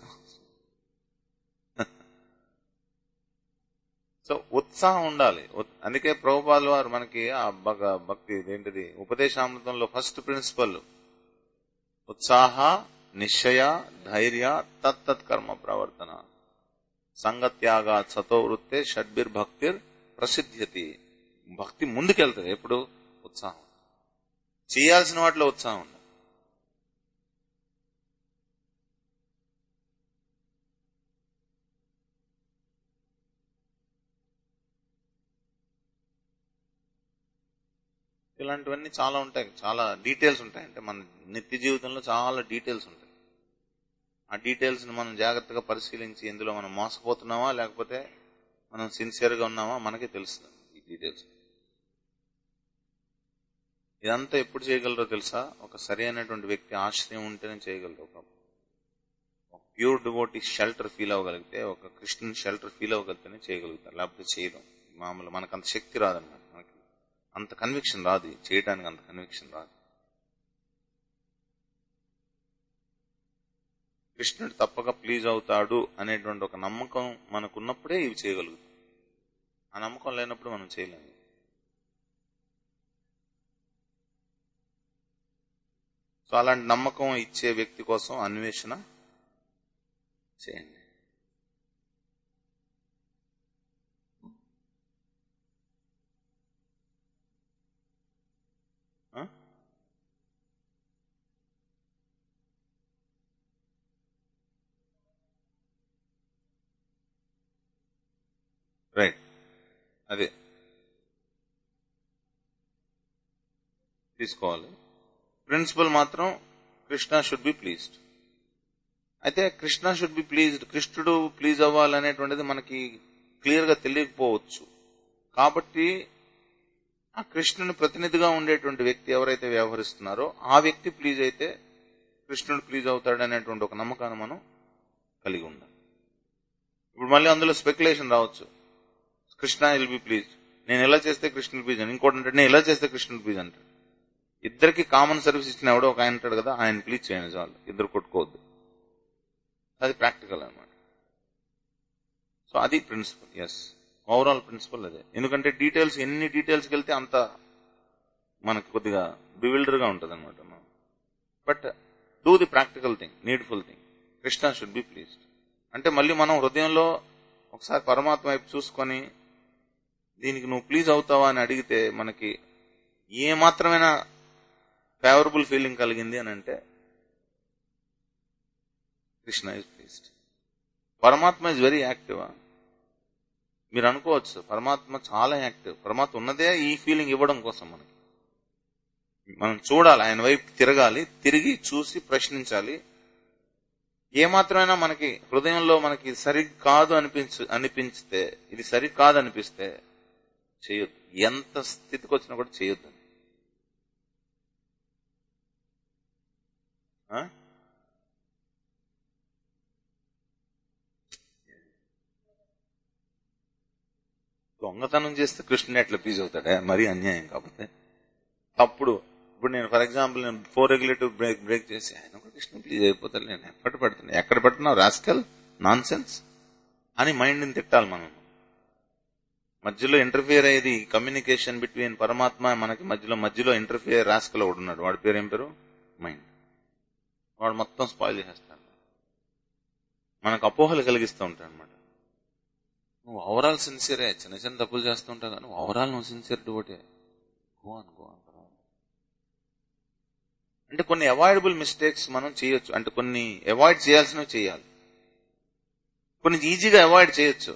సో ఉత్సాహం ఉండాలి ఉత్- అందుకే ప్రభుపాదుల వారు మనకి ఆ భగ భక్తి ఏంటిది ఉపదేశామృతంలో ఫస్ట్ ప్రిన్సిపల్ ఉత్సాహ నిశ్చయ ధైర్య తత్తత్ కర్మ ప్రవర్తన సంగత్యాగా సతో వృత్తే షడ్బిర్ భక్తిర్ ప్రసిద్ధ్యతి భక్తి ముందుకెళ్తుంది ఎప్పుడు ఉత్సాహం చేయాల్సిన వాటిలో ఉత్సాహం ఉంది ఇలాంటివన్నీ చాలా ఉంటాయి చాలా డీటెయిల్స్ ఉంటాయి అంటే మన నిత్య జీవితంలో చాలా డీటెయిల్స్ ఉంటాయి ఆ డీటెయిల్స్ ని మనం జాగ్రత్తగా పరిశీలించి ఇందులో మనం మోసపోతున్నామా లేకపోతే మనం సిన్సియర్ గా ఉన్నామా మనకే తెలుస్తుంది ఈ డీటెయిల్స్ ఇదంతా ఎప్పుడు చేయగలరో తెలుసా ఒక సరి అయినటువంటి వ్యక్తి ఆశ్రయం ఉంటేనే చేయగలరు ఒక ప్యూర్ డివోటీ షెల్టర్ ఫీల్ అవ్వగలిగితే ఒక క్రిస్టియన్ షెల్టర్ ఫీల్ అవ్వగలిగితేనే చేయగలుగుతారు లేకపోతే చేయడం మామూలు మనకు అంత శక్తి రాదన్నమాట మనకి అంత కన్విక్షన్ రాదు ఇది చేయడానికి అంత కన్విక్షన్ రాదు కృష్ణుడు తప్పక ప్లీజ్ అవుతాడు అనేటువంటి ఒక నమ్మకం మనకున్నప్పుడే ఇవి చేయగలుగుతాం ఆ నమ్మకం లేనప్పుడు మనం చేయలేము సో అలాంటి నమ్మకం ఇచ్చే వ్యక్తి కోసం అన్వేషణ చేయండి ఆ? రైట్ అదే తీసుకోవాలి ప్రిన్సిపల్ మాత్రం కృష్ణ షుడ్ బి ప్లీజ్డ్ అయితే కృష్ణ షుడ్ బి ప్లీజ్డ్ కృష్ణుడు ప్లీజ్ అవ్వాలనేటువంటిది మనకి క్లియర్ గా తెలియకపోవచ్చు కాబట్టి ఆ కృష్ణుని ప్రతినిధిగా ఉండేటువంటి వ్యక్తి ఎవరైతే వ్యవహరిస్తున్నారో ఆ వ్యక్తి ప్లీజ్ అయితే కృష్ణుడు ప్లీజ్ అవుతాడు అనేటువంటి ఒక నమ్మకాన్ని మనం కలిగి ఉండాలి ఇప్పుడు మళ్ళీ అందులో స్పెక్యులేషన్ రావచ్చు కృష్ణ విల్ బి ప్లీజ్ నేను ఎలా చేస్తే కృష్ణుడు ప్లీజ్ అని ఇంకోటి అంటే నేను ఎలా చేస్తే కృష్ణుడు ప్లీజ్ అంటాడు ఇద్దరికి కామన్ సర్వీస్ ఇచ్చిన ఎవడో ఒక ఆయన అంటాడు కదా ఆయన ప్లీజ్ చేయండి చాలు ఇద్దరు కొట్టుకోవద్దు అది ప్రాక్టికల్ అన్నమాట సో అది ప్రిన్సిపల్ ఎస్ ఓవరాల్ ప్రిన్సిపల్ అదే ఎందుకంటే డీటెయిల్స్ ఎన్ని డీటెయిల్స్కి వెళ్తే అంత మనకి కొద్దిగా బివిల్డర్ గా ఉంటుంది అనమాట but do the practical thing needful thing Krishna should be pleased అంటే మళ్ళీ మనం హృదయంలో ఒకసారి పరమాత్మ వైపు చూసుకొని దీనికి నువ్వు ప్లీజ్ అవుతావా అని అడిగితే మనకి ఏ మాత్రమైనా ఫేవరబుల్ ఫీలింగ్ కలిగింది అని అంటే కృష్ణ ఇస్ ప్లీజ్డ్ పరమాత్మ ఇస్ వెరీ యాక్టివ్ మీరు అనుకోవచ్చు పరమాత్మ చాలా యాక్టివ్ పరమాత్మ ఉన్నదే ఈ ఫీలింగ్ ఇవ్వడం కోసం మనకి మనం చూడాలి ఆయన వైపు తిరగాలి తిరిగి చూసి ప్రశ్నించాలి ఏమాత్రమైనా మనకి హృదయంలో మనకి సరి కాదు అనిపించు అనిపించితే ఇది సరి కాదు అనిపిస్తే చేయొద్దు ఎంత స్థితికి వచ్చినా కూడా చేయొద్దు ఆ? దొంగతనం చేస్తే కృష్ణుడు ఎట్లా ప్లీజ్ అవుతాడా మరీ అన్యాయం కాకపోతే తప్పుడు ఇప్పుడు నేను ఫర్ ఎగ్జాంపుల్ నేను ఫోర్ రెగ్యులేటివ్ బ్రేక్ బ్రేక్ చేసి ఆయన కూడా కృష్ణ ప్లీజ్ అయిపోతాడు నేను ఎప్పటి పడుతున్నా ఎక్కడ పడుతున్నావు రాస్కల్ నాన్ సెన్స్ అని మైండ్ని తిట్టాలి మనం మధ్యలో ఇంటర్ఫియర్ అయ్యేది కమ్యూనికేషన్ బిట్వీన్ పరమాత్మ మనకి మధ్యలో మధ్యలో ఇంటర్ఫియర్ రాస్కల్ ఒకడు ఉన్నాడు వాడి పేరు ఏం పేరు మైండ్ వాడు మొత్తం స్పాయిల్ చేసేస్తాడు మనకు అపోహలు కలిగిస్తూ ఉంటాడు అనమాట నువ్వు ఓవరాల్ సిన్సియరే చిన్న చిన్న తప్పులు చేస్తూ ఉంటావు కానీ ఓవరాల్ నువ్వు సిన్సియర్ డివోటే గో అని గో అని అంటే కొన్ని అవాయిడబుల్ మిస్టేక్స్ మనం చేయొచ్చు అంటే కొన్ని అవాయిడ్ చేయాల్సినవి చేయాలి కొన్ని ఈజీగా అవాయిడ్ చేయొచ్చు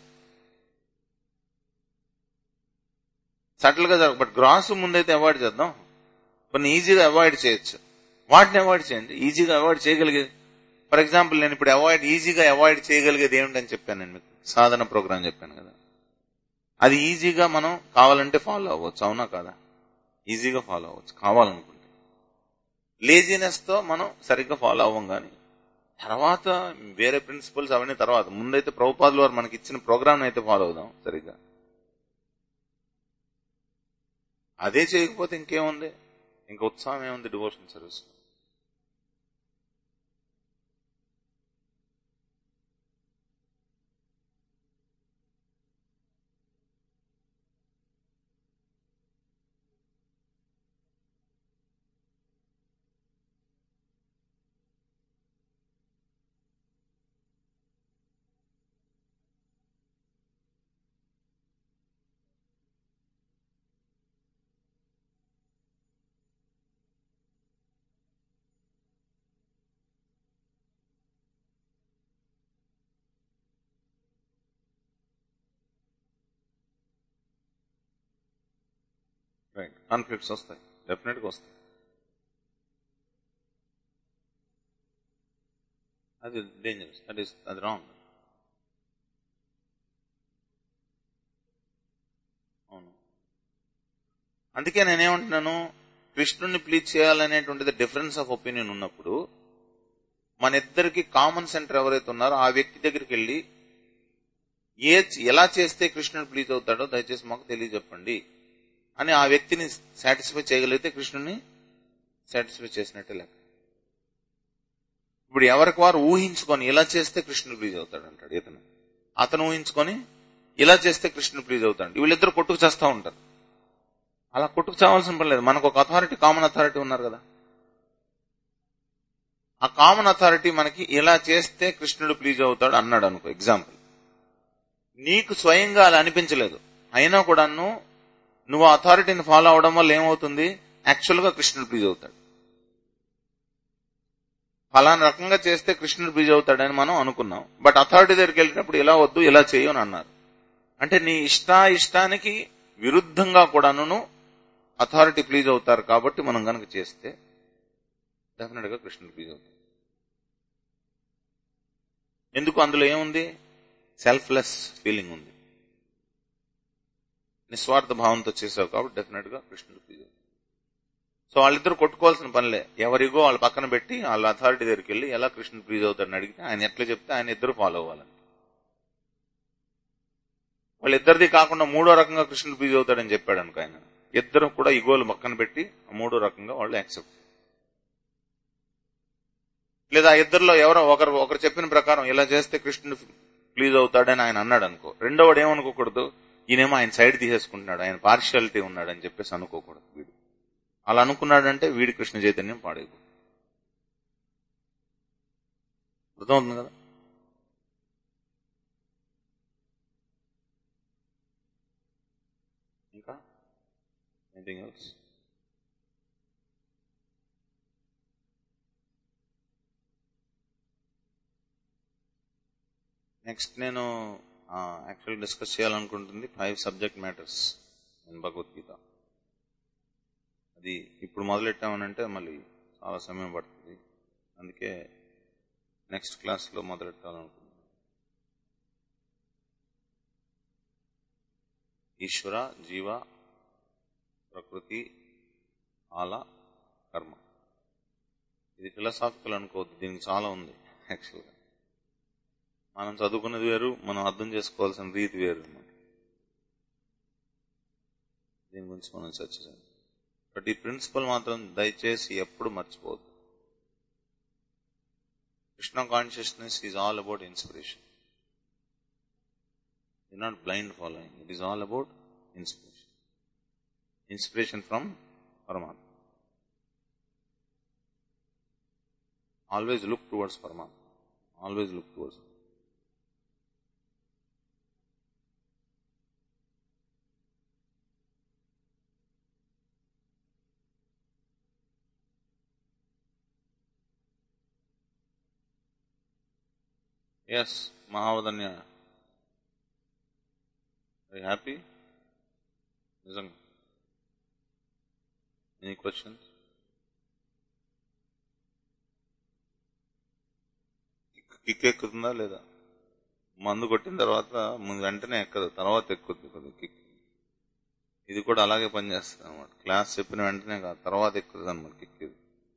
సటిల్ గా జరగ బట్ గ్రాస్ ముందైతే అవాయిడ్ చేద్దాం కొన్ని ఈజీగా అవాయిడ్ చేయొచ్చు వాటిని అవాయిడ్ చేయండి ఈజీగా అవాయిడ్ చేయగలిగేది ఫర్ ఎగ్జాంపుల్ నేను ఇప్పుడు అవాయిడ్ ఈజీగా అవాయిడ్ చేయగలిగేది ఏమిటని చెప్పాను నేను మీకు సాధన ప్రోగ్రామ్ చెప్పాను కదా అది ఈజీగా మనం కావాలంటే ఫాలో అవ్వచ్చు అవునా కాదా ఈజీగా ఫాలో అవ్వచ్చు కావాలనుకుంటే లేజినెస్ తో మనం సరిగ్గా ఫాలో అవ్వం కానీ తర్వాత వేరే ప్రిన్సిపల్స్ అవన్నీ తర్వాత ముందైతే ప్రభుపాదులు వారు మనకి ఇచ్చిన ప్రోగ్రామ్ అయితే ఫాలో అవుదాం సరిగ్గా అదే చేయకపోతే ఇంకేముంది ఇంకా ఉత్సాహం ఏముంది డివోషన్ సర్వీస్ రైట్ కాన్ఫ్లిక్ట్స్ వస్తాయి డెఫినెట్ గా వస్తాయి అది డేంజరస్ దట్ ఈస్ అది రాంగ్ అవును అందుకే నేనేమంటున్నాను కృష్ణుడిని ప్లీజ్ చేయాలనేటువంటిది డిఫరెన్స్ ఆఫ్ ఒపీనియన్ ఉన్నప్పుడు మన ఇద్దరికి కామన్ సెంటర్ ఎవరైతే ఉన్నారో ఆ వ్యక్తి దగ్గరికి వెళ్ళి ఏ ఎలా చేస్తే కృష్ణుడు ప్లీజ్ అవుతాడో దయచేసి మాకు తెలియజెప్పండి అని ఆ వ్యక్తిని సాటిస్ఫై చేయగలిగితే కృష్ణుని సాటిస్ఫై చేసినట్టే లెక్క ఇప్పుడు ఎవరికి వారు ఊహించుకొని ఇలా చేస్తే కృష్ణుడు ప్లీజ్ అవుతాడు అంటాడు ఇతను అతను ఊహించుకొని ఇలా చేస్తే కృష్ణుడు ప్లీజ్ అవుతాడు వీళ్ళిద్దరు కొట్టుకు చేస్తూ ఉంటారు అలా కొట్టుకు చావాల్సిన పని లేదు మనకు ఒక అథారిటీ కామన్ అథారిటీ ఉన్నారు కదా ఆ కామన్ అథారిటీ మనకి ఇలా చేస్తే కృష్ణుడు ప్లీజ్ అవుతాడు అన్నాడు అనుకో ఎగ్జాంపుల్ నీకు స్వయంగా అలా అనిపించలేదు అయినా కూడా నువ్వు ఆ అథారిటీని ఫాలో అవడం వల్ల ఏమవుతుంది యాక్చువల్ గా కృష్ణుడు ప్లీజ్ అవుతాడు ఫలానా రకంగా చేస్తే కృష్ణుడు ప్లీజ్ అవుతాడని మనం అనుకున్నాం బట్ అథారిటీ దగ్గరికి వెళ్ళినప్పుడు ఇలా వద్దు ఇలా చేయు అని అన్నారు అంటే నీ ఇష్ట ఇష్టానికి విరుద్ధంగా కూడాను అథారిటీ ప్లీజ్ అవుతారు కాబట్టి మనం గనక చేస్తే డెఫినెట్ గా కృష్ణుడు ప్లీజ్ అవుతాడు ఎందుకు అందులో ఏముంది సెల్ఫ్లెస్ ఫీలింగ్ ఉంది నిస్వార్థ భావంతో చేసావు కాబట్టి డెఫినెట్ గా కృష్ణుడు ప్లీజ్ అవుతాడు సో వాళ్ళిద్దరు కొట్టుకోవాల్సిన పనిలే ఎవరిగో వాళ్ళ పక్కన పెట్టి వాళ్ళ అథారిటీ దగ్గరికి వెళ్ళి ఎలా కృష్ణుడు ప్లీజ్ అవుతాడని అడిగితే ఆయన ఎట్లా చెప్తే ఆయన ఇద్దరు ఫాలో అవ్వాలని వాళ్ళిద్దరిది కాకుండా మూడో రకంగా కృష్ణుడు ప్లీజ్ అవుతాడని చెప్పాడు అనుకో ఆయన ఇద్దరు కూడా ఇగోలు పక్కన పెట్టి ఆ మూడో రకంగా వాళ్ళు యాక్సెప్ట్ లేదా ఇద్దరిలో ఎవరో ఒకరు ఒకరు చెప్పిన ప్రకారం ఇలా చేస్తే కృష్ణుడు ప్లీజ్ అవుతాడని ఆయన అన్నాడు అనుకో రెండోవాడు ఏమనుకోకూడదు ఈయనేమో ఆయన సైడ్ తీసేసుకుంటున్నాడు ఆయన పార్షియాలిటీ ఉన్నాడు అని చెప్పేసి అనుకోకూడదు వీడు అలా అనుకున్నాడంటే వీడి కృష్ణ చైతన్యం పాడైపోతుంది అర్థమవుతుంది కదా ఇంకా ఎనీథింగ్ ఎల్స్ నెక్స్ట్ నేను యాక్చువల్ డిస్కస్ చేయాలనుకుంటుంది five subject matters in Bhagavad Gita అది ఇప్పుడు మొదలెట్టామనంటే మళ్ళీ చాలా సమయం పడుతుంది అందుకే నెక్స్ట్ క్లాస్లో మొదలెట్టాలనుకుంటున్నాను ఈశ్వర జీవ ప్రకృతి ఆల కర్మ ఇది ఫిలసాఫికల్ అనుకోవద్దు దీనికి చాలా ఉంది యాక్చువల్గా మనం చదువుకున్నది వేరు మనం అర్థం చేసుకోవాల్సిన రీతి వేరు అన్నమాట దీని గురించి మనం చర్చ చేద్దాం బట్ ఈ ప్రిన్సిపల్ మాత్రం దయచేసి ఎప్పుడు మర్చిపోవద్దు Krishna consciousness is all about inspiration you not blind following it is all about inspiration inspiration from పరమాత్మ ఆల్వేస్ లుక్ టువర్డ్స్ పరమాత్మ ఆల్వేస్ లుక్ టువర్డ్స్ ఎస్ మహావదన్య ఐ హ్యాపీ నిజంగా ఎనీ క్వశ్చన్స్ కిక్ ఎక్కుతుందా లేదా మందు కొట్టిన తర్వాత ముందు వెంటనే ఎక్కదు తర్వాత ఎక్కుద్ది కొద్దిగా కిక్ ఇది కూడా అలాగే పనిచేస్తుంది అనమాట క్లాస్ చెప్పిన వెంటనే కాదు తర్వాత ఎక్కుతుంది అనమాట కిక్ ఇది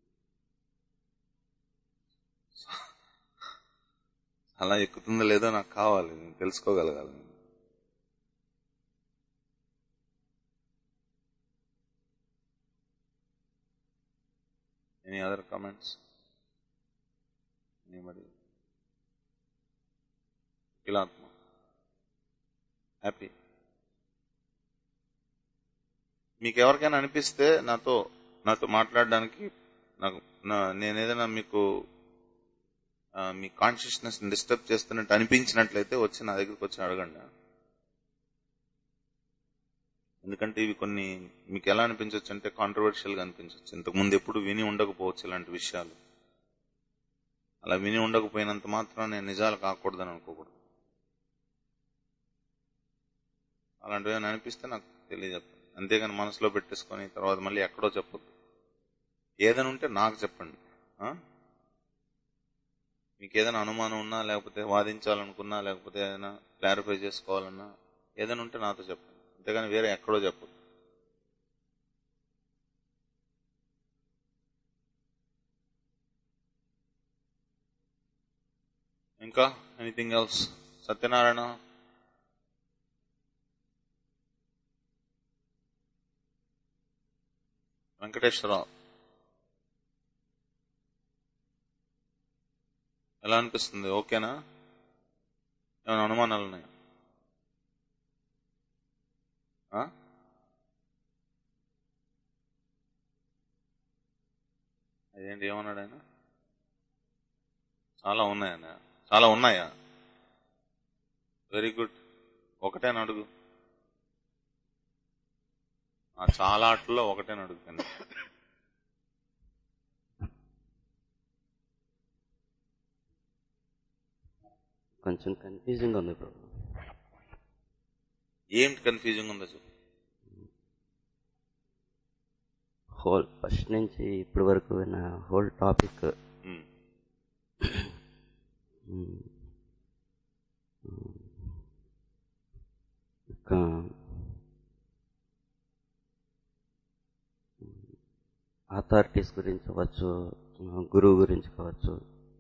అలా ఎక్కుతుందో లేదో నాకు కావాలి నేను తెలుసుకోగలగాలి నేను ఎనీ అదర్ కామెంట్స్ ఎనీబడి కిలాత్మ హ్యాపీ మీకు ఎవరికైనా అనిపిస్తే నాతో నాతో మాట్లాడడానికి నాకు నేను ఏదైనా మీకు మీ కాన్షియస్నెస్ డిస్టర్బ్ చేస్తున్నట్టు అనిపించినట్లయితే వచ్చి నా దగ్గరికి వచ్చి అడగండి ఎందుకంటే ఇవి కొన్ని మీకు ఎలా అనిపించవచ్చు అంటే కాంట్రవర్షియల్ గా అనిపించవచ్చు ఇంతకు ముందు ఎప్పుడు విని ఉండకపోవచ్చు ఇలాంటి విషయాలు అలా విని ఉండకపోయినంత మాత్రం నేను నిజాలు కాకూడదని అనుకోకూడదు అలాంటివి ఏమైనా అనిపిస్తే నాకు తెలియజెప్పండి అంతేగాని మనసులో పెట్టేసుకొని తర్వాత మళ్ళీ ఎక్కడో చెప్పొద్దు ఏదైనా ఉంటే నాకు చెప్పండి మీకు ఏదైనా అనుమానం ఉన్నా లేకపోతే వాదించాలనుకున్నా లేకపోతే ఏదైనా క్లారిఫై చేసుకోవాలన్నా ఏదైనా ఉంటే నాతో చెప్పండి అంతేగాని వేరే ఎక్కడో చెప్పదు ఇంకా ఎనీథింగ్ ఎల్స్ సత్యనారాయణ వెంకటేశ్వరరావు ఎలా అనిపిస్తుంది ఓకేనా ఏమైనా అనుమానాలు ఉన్నాయా అదేంటి ఏమన్నాడు ఆయన చాలా ఉన్నాయా చాలా ఉన్నాయా వెరీ గుడ్ ఒకటేని అడుగు ఆ చాలా ఆటల్లో ఒకటేని అడుగుతాను కొంచెం కన్ఫ్యూజింగ్ ఉంది బ్రో ఏంటి కన్ఫ్యూజింగ్ ఉందో చెప్పు హోల్ ఫస్ట్ నుంచి ఇప్పటి వరకు విన్న హోల్ టాపిక్ ఉమ్. ఇంకా అథారిటీస్ గురించి అవ్వచ్చు గురువు గురించి కావచ్చు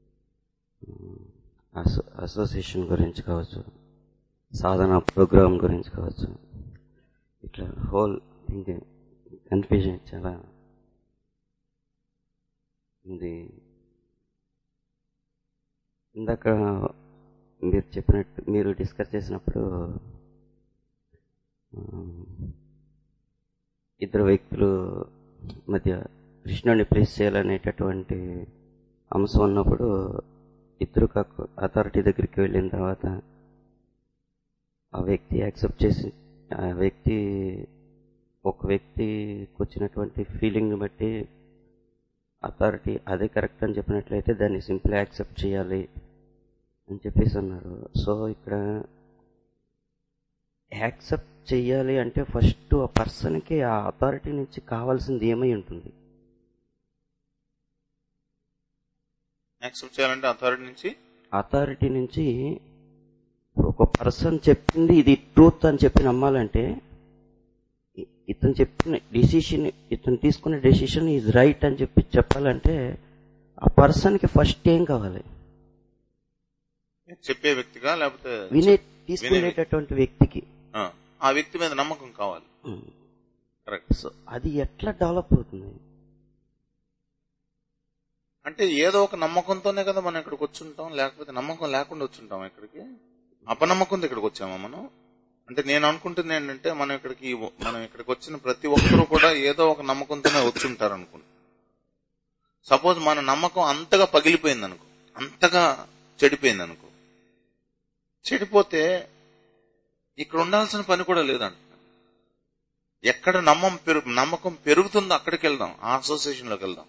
అసో అసోసియేషన్ గురించి కావచ్చు సాధన ప్రోగ్రామ్ గురించి కావచ్చు ఇట్లా హోల్ థింగ్ కన్ఫ్యూజన్ చాలా ఇది ఇందాక మీరు చెప్పినట్టు మీరు డిస్కస్ చేసినప్పుడు ఆ, ఇద్దరు వ్యక్తులు మధ్య కృష్ణుడిని ప్లేస్ చేయాలనేటటువంటి అంశం ఉన్నప్పుడు ఇద్దరు కాకు అథారిటీ దగ్గరికి వెళ్ళిన తర్వాత ఆ వ్యక్తి యాక్సెప్ట్ చేసి ఆ వ్యక్తి ఒక వ్యక్తికి వచ్చినటువంటి ఫీలింగ్ని బట్టి అథారిటీ అదే కరెక్ట్ అని చెప్పినట్లయితే దాన్ని సింపుల్ యాక్సెప్ట్ చేయాలి అని చెప్పేసి అన్నారు సో ఇక్కడ యాక్సెప్ట్ చేయాలి అంటే ఫస్ట్ ఆ పర్సన్కి ఆ అథారిటీ నుంచి కావాల్సింది ఏమై ఉంటుంది యాక్సెప్ట్ చేయాలంటే అథారిటీ నుంచి అథారిటీ నుంచి ఒక పర్సన్ చెప్పింది ఇది ట్రూత్ అని చెప్పి నమ్మాలంటే ఇ- ఇతను చెప్పిన డిసిషన్ ఇతను తీసుకున్న డెసిషన్ ఈజ్ రైట్ అని చెప్పి చెప్పాలంటే ఆ పర్సన్కి ఫస్ట్ ఏం కావాలి చెప్పే వ్యక్తిగా లేకపోతే వినే తీసుకునేటటువంటి వ్యక్తికి ఆ, ఆ వ్యక్తి మీద నమ్మకం కావాలి ఉమ్. కరెక్ట్ సో అది ఎట్లా డెవలప్ అవుతుంది అంటే ఏదో ఒక నమ్మకంతోనే కదా మనం ఇక్కడికి వచ్చుంటాం లేకపోతే నమ్మకం లేకుండా వచ్చుంటాం ఇక్కడికి అపనమ్మకంతో ఇక్కడికి వచ్చామా మనం అంటే నేను అనుకుంటుంది ఏంటంటే మనం ఇక్కడికి మనం ఇక్కడికి వచ్చిన ప్రతి ఒక్కరూ కూడా ఏదో ఒక నమ్మకంతోనే వచ్చుంటారు అనుకుంటా సపోజ్ మన నమ్మకం అంతగా పగిలిపోయింది అనుకో అంతగా చెడిపోయింది అనుకో చెడిపోతే ఇక్కడ ఉండాల్సిన పని కూడా లేదంట ఎక్కడ నమ్మం పెరుగు నమ్మకం పెరుగుతుందో అక్కడికి వెళ్దాం ఆ అసోసియేషన్లోకి వెళ్దాం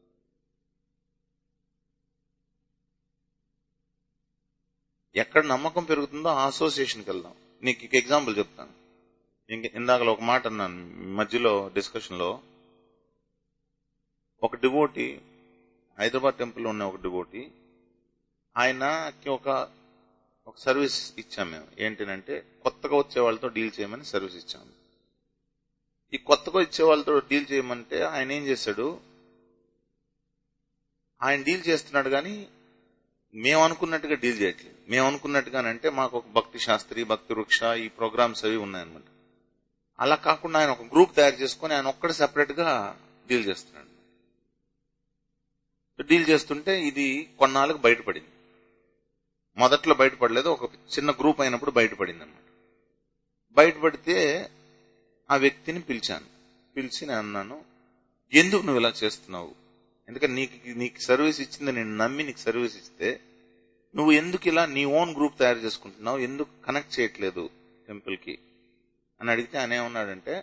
ఎక్కడ నమ్మకం పెరుగుతుందో ఆ అసోసియేషన్కి వెళ్దాం నీకు ఇక ఎగ్జాంపుల్ చెప్తాను ఇంక ఇందాకలో ఒక మాట అన్నాను మధ్యలో డిస్కషన్ లో ఒక డివోటి హైదరాబాద్ టెంపుల్ ఉన్న ఒక డివోటి ఆయనకి ఒక ఒక సర్వీస్ ఇచ్చాం మేము ఏంటంటే కొత్తగా వచ్చే వాళ్ళతో డీల్ చేయమని సర్వీస్ ఇచ్చాము ఈ కొత్తగా ఇచ్చే వాళ్ళతో డీల్ చేయమంటే ఆయన ఏం చేశాడు ఆయన డీల్ చేస్తున్నాడు కానీ మేము అనుకున్నట్టుగా డీల్ చేయట్లేదు మేము అనుకున్నట్టుగానంటే మాకు ఒక భక్తి శాస్త్రి భక్తి వృక్ష ఈ ప్రోగ్రామ్స్ అవి ఉన్నాయన్నమాట అలా కాకుండా ఆయన ఒక గ్రూప్ తయారు చేసుకుని ఆయన ఒక్కడే సెపరేట్ గా డీల్ చేస్తున్నాడు డీల్ చేస్తుంటే ఇది కొన్నాళ్ళకు బయటపడింది మొదట్లో బయటపడలేదు ఒక చిన్న గ్రూప్ అయినప్పుడు బయటపడింది అనమాట బయటపడితే ఆ వ్యక్తిని పిలిచాను పిలిచి నేను అన్నాను ఎందుకు నువ్వు ఇలా చేస్తున్నావు ఎందుకంటే నీకు నీకు సర్వీస్ ఇచ్చింది నేను నమ్మి నీకు సర్వీస్ ఇస్తే నువ్వు ఎందుకు ఇలా నీ ఓన్ గ్రూప్ తయారు చేసుకుంటున్నావు ఎందుకు కనెక్ట్ చేయట్లేదు టెంపుల్ కి అని అడిగితే ఆయన ఏమన్నాడంటే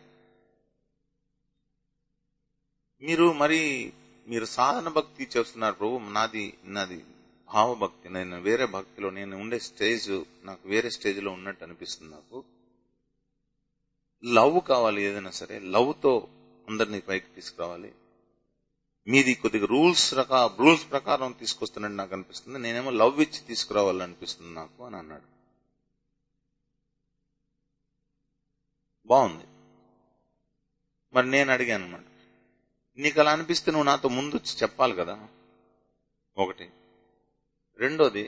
మీరు మరి మీరు సాధన భక్తి చేస్తున్నారు ప్రభు నాది నాది భావభక్తి నేను వేరే భక్తిలో నేను ఉండే స్టేజ్ నాకు వేరే స్టేజ్ లో ఉన్నట్టు అనిపిస్తుంది నాకు లవ్ కావాలి ఏదైనా సరే లవ్ తో అందరినీ పైకి తీసుకురావాలి మీది కొద్దిగా రూల్స్ రకా రూల్స్ ప్రకారం తీసుకొస్తున్నట్టు నాకు అనిపిస్తుంది నేనేమో లవ్ ఇచ్చి తీసుకురావాలనిపిస్తుంది నాకు అని అన్నాడు బాగుంది మరి నేను అడిగాను అనమాట నీకు అలా అనిపిస్తే నువ్వు నాతో ముందు వచ్చి చెప్పాలి కదా ఒకటి రెండోది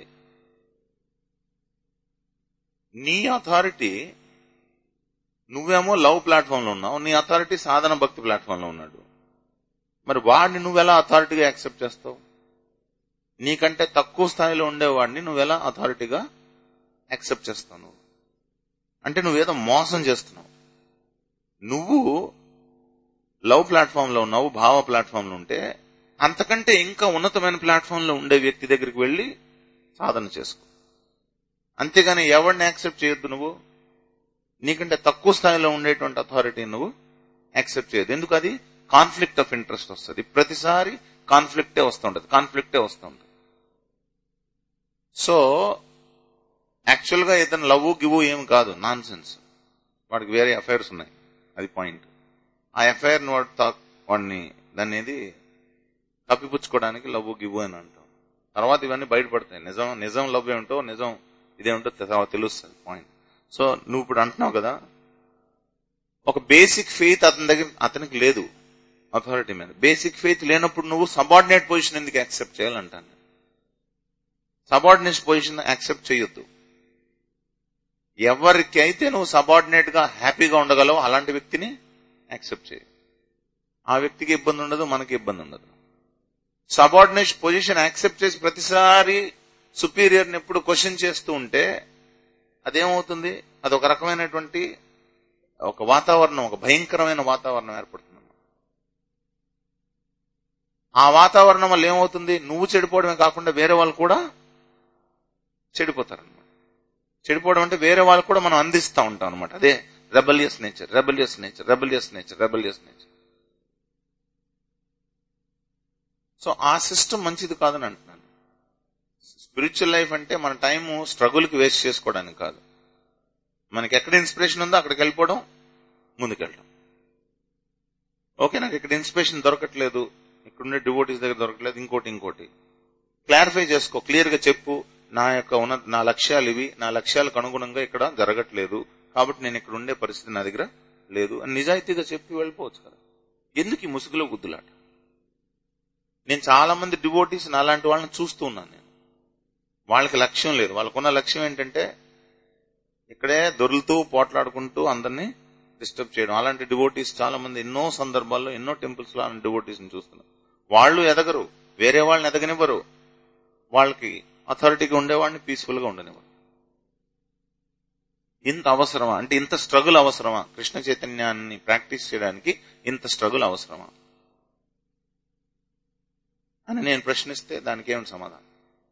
నీ అథారిటీ నువ్వేమో లవ్ ప్లాట్ఫామ్ లో ఉన్నావు నీ అథారిటీ సాధన భక్తి ప్లాట్ఫామ్ లో ఉన్నాడు మరి వాడిని నువ్వెలా అథారిటీగా యాక్సెప్ట్ చేస్తావు నీకంటే తక్కువ స్థాయిలో ఉండేవాడిని నువ్వెలా అథారిటీగా యాక్సెప్ట్ చేస్తావు నువ్వు అంటే నువ్వేదో మోసం చేస్తున్నావు నువ్వు లవ్ ప్లాట్ఫామ్ లో ఉన్నావు భావ ప్లాట్ఫామ్ లో ఉంటే అంతకంటే ఇంకా ఉన్నతమైన ప్లాట్ఫామ్ లో ఉండే వ్యక్తి దగ్గరికి వెళ్ళి సాధన చేసుకో అంతేగాని ఎవరిని యాక్సెప్ట్ చేయొద్దు నువ్వు నీకంటే తక్కువ స్థాయిలో ఉండేటువంటి అథారిటీ నువ్వు యాక్సెప్ట్ చేయదు ఎందుకు అది కాన్ఫ్లిక్ట్ ఆఫ్ ఇంట్రెస్ట్ వస్తుంది ప్రతిసారి కాన్ఫ్లిక్టే వస్తుంటది కాన్ఫ్లిక్టే వస్తుంది సో యాక్చువల్ గా ఇతను లవ్ గివ్ ఏం కాదు నాన్ సెన్స్ వాడికి వేరే అఫైర్స్ ఉన్నాయి అది పాయింట్ ఆ ఎఫ్ఐఆర్ వాడు తా- వాడిని దాన్ని ఏది కప్పిపుచ్చుకోవడానికి లవ్ గివ్ అని అంటాం తర్వాత ఇవన్నీ బయటపడతాయి నిజం నిజం లవ్ ఏమిటో నిజం ఇదేమిటో తర్వాత తెలుస్తుంది పాయింట్ సో నువ్వు ఇప్పుడు అంటున్నావు కదా ఒక బేసిక్ ఫెయిత్ అతని దగ్గర అతనికి లేదు అథారిటీ మీద బేసిక్ ఫెయిత్ లేనప్పుడు నువ్వు సబార్డినేట్ పొజిషన్ ఎందుకు యాక్సెప్ట్ చేయాలంటాను సబార్డినేట్ పొజిషన్ యాక్సెప్ట్ చేయొద్దు ఎవరికైతే నువ్వు సబార్డినేట్ గా హ్యాపీగా ఉండగలవో అలాంటి వ్యక్తిని యాక్సెప్ట్ చేయి ఆ వ్యక్తికి ఇబ్బంది ఉండదు మనకి ఇబ్బంది ఉండదు సబార్డినేట్ పొజిషన్ యాక్సెప్ట్ చేసి ప్రతిసారి సుపీరియర్ ని ఎప్పుడు క్వశ్చన్ చేస్తూ ఉంటే అదేమవుతుంది అది ఒక రకమైనటువంటి ఒక వాతావరణం ఒక భయంకరమైన వాతావరణం ఏర్పడుతుంది ఆ వాతావరణం వల్ల ఏమవుతుంది నువ్వు చెడిపోవడమే కాకుండా వేరే వాళ్ళు కూడా చెడిపోతారు అనమాట చెడిపోవడం అంటే వేరే వాళ్ళు కూడా మనం అందిస్తూ ఉంటాం అనమాట అదే rebellious nature rebellious nature rebellious nature rebellious nature so ఆ సిస్టమ్ మంచిది కాదని అంటున్నాను స్పిరిచువల్ లైఫ్ అంటే మన టైం స్ట్రగుల్ కి వేస్ట్ చేసుకోవడానికి కాదు మనకి ఎక్కడ ఇన్స్పిరేషన్ ఉందో అక్కడికి వెళ్ళిపోవడం ముందుకెళ్ళడం ఓకే నాకు ఇక్కడ ఇన్స్పిరేషన్ దొరకట్లేదు ఇక్కడుండే డివోటీస్ దగ్గర దొరకట్లేదు ఇంకోటి ఇంకోటి క్లారిఫై చేసుకో క్లియర్ గా చెప్పు నా యొక్క ఉన్న నా లక్ష్యాలు ఇవి నా లక్ష్యాలకు అనుగుణంగా ఇక్కడ జరగట్లేదు కాబట్టి నేను ఇక్కడ ఉండే పరిస్థితి నా దగ్గర లేదు అని నిజాయితీగా చెప్పి వెళ్ళిపోవచ్చు కదా ఎందుకు ఈ ముసుగులో గుద్దులాట నేను చాలా మంది డివోటీస్ అలాంటి వాళ్ళని చూస్తూ ఉన్నాను నేను వాళ్ళకి లక్ష్యం లేదు వాళ్ళకున్న లక్ష్యం ఏంటంటే ఇక్కడే దొరులుతూ పోట్లాడుకుంటూ అందరినీ డిస్టర్బ్ చేయడం అలాంటి డివోటీస్ చాలా మంది ఎన్నో సందర్భాల్లో ఎన్నో టెంపుల్స్ లో అలాంటి డివోటీస్ చూస్తున్నాం వాళ్ళు ఎదగరు వేరే వాళ్ళని ఎదగనివ్వరు వాళ్ళకి అథారిటీగా ఉండేవాడిని పీస్ఫుల్ గా ఉండనివ్వరు ఇంత అవసరమా అంటే ఇంత స్ట్రగుల్ అవసరమా కృష్ణ చైతన్యాన్ని ప్రాక్టీస్ చేయడానికి ఇంత స్ట్రగుల్ అవసరమా అని నేను ప్రశ్నిస్తే దానికి ఏమిటి సమాధానం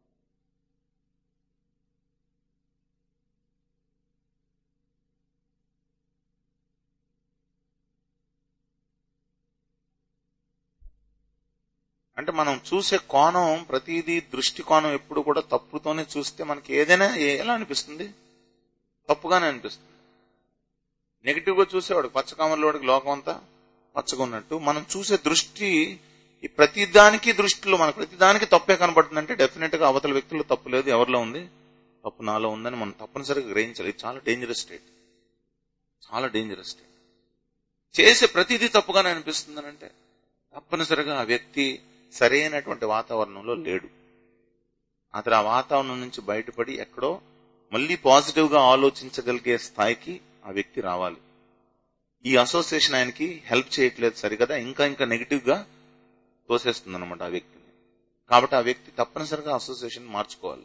అంటే మనం చూసే కోణం ప్రతిదీ దృష్టి కోణం ఎప్పుడు కూడా తప్పుతోనే చూస్తే మనకి ఏదైనా ఏ- ఎలా అనిపిస్తుంది తప్పుగానే అనిపిస్తుంది నెగిటివ్ గా చూసేవాడు పచ్చకామర్లోడికి లోకం అంతా పచ్చగా ఉన్నట్టు మనం చూసే దృష్టి ఈ ప్రతిదానికి దృష్టిలో మనకు ప్రతిదానికి తప్పే కనబడుతుందంటే డెఫినెట్ గా అవతల వ్యక్తుల్లో తప్పు లేదు ఎవరిలో ఉంది తప్పు నాలో ఉందని మనం తప్పనిసరిగా గ్రహించాలి ఇది చాలా డేంజరస్ స్టేట్ చాలా డేంజరస్ స్టేట్ చేసే ప్రతిదీ తప్పుగానే అనిపిస్తుంది అంటే తప్పనిసరిగా ఆ వ్యక్తి సరైనటువంటి వాతావరణంలో లేడు అతను ఆ వాతావరణం నుంచి బయటపడి ఎక్కడో మళ్ళీ పాజిటివ్ గా ఆలోచించగలిగే స్థాయికి ఆ వ్యక్తి రావాలి ఈ అసోసియేషన్ ఆయనకి హెల్ప్ చేయట్లేదు సరికదా ఇంకా ఇంకా నెగిటివ్ గా తోసేస్తుంది అనమాట ఆ వ్యక్తిని కాబట్టి ఆ వ్యక్తి తప్పనిసరిగా అసోసియేషన్ మార్చుకోవాలి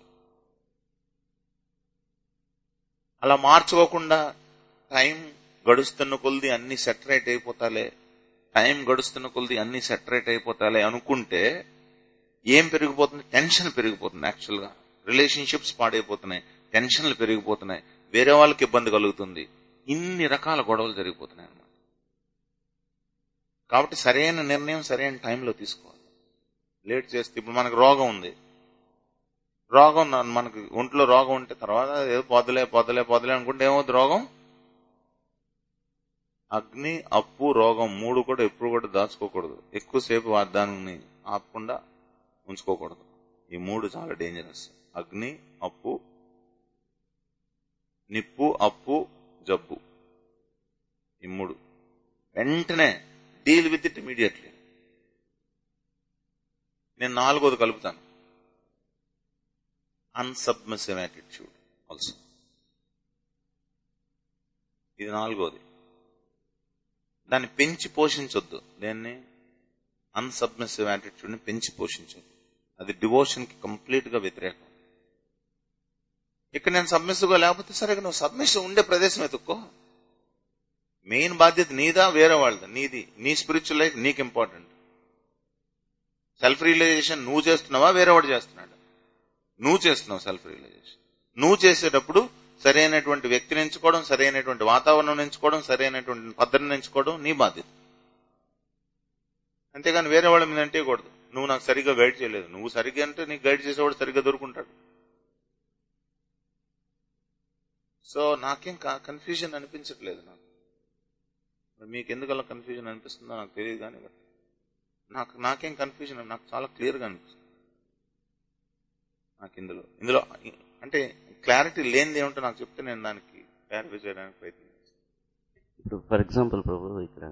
అలా మార్చుకోకుండా టైం గడుస్తున్న కొద్ది అన్ని సెటరేట్ అయిపోతాలే టైం గడుస్తున్న కొద్ది అన్ని సెటరేట్ అయిపోతాలే అనుకుంటే ఏం పెరిగిపోతుంది టెన్షన్ పెరిగిపోతుంది యాక్చువల్ గా రిలేషన్షిప్స్ పాడైపోతున్నాయి టెన్షన్లు పెరిగిపోతున్నాయి వేరే వాళ్ళకి ఇబ్బంది కలుగుతుంది ఇన్ని రకాల గొడవలు జరిగిపోతున్నాయి అన్నమాట కాబట్టి సరైన నిర్ణయం సరైన టైంలో తీసుకోవాలి లేట్ చేస్తే ఇప్పుడు మనకు రోగం ఉంది రోగం నా- మనకు ఒంట్లో రోగం ఉంటే తర్వాత ఏదో పొదలే పొదలే పొదలే అనుకుంటే ఏమవుతుంది రోగం అగ్ని అప్పు రోగం మూడు కూడా ఎప్పుడు కూడా దాచుకోకూడదు ఎక్కువసేపు వా- దానిని ఆపకుండా ఉంచుకోకూడదు ఈ మూడు చాలా డేంజరస్ అగ్ని అప్పు నిప్పు అప్పు జబ్బు ఈ మూడు వెంటనే డీల్ విత్ ఇట్ ఇమీడియట్లీ నేను నాలుగోది కలుపుతాను అన్సబ్మిసివ్ యాటిట్యూడ్ ఆల్సో ఇది నాలుగోది దాన్ని పెంచి పోషించొద్దు దేన్ని అన్సబ్మిసివ్ యాటిట్యూడ్ ని పెంచి పోషించొద్దు అది డివోషన్ కి కంప్లీట్ గా వ్యతిరేకం ఇక్కడ నేను సబ్మిసివ్ గా లేకపోతే సరే ఇక నువ్వు సబ్మిసివ్ ఉండే ప్రదేశం ఎత్తుక్కో మెయిన్ బాధ్యత నీదా వేరే వాళ్ళదా నీది నీ స్పిరిచువల్ లైఫ్ నీకు ఇంపార్టెంట్ సెల్ఫ్ రియలైజేషన్ నువ్వు చేస్తున్నావా వేరేవాడు చేస్తున్నాడు నువ్వు చేస్తున్నావు సెల్ఫ్ రియలైజేషన్ నువ్వు చేసేటప్పుడు సరైనటువంటి వ్యక్తిని ఎంచుకోవడం సరైనటువంటి వాతావరణం ఎంచుకోవడం సరైనటువంటి పద్ధతిని ఎంచుకోవడం నీ బాధ్యత అంతేగాని వేరే వాళ్ళ మీద అంటే కూడదు నువ్వు నాకు సరిగ్గా గైడ్ చేయలేదు నువ్వు సరిగ్గా అంటే నీకు గైడ్ చేసేవాడు సరిగ్గా దొరుకుంటాడు సో నాకేం కన్ఫ్యూజన్ అనిపించట్లేదు నాకు మరి మీకు ఎందుకు అలా కన్ఫ్యూజన్ అనిపిస్తుందో నాకు తెలియదు కానీ but నాకు నాకేం కన్ఫ్యూజన్ నాకు చాలా క్లియర్గా అనిపిస్తుంది నాకు ఇందులో ఇందులో అంటే క్లారిటీ లేనిది ఏమిటో నాకు చెప్తే నేను దానికి క్లారిఫై చేయడానికి ప్రయత్నం చేస్తాను ఇప్పుడు ఫర్ ఎగ్జాంపుల్ ప్రభు ఇక్కడ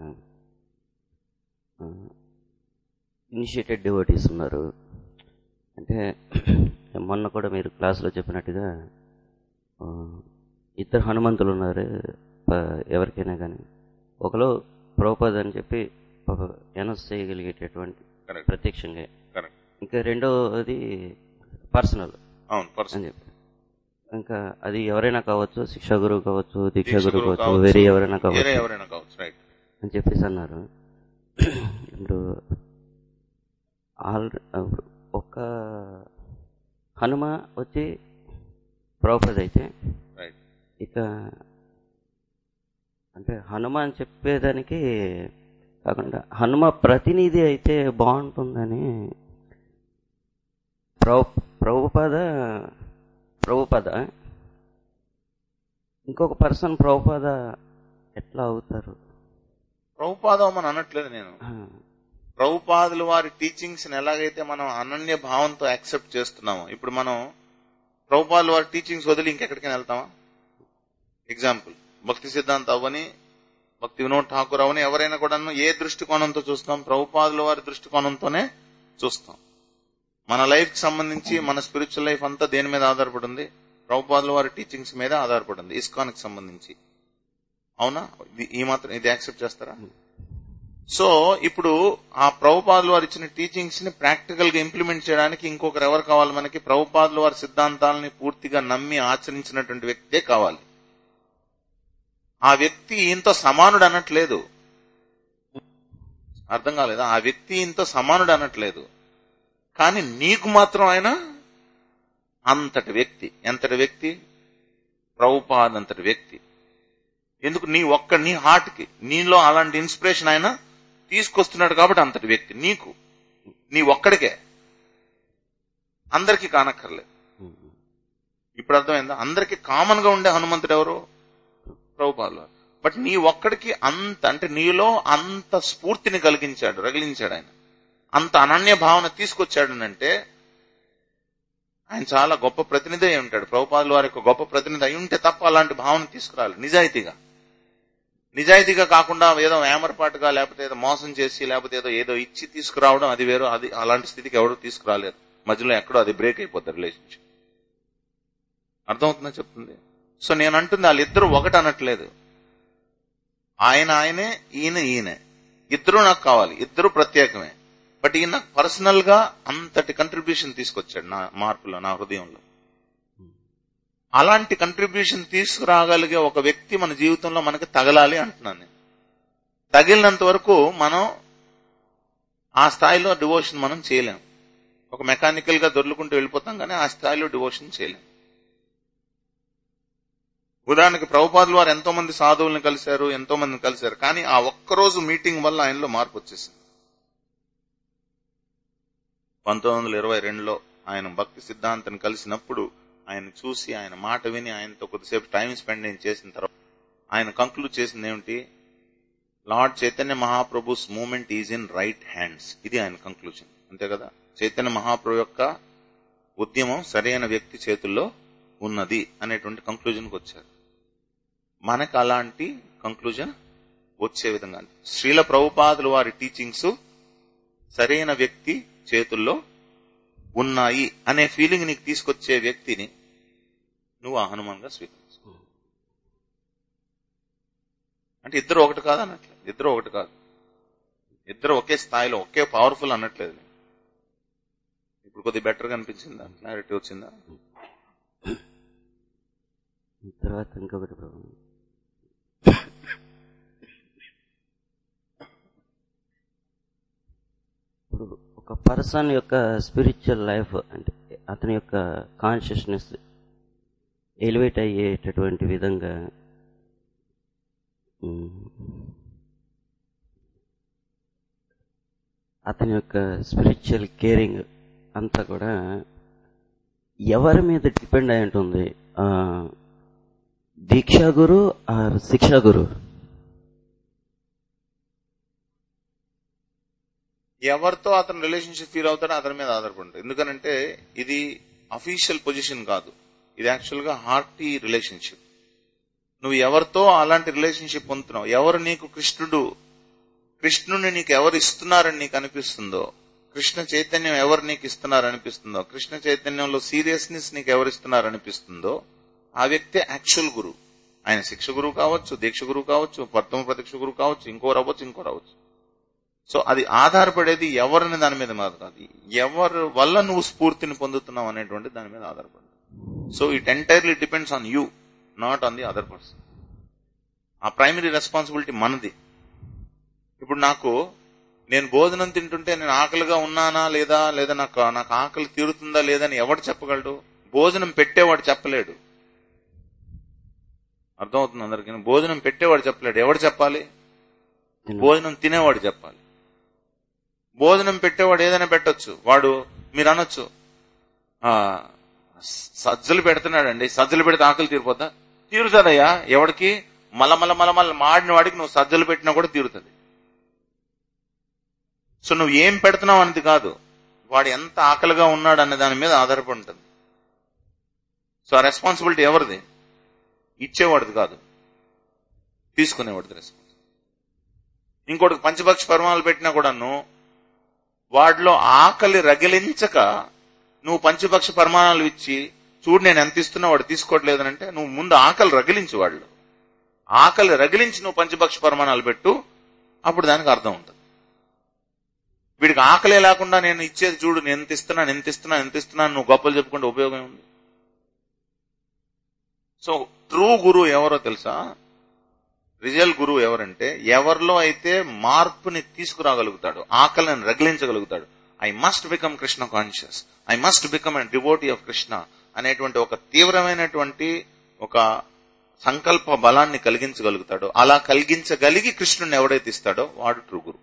ఇనిషియేటెడ్ డివోటీస్ ఉన్నారు అంటే మొన్న కూడా మీరు క్లాస్లో చెప్పినట్టుగా ఆ, ఇద్దరు హనుమంతులు ఉన్నారు ప- ఎవరికైనా కానీ ఒకరు ప్రభుపాద్ అని చెప్పి ఎనస్ చేయగలిగేటటువంటి కరెక్ట్ ప్రత్యక్షంగా కరెక్ట్ ఇంకా రెండోది పర్సనల్ అవును పర్సన్ అని చెప్పి ఇంకా అది ఎవరైనా కావచ్చు శిక్షా గురువు కావచ్చు దీక్షా దీక్ష గురువు గురువు కావచ్చు కావచ్చు, వేరే ఎవరైనా వేరే కావచ్చు ఎవరైనా కావచ్చు రైట్ అని చెప్పేసి అన్నారు ఇప్పుడు ఆల్ ఇప్పుడు ఒక హనుమ వచ్చి ప్రౌపది అయితే రైట్ ఇక అంటే హనుమ అని చెప్పేదానికి కాకుండా హనుమ ప్రతినిధి అయితే బాగుంటుందని ప్రభు ప్రభుపద ప్రభుపద ఇంకొక పర్సన్ ప్రభుపద ఎట్లా అవుతారు ప్రభుపాదం అని అనట్లేదు నేను ఆ, ప్రభుపాదులు వారి టీచింగ్స్ ని ఎలాగైతే మనం అనన్య భావంతో యాక్సెప్ట్ చేస్తున్నామో ఇప్పుడు మనం ప్రభుపాదులు వారి టీచింగ్స్ వదిలి ఇంకెక్కడికైనా వెళ్తామా ఎగ్జాంపుల్ భక్తి సిద్ధాంత అవ్వని భక్తి వినోద్ ఠాకూర్ అవని ఎవరైనా కూడా ఏ దృష్టికోణంతో చూస్తాం ప్రభుపాదుల వారి దృష్టికోణంతోనే చూస్తాం మన లైఫ్ కి సంబంధించి మన స్పిరిచువల్ లైఫ్ అంతా దేని మీద ఆధారపడి ఉంది ప్రభుపాదుల వారి టీచింగ్స్ మీద ఆధారపడి ఉంది ఇస్కాన్ కి సంబంధించి అవునా ఇది- ఈ మాత్రం ఇది యాక్సెప్ట్ చేస్తారా సో ఇప్పుడు ఆ ప్రభుపాదులు వారు ఇచ్చిన టీచింగ్స్ ని ప్రాక్టికల్ గా ఇంప్లిమెంట్ చేయడానికి ఇంకొకరు ఎవరు కావాలి మనకి ప్రభుపాదులు వారి సిద్ధాంతాలని పూర్తిగా నమ్మి ఆచరించినటువంటి వ్యక్తే కావాలి ఆ వ్యక్తి ఈయనతో సమానుడు అనట్లేదు అర్థం కాలేదా ఆ వ్యక్తి ఈయనతో సమానుడు అనట్లేదు కానీ నీకు మాత్రం ఆయన అంతటి వ్యక్తి ఎంతటి వ్యక్తి ప్రభుపాద్ అంతటి వ్యక్తి ఎందుకు నీ ఒక్క నీ హార్ట్ కి నీలో అలాంటి ఇన్స్పిరేషన్ ఆయన తీసుకొస్తున్నాడు కాబట్టి అంతటి వ్యక్తి నీకు నీ ఒక్కడికే అందరికీ కానక్కర్లేదు ఇప్పుడు అర్థమైందా అందరికి కామన్ గా ఉండే హనుమంతుడు ఎవరు ప్రభుపాలు బట్ నీ ఒక్కడికి అంత అంటే నీలో అంత స్ఫూర్తిని కలిగించాడు రగిలించాడు ఆయన అంత అనన్య భావన తీసుకొచ్చాడు అంటే ఆయన చాలా గొప్ప ప్రతినిధి అయి ఉంటాడు ప్రభుపాదుల వారి యొక్క గొప్ప ప్రతినిధి అయి ఉంటే తప్ప అలాంటి భావన తీసుకురాలి నిజాయితీగా నిజాయితీగా కాకుండా ఏదో ఏమరపాటుగా లేకపోతే ఏదో మోసం చేసి లేకపోతే ఏదో ఏదో ఇచ్చి తీసుకురావడం అది వేరు అది అలాంటి స్థితికి ఎవరు తీసుకురాలేరు మధ్యలో ఎక్కడో అది బ్రేక్ అయిపోతుంది రిలేషన్షిప్ అర్థమవుతుందా చెప్తుంది సో నేను అంటుంది వాళ్ళిద్దరూ ఒకటి అనట్లేదు ఆయన ఆయనే ఈయన ఈయనే ఇద్దరు నాకు కావాలి ఇద్దరు ప్రత్యేకమే బట్ ఈయన నాకు పర్సనల్ గా అంతటి కంట్రిబ్యూషన్ తీసుకొచ్చాడు నా మార్పులో నా హృదయంలో అలాంటి కంట్రిబ్యూషన్ తీసుకురాగలిగే ఒక వ్యక్తి మన జీవితంలో మనకి తగలాలి అంటున్నాను నేను తగిలినంత వరకు మనం ఆ స్థాయిలో డివోషన్ మనం చేయలేం ఒక మెకానికల్ గా దొర్లుకుంటూ వెళ్ళిపోతాం కానీ ఆ స్థాయిలో డివోషన్ చేయలేం ఉదాహరణకి ప్రభుపాదులు వారు ఎంతో మంది సాధువులను కలిశారు ఎంతో మందిని కలిశారు కానీ ఆ ఒక్కరోజు మీటింగ్ వల్ల ఆయనలో మార్పు వచ్చేసింది పంతొమ్మిది వందల ఇరవై రెండులో ఆయన భక్తి సిద్ధాంతం కలిసినప్పుడు ఆయన చూసి ఆయన మాట విని ఆయనతో కొద్దిసేపు టైం స్పెండ్ చేసిన తర్వాత ఆయన కంక్లూడ్ చేసింది ఏమిటి Lord Chaitanya Mahaprabhu's movement is in right hands ఇది ఆయన కంక్లూజన్ అంతే కదా చైతన్య మహాప్రభు యొక్క ఉద్యమం సరైన వ్యక్తి చేతుల్లో ఉన్నది అనేటువంటి కంక్లూజన్కి వచ్చారు మనకు అలాంటి కంక్లూజన్ వచ్చే విధంగా శ్రీల ప్రభుపాదులు వారి టీచింగ్స్ సరైన వ్యక్తి చేతుల్లో ఉన్నాయి అనే ఫీలింగ్ నీకు తీసుకొచ్చే వ్యక్తిని నువ్వు ఆ హనుమాన్గా స్వీకరించు అంటే ఇద్దరు ఒకటి కాదు అనట్లేదు ఇద్దరు ఒకటి కాదు ఇద్దరు ఒకే స్థాయిలో ఒకే పవర్ఫుల్ అనట్లేదు నేను. ఇప్పుడు కొద్దిగా బెటర్గా అనిపించిందా క్లారిటీ వచ్చిందా తర్వాత ఇంకొకటి ప్రభు ఇప్పుడు ఒక పర్సన్ యొక్క స్పిరిచువల్ లైఫ్ అంటే అతని యొక్క కాన్షియస్నెస్ ఎలివేట్ అయ్యేటటువంటి విధంగా ఉమ్, అతని యొక్క స్పిరిచువల్ కేరింగ్ అంతా కూడా ఎవరి మీద డిపెండ్ అయి ఉంటుంది ఆ, దీక్షా గురు ఆర్ శిక్షా గురు ఎవరితో అతను రిలేషన్షిప్ ఫీల్ అవుతాడో అతని మీద ఆధారపడి ఉంటుంది ఎందుకనంటే ఇది అఫీషియల్ పొజిషన్ కాదు ఇది యాక్చువల్ గా హార్టీ రిలేషన్షిప్ నువ్వు ఎవరితో అలాంటి రిలేషన్షిప్ పొందుతున్నావు ఎవరు నీకు కృష్ణుడు కృష్ణుని నీకు ఎవరు ఇస్తున్నారని నీకు అనిపిస్తుందో కృష్ణ చైతన్యం ఎవరు నీకు ఇస్తున్నారు అనిపిస్తుందో కృష్ణ చైతన్యంలో సీరియస్నెస్ నీకు ఎవరు ఇస్తున్నారు అనిపిస్తుందో ఆ వ్యక్తి యాక్చువల్ గురువు ఆయన శిక్ష గురువు కావచ్చు దీక్ష గురువు కావచ్చు ప్రథమ ప్రత్యక్ష గురువు కావచ్చు ఇంకో రావచ్చు ఇంకో రావచ్చు సో అది ఆధారపడేది ఎవరిని దాని మీద మాత్రం కాదు ఎవరు వల్ల నువ్వు స్ఫూర్తిని పొందుతున్నావు అనేటువంటి దాని మీద ఆధారపడి so it entirely depends on you not on the other person ఆ ప్రైమరీ రెస్పాన్సిబిలిటీ మనది ఇప్పుడు నాకు నేను భోజనం తింటుంటే నేను ఆకలిగా ఉన్నానా లేదా లేదా నాకు నాకు ఆకలి తీరుతుందా లేదా అని ఎవడు చెప్పగలడు భోజనం పెట్టేవాడు చెప్పలేడు అర్థమవుతుంది అందరికీ భోజనం పెట్టేవాడు చెప్పలేడు ఎవడు చెప్పాలి భోజనం తినేవాడు చెప్పాలి భోజనం పెట్టేవాడు ఏదైనా పెట్టొచ్చు వాడు మీరు అనొచ్చు ఆ సజ్జలు పెడుతున్నాడండి సజ్జలు పెడితే ఆకలి తీరిపోద్దా తీరుతుందయ్యా ఎవడికి మల మల మల మల మాడిన వాడికి నువ్వు సజ్జలు పెట్టినా కూడా తీరుతుంది సో నువ్వు ఏం పెడుతున్నావు అనేది కాదు వాడు ఎంత ఆకలిగా ఉన్నాడు అనే దాని మీద ఆధారపడి ఉంటుంది సో ఆ రెస్పాన్సిబిలిటీ ఎవరిది ఇచ్చేవాడిది కాదు తీసుకునేవాడిది రెస్పాన్స్ ఇంకోటి పంచభక్ష పరిమాణాలు పెట్టినా కూడాను వాటిలో ఆకలి రగిలించక నువ్వు పంచభక్ష పరిమాణాలు ఇచ్చి చూడు నేను ఎంత ఇస్తున్నా వాడు తీసుకోవట్లేదనంటే నువ్వు ముందు ఆకలి రగిలించు వాళ్ళు ఆకలి రగిలించి నువ్వు పంచభక్ష పరిమాణాలు పెట్టు అప్పుడు దానికి అర్థం ఉంటుంది వీడికి ఆకలే లేకుండా నేను ఇచ్చేది చూడు నేను ఎంత ఇస్తున్నాను ఎంత ఇస్తున్నాను ఎంత ఇస్తున్నాను నువ్వు గొప్పలు చెప్పుకుంటే ఉపయోగం ఉంది సో ట్రూ గురువు ఎవరో తెలుసా రిజల్ గురువు ఎవరంటే ఎవరిలో అయితే మార్పుని తీసుకురాగలుగుతాడు ఆకలిని రగిలించగలుగుతాడు I must become Krishna conscious I must become a devotee of Krishna అనేటువంటి ఒక తీవ్రమైనటువంటి ఒక సంకల్ప బలాన్ని కలిగించగలుగుతాడో అలా కలిగించగలిగి కృష్ణుని ఎవడైతే ఇస్తాడో వాడు ట్రూ గురు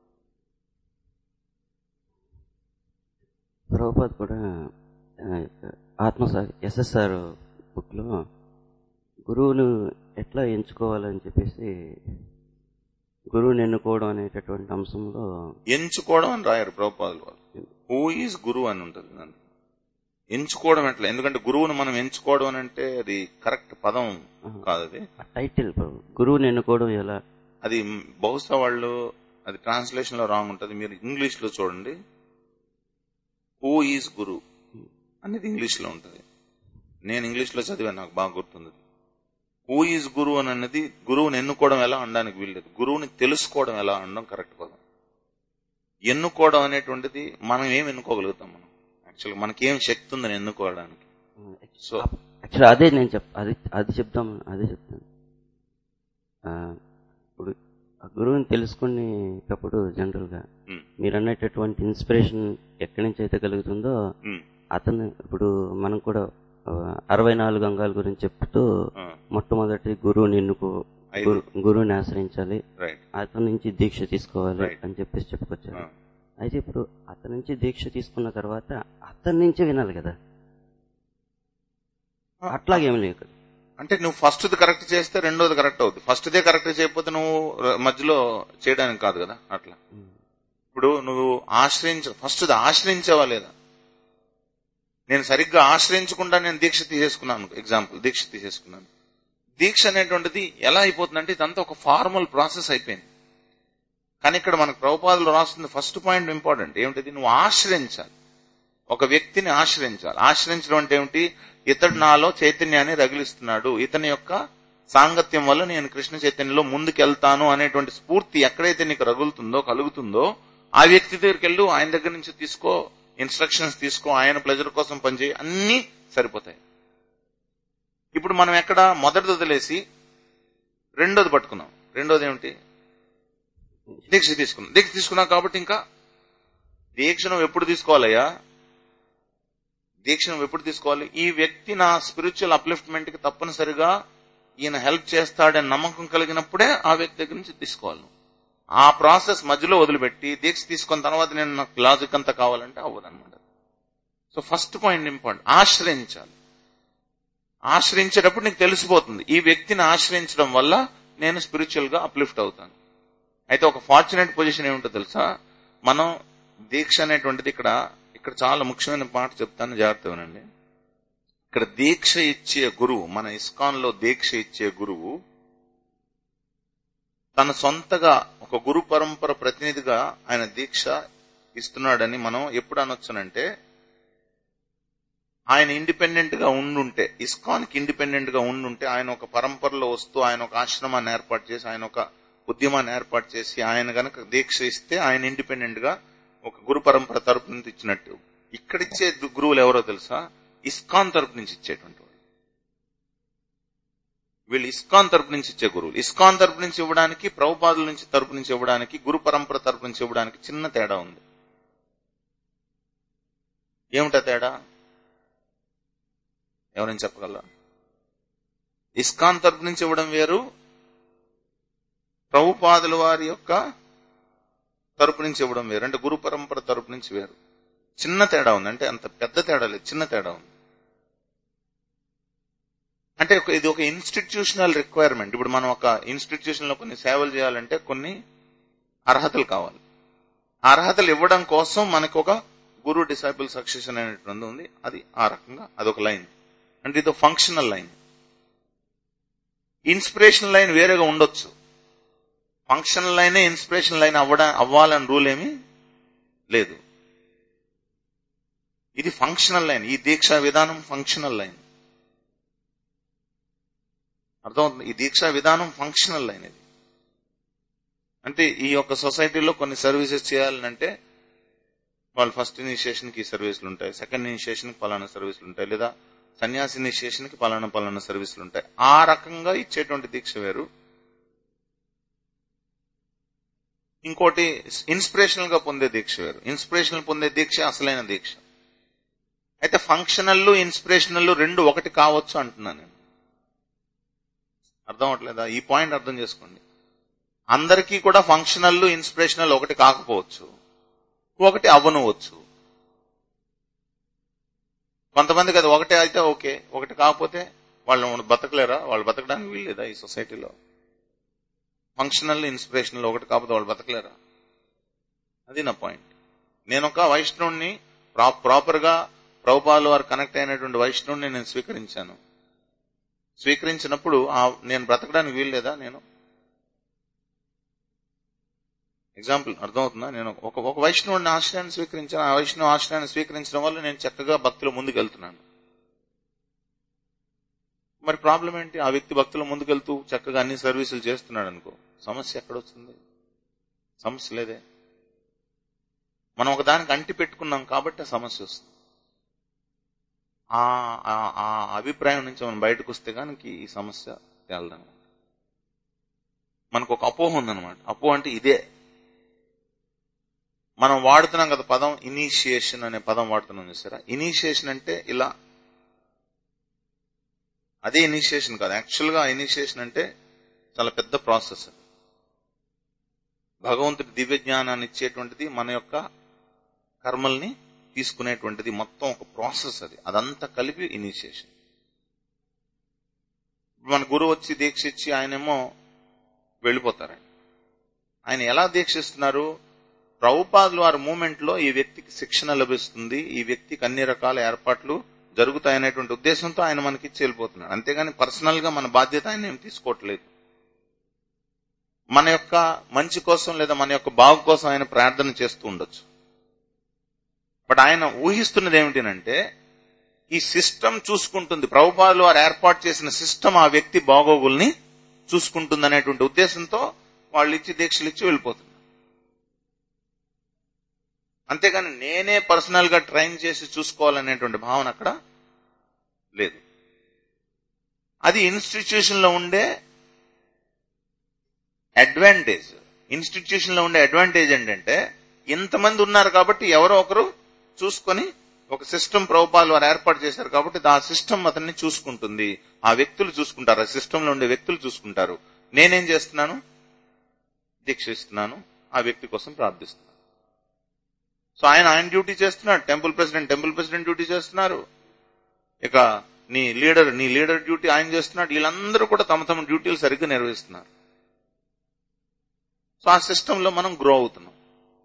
ప్రభుపాద్ కూడా ఆత్మసాగి ఎస్ఎస్ఆర్ బుక్లో గురువును ఎట్లా ఎంచుకోవాలని చెప్పేసి గురువుని ఎన్నుకోవడం అనేటటువంటి అంశంలో ఎంచుకోవడం అని రాయరు ప్రభుపాదులు వాళ్ళు హూ ఈజ్ గురువు అని ఉంటుంది దాంట్లో ఎంచుకోవడం ఎట్లా ఎందుకంటే గురువును మనం ఎంచుకోవడం అని అంటే అది కరెక్ట్ పదం కాదు అది ఆ టైటిల్ గురువుని ఎన్నుకోవడం ఎలా అది బహుశా వాళ్ళు అది ట్రాన్స్లేషన్ లో రాంగ్ ఉంటుంది మీరు ఇంగ్లీష్ లో చూడండి హూ ఈజ్ గురు అనేది ఇంగ్లీష్ లో ఉంటుంది నేను ఇంగ్లీష్ లో చదివాను నాకు బాగా గుర్తుంది హూ ఈజ్ గురు అని అన్నది గురువుని ఎన్నుకోవడం ఎలా అనడానికి వీల్లేదు గురువుని తెలుసుకోవడం ఎలా అనడం కరెక్ట్ పదం ఎన్నుకోవడం అనేటువంటిది మనం ఏం ఎన్నుకోగలుగుతాం మనం యాక్చువల్గా మనకి ఏం శక్తి ఉందని ఎన్నుకోవడానికి సో యాక్చువల్ అదే నేను చెప్ అది అది చెప్దాం అదే చెప్తాను ఆ, ఇప్పుడు ఆ గురువుని తెలుసుకునేటప్పుడు జనరల్గా ఉమ్, మీరు అన్నటువంటి ఇన్స్పిరేషన్ ఎక్కడి నుంచి అయితే కలుగుతుందో ఉమ్, అతను ఇప్పుడు మనం కూడా ఆ, అరవై నాలుగు అంగాల గురించి చెప్తూ ఆ, మొట్టమొదటి గురువుని ఎన్నుకో ఐదు. గురు- గురువుని ఆశ్రయించాలి రైట్ అతని నుంచి దీక్ష తీసుకోవాలి Right. అని చెప్పేసి చెప్పుకొచ్చారు ఆ, అయితే ఇప్పుడు అతని నుంచి దీక్ష తీసుకున్న తర్వాత అతని నుంచే వినాలి కదా అట్లాగేం లేదు ఇక్కడ. అంటే నువ్వు ఫస్ట్ కరెక్ట్ చేస్తే రెండోది కరెక్ట్ అవుతుంది ఫస్ట్ దే కరెక్ట్ చేయకపోతే నువ్వు ర- మధ్యలో చేయడానికి కాదు కదా అట్లా ఇప్పుడు నువ్వు ఆశ్రయించ ఫస్ట్ ఆశ్రయించావా లేదా నేను సరిగ్గా ఆశ్రయించకుండా నేను దీక్ష తీసేసుకున్నాను ఎగ్జాంపుల్ దీక్ష తీసేసుకున్నాను దీక్ష అనేటువంటిది ఎలా అయిపోతుందంటే ఇదంతా ఒక ఫార్మల్ ప్రాసెస్ అయిపోయింది కానీ ఇక్కడ మనకు ప్రభుపాదులు రాస్తుంది ఫస్ట్ పాయింట్ ఇంపార్టెంట్ ఏమిటిది నువ్వు ఆశ్రయించాలి ఒక వ్యక్తిని ఆశ్రయించాలి ఆశ్రయించడం అంటే ఏమిటి ఇతడు నాలో చైతన్యాన్ని రగిలిస్తున్నాడు ఇతని యొక్క సాంగత్యం వల్ల నేను కృష్ణ చైతన్యంలో ముందుకెళ్తాను అనేటువంటి స్ఫూర్తి ఎక్కడైతే నీకు రగులుతుందో కలుగుతుందో ఆ వ్యక్తి దగ్గరికి వెళ్ళు ఆయన దగ్గర నుంచి తీసుకో ఇన్స్ట్రక్షన్స్ తీసుకో ఆయన ప్లెజర్ కోసం పనిచేయి అన్ని సరిపోతాయి ఇప్పుడు మనం ఎక్కడ మొదటిది వదిలేసి రెండోది పట్టుకున్నాం రెండోది ఏమిటి దీక్ష తీసుకున్నాం దీక్ష తీసుకున్నాం కాబట్టి ఇంకా దీక్ష నువ్వు ఎప్పుడు తీసుకోవాలయ్యా దీక్ష నువ్వు ఎప్పుడు తీసుకోవాలి ఈ వ్యక్తి నా స్పిరిచువల్ అప్లిఫ్ట్మెంట్ కి తప్పనిసరిగా ఈయన హెల్ప్ చేస్తాడని నమ్మకం కలిగినప్పుడే ఆ వ్యక్తి దగ్గర నుంచి తీసుకోవాలి నువ్వు. ఆ ప్రాసెస్ మధ్యలో వదిలిపెట్టి దీక్ష తీసుకున్న తర్వాత నేను నాకు లాజిక్ అంతా కావాలంటే అవ్వదన్నమాట సో ఫస్ట్ పాయింట్ ఇంపార్టెంట్ ఆశ్రయించాలి ఆశ్రయించేటప్పుడు నీకు తెలిసిపోతుంది ఈ వ్యక్తిని ఆశ్రయించడం వల్ల నేను స్పిరిచువల్ గా అప్లిఫ్ట్ అవుతాను అయితే ఒక ఫార్చునేట్ పొజిషన్ ఏమిటో తెలుసా మనం దీక్ష అనేటువంటిది ఇక్కడ ఇక్కడ చాలా ముఖ్యమైన మాట చెప్తాను జాగ్రత్త వినండి ఇక్కడ దీక్ష ఇచ్చే గురువు మన ఇస్కాన్ లో దీక్ష ఇచ్చే గురువు తన సొంతగా ఒక గురు పరంపర ప్రతినిధిగా ఆయన దీక్ష ఇస్తున్నాడని మనం ఎప్పుడు అనొచ్చునంటే ఆయన ఇండిపెండెంట్ గా ఉండుంటే ఇస్కాన్ కి ఇండిపెండెంట్ గా ఉండుంటే ఆయన ఒక పరంపరలో వస్తూ ఆయన ఒక ఆశ్రమాన్ని ఏర్పాటు చేసి ఆయన ఒక ఉద్యమాన్ని ఏర్పాటు చేసి ఆయన గనక దీక్ష ఇస్తే ఆయన ఇండిపెండెంట్ గా ఒక గురు పరంపర తరపు నుంచి ఇచ్చినట్టు ఇక్కడిచ్చే గు- గురువులు ఎవరో తెలుసా ఇస్కాన్ తరపు నుంచి ఇచ్చేటువంటి వాళ్ళు వీళ్ళు ఇస్కాన్ తరపు నుంచి ఇచ్చే గురువులు ఇస్కాన్ తరపు నుంచి ఇవ్వడానికి ప్రభుపాదుల నుంచి తరపు నుంచి ఇవ్వడానికి గురు పరంపర తరపు నుంచి ఇవ్వడానికి చిన్న తేడా ఉంది ఏమిటా తేడా ఎవరైనా చెప్పగలరా ఇస్కాన్ తరపు నుంచి ఇవ్వడం వేరు ప్రభుపాదుల వారి యొక్క తరపు నుంచి ఇవ్వడం వేరు అంటే గురు పరంపర తరపు నుంచి వేరు చిన్న తేడా ఉంది అంటే అంత పెద్ద తేడా లేదు చిన్న తేడా ఉంది అంటే ఒక- ఇది ఒక ఇన్స్టిట్యూషనల్ రిక్వైర్మెంట్ ఇప్పుడు మనం ఒక ఇన్స్టిట్యూషన్ లో కొన్ని సేవలు చేయాలంటే కొన్ని అర్హతలు కావాలి ఆ అర్హతలు ఇవ్వడం కోసం మనకు ఒక గురు డిసైపుల్ సక్సెషన్ అనేటువంటి ఉంది అది ఆ రకంగా అదొక లైన్ అంటే ఇది ఫంక్షనల్ లైన్ ఇన్స్పిరేషన్ లైన్ వేరేగా ఉండొచ్చు ఫంక్షనల్ లైనే ఇన్స్పిరేషన్ లైన్ అవ్వడా అవ్వాలని రూల్ ఏమీ లేదు ఇది ఫంక్షనల్ లైన్ ఈ దీక్షా విధానం ఫంక్షనల్ లైన్ అర్థమవుతుంది ఈ దీక్షా విధానం ఫంక్షనల్ లైన్ ఇది అంటే ఈ యొక్క సొసైటీలో కొన్ని సర్వీసెస్ చేయాలంటే వాళ్ళు ఫస్ట్ ఇనిషియేషన్ కి ఈ సర్వీసులు ఉంటాయి సెకండ్ ఇనిషియేషన్ కి పలానా సర్వీసులు ఉంటాయి లేదా సన్యాసి ఇనిషియేషన్ కి పలానా పలానా సర్వీసులు ఉంటాయి ఆ రకంగా ఇచ్చేటువంటి దీక్ష వేరు ఇంకోటి ఇన్స్పిరేషనల్ గా పొందే దీక్ష వేరు ఇన్స్పిరేషనల్ పొందే దీక్ష అసలైన దీక్ష అయితే ఫంక్షనల్ ఇన్స్పిరేషనల్ రెండు ఒకటి కావచ్చు అంటున్నాను నేను అర్థం అవట్లేదా ఈ పాయింట్ అర్థం చేసుకోండి అందరికీ కూడా ఫంక్షనల్ ఇన్స్పిరేషనల్ ఒకటి కాకపోవచ్చు ఒకటి అవ్వనవచ్చు కొంతమందికి అది ఒకటే అయితే ఓకే ఒకటి కాకపోతే వాళ్ళు బతకలేరా వాళ్ళు బతకడానికి వీల్లేదా ఈ సొసైటీలో ఫంక్షనల్ ఇన్స్పిరేషనల్ ఒకటి కాకపోతే వాళ్ళు బతకలేరా అది నా పాయింట్ నేను ఒక వైష్ణవుణ్ణి ప్రాపర్ గా ప్రభుపాలు వారు కనెక్ట్ అయినటువంటి వైష్ణవుని నేను స్వీకరించాను స్వీకరించినప్పుడు ఆ నేను బ్రతకడానికి వీల్లేదా నేను ఎగ్జాంపుల్ అర్థమవుతుందా నేను ఒక ఒక వైష్ణవుడిని ఆశ్రయాన్ని స్వీకరించాను ఆ వైష్ణవ ఆశ్రయాన్ని స్వీకరించడం వల్ల నేను చక్కగా భక్తిలో ముందుకు వెళ్తున్నాను మరి ప్రాబ్లం ఏంటి ఆ వ్యక్తి భక్తుల ముందుకెళ్తూ చక్కగా అన్ని సర్వీసులు చేస్తున్నాడు అనుకో సమస్య ఎక్కడొస్తుంది సమస్య లేదే మనం ఒక దానికి అంటి పెట్టుకున్నాం కాబట్టి ఆ సమస్య వస్తుంది ఆ ఆ- ఆ అభిప్రాయం నుంచి మనం బయటకు వస్తే కనుక ఈ సమస్య తేలదనమాట మనకు ఒక అపోహ ఉందన్నమాట అపోహ అంటే ఇదే మనం వాడుతున్నాం కదా పదం ఇనీషియేషన్ అనే పదం వాడుతున్నాం చూసారా ఇనీషియేషన్ అంటే ఇలా అదే ఇనిషియేషన్ కాదు యాక్చువల్ గా ఇనిషియేషన్ అంటే చాలా పెద్ద ప్రాసెస్ అది భగవంతుడి దివ్య జ్ఞానాన్ని ఇచ్చేటువంటిది మన యొక్క కర్మల్ని తీసుకునేటువంటిది మొత్తం ఒక ప్రాసెస్ అది అదంతా కలిపి ఇనిషియేషన్ మన గురువు వచ్చి దీక్ష ఇచ్చి ఆయనేమో వెళ్ళిపోతారు ఆయన. ఆయన ఎలా దీక్షిస్తున్నారు ప్రభుపాదులు వారి మూమెంట్ లో ఈ వ్యక్తికి శిక్షణ లభిస్తుంది ఈ వ్యక్తికి అన్ని రకాల ఏర్పాట్లు జరుగుతాయనేటువంటి ఉద్దేశంతో ఆయన మనకి ఇచ్చి వెళ్ళిపోతున్నాడు అంతేగాని పర్సనల్ గా మన బాధ్యత ఆయన ఏం తీసుకోవట్లేదు మన యొక్క మంచి కోసం లేదా మన యొక్క బాగు కోసం ఆయన ప్రార్థన చేస్తూ ఉండొచ్చు బట్ ఆయన ఊహిస్తున్నది ఏమిటంటే ఈ సిస్టమ్ చూసుకుంటుంది ప్రభుపాదులు వారు ఏర్పాటు చేసిన సిస్టమ్ ఆ వ్యక్తి బాగోగుల్ని చూసుకుంటుంది అనేటువంటి ఉద్దేశంతో వాళ్ళు ఇచ్చి దీక్షలు ఇచ్చి వెళ్ళిపోతున్నారు అంతేగాని నేనే పర్సనల్ గా ట్రైన్ చేసి చూసుకోవాలనేటువంటి భావన అక్కడ లేదు అది ఇన్స్టిట్యూషన్ లో ఉండే అడ్వాంటేజ్ ఇన్స్టిట్యూషన్ లో ఉండే అడ్వాంటేజ్ ఏంటంటే ఇంతమంది ఉన్నారు కాబట్టి ఎవరో ఒకరు చూసుకొని ఒక సిస్టమ్ ప్రభుపాలు వారు ఏర్పాటు చేశారు కాబట్టి ఆ సిస్టమ్ అతన్ని చూసుకుంటుంది ఆ వ్యక్తులు చూసుకుంటారు ఆ సిస్టమ్ లో ఉండే వ్యక్తులు చూసుకుంటారు నేనేం చేస్తున్నాను దీక్ష ఇస్తున్నాను ఆ వ్యక్తి కోసం ప్రార్థిస్తున్నాను సో ఆయన ఆయన డ్యూటీ చేస్తున్నాడు temple president temple president duty చేస్తున్నారు ఇక నీ లీడర్ నీ లీడర్ డ్యూటీ ఆయన చేస్తున్నాడు వీళ్ళందరూ కూడా తమ తమ డ్యూటీలు సరిగ్గా నిర్వహిస్తున్నారు సో ఆ సిస్టంలో మనం గ్రో అవుతున్నాం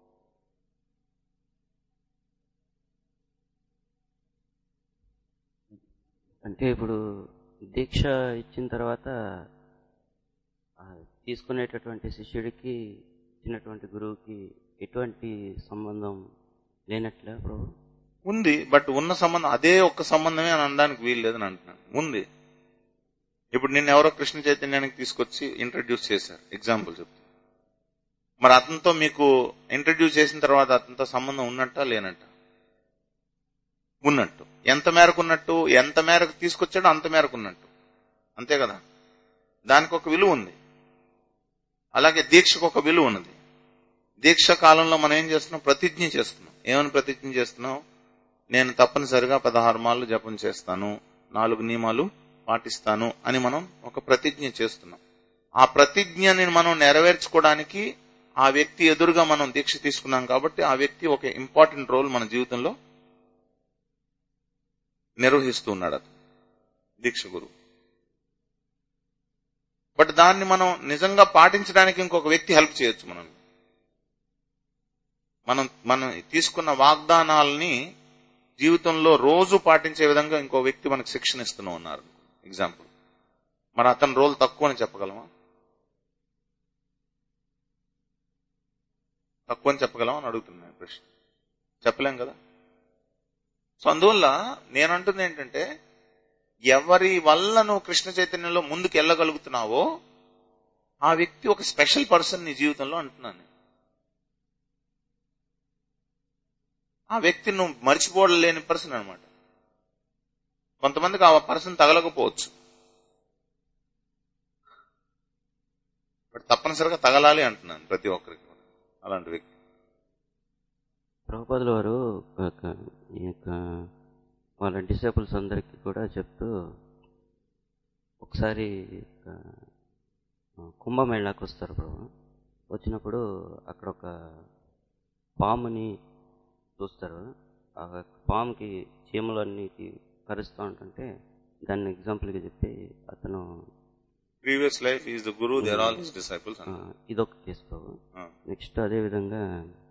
అంటే ఇప్పుడు దీక్ష ఇచ్చిన తర్వాత ఆ తీసుకునేటటువంటి శిష్యుడికి ఇచ్చినటువంటి గురువుకి ఎటువంటి సంబంధం లేనట్లే ప్రభు ఉంది బట్ ఉన్న సంబంధం అదే ఒక్క సంబంధమే అని అనడానికి వీలు లేదని అంటున్నాను ఉంది ఇప్పుడు నిన్న ఎవరో కృష్ణ చైతన్యానికి తీసుకొచ్చి ఇంట్రడ్యూస్ చేశారు ఎగ్జాంపుల్ చెప్తాను మరి అతనితో మీకు ఇంట్రడ్యూస్ చేసిన తర్వాత అతనితో సంబంధం ఉన్నట్టా లేనట్ట ఉన్నట్టు ఎంత మేరకు ఉన్నట్టు ఎంత మేరకు తీసుకొచ్చాడో అంత మేరకు ఉన్నట్టు అంతే కదా దానికి ఒక విలువ ఉంది అలాగే దీక్షకు ఒక విలువ ఉన్నది దీక్ష కాలంలో మనం ఏం చేస్తున్నాం ప్రతిజ్ఞ చేస్తున్నాం ఏమని ప్రతిజ్ఞ చేస్తున్నాం నేను తప్పనిసరిగా పదహారు మాలు జపం చేస్తాను నాలుగు నియమాలు పాటిస్తాను అని మనం ఒక ప్రతిజ్ఞ చేస్తున్నాం ఆ ప్రతిజ్ఞని మనం నెరవేర్చుకోవడానికి ఆ వ్యక్తి ఎదురుగా మనం దీక్ష తీసుకున్నాం కాబట్టి ఆ వ్యక్తి ఒక ఇంపార్టెంట్ రోల్ మన జీవితంలో నిర్వహిస్తూ ఉన్నాడు అతను దీక్ష గురువు బట్ దాన్ని మనం నిజంగా పాటించడానికి ఇంకొక వ్యక్తి హెల్ప్ చేయొచ్చు మనం మనం మనం తీసుకున్న వాగ్దానాలని జీవితంలో రోజు పాటించే విధంగా ఇంకో వ్యక్తి మనకు శిక్షణ ఇస్తూనే ఉన్నారు ఎగ్జాంపుల్ మరి అతని రోల్ తక్కువ అని చెప్పగలమా తక్కువ అని చెప్పగలమా అని అడుగుతున్నాను ప్రశ్న చెప్పలేం కదా సో అందువల్ల నేనంటుంది ఏంటంటే ఎవరి వల్ల నువ్వు కృష్ణ చైతన్యంలో ముందుకు వెళ్ళగలుగుతున్నావో ఆ వ్యక్తి ఒక స్పెషల్ పర్సన్ నీ జీవితంలో అంటున్నాను ఆ వ్యక్తి నువ్వు మర్చిపోలేని పర్సన్ అనమాట కొంతమందికి ఆ పర్సన్ తగలకపోవచ్చు బట్ తప్పనిసరిగా తగలాలి అంటున్నాను ప్రతి ఒక్కరికి కూడా. అలాంటి వ్యక్తి ప్రభుపాదుల వారు ఒక ఈ యొక్క వాళ్ళ డిసేబుల్స్ అందరికీ కూడా చెప్తూ ఒకసారి ఒక కుంభమేళాకు వస్తారు ప్రభు వచ్చినప్పుడు అక్కడ ఒక పాముని చూస్తారు ఆ పాముకి చీమలు అన్ని కరుస్తూ ఉంటుంటే దాన్ని ఎగ్జాంపుల్గా చెప్పి అతను previous life is the guru there all his disciples ఆ, ఇదొక కేసు ప్రభు నెక్స్ట్ అదే విధంగా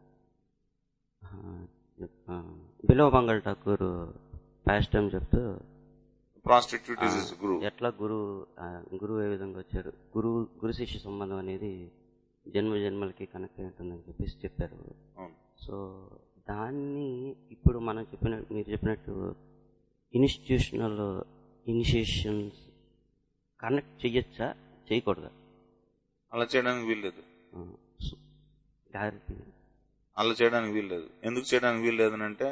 బిలో మంగళ ఠాకూర్ పాస్ట్ టైం చెప్తూ ప్రాస్టిట్యూట్ ఈజ్ ఇస్ గురు ఎట్లా గురువు ఆ, గురువు ఏ విధంగా వచ్చారు గురువు గురు శిష్య సంబంధం అనేది జన్మ జన్మలకి కనెక్ట్ అయి ఉంటుందని చెప్పేసి చెప్పారు అవును సో దాన్ని ఇప్పుడు మనం చెప్పిన మీరు చెప్పినట్టు ఇన్స్టిట్యూషనల్ ఇనిషియేషన్స్ కనెక్ట్ చెయ్యొచ్చా చేయకూడదా అలా చేయడానికి వీల్లేదు క్లారిటీ అలా చేయడానికి వీల్లేదు ఎందుకు చేయడానికి వీల్లేదు అని అంటే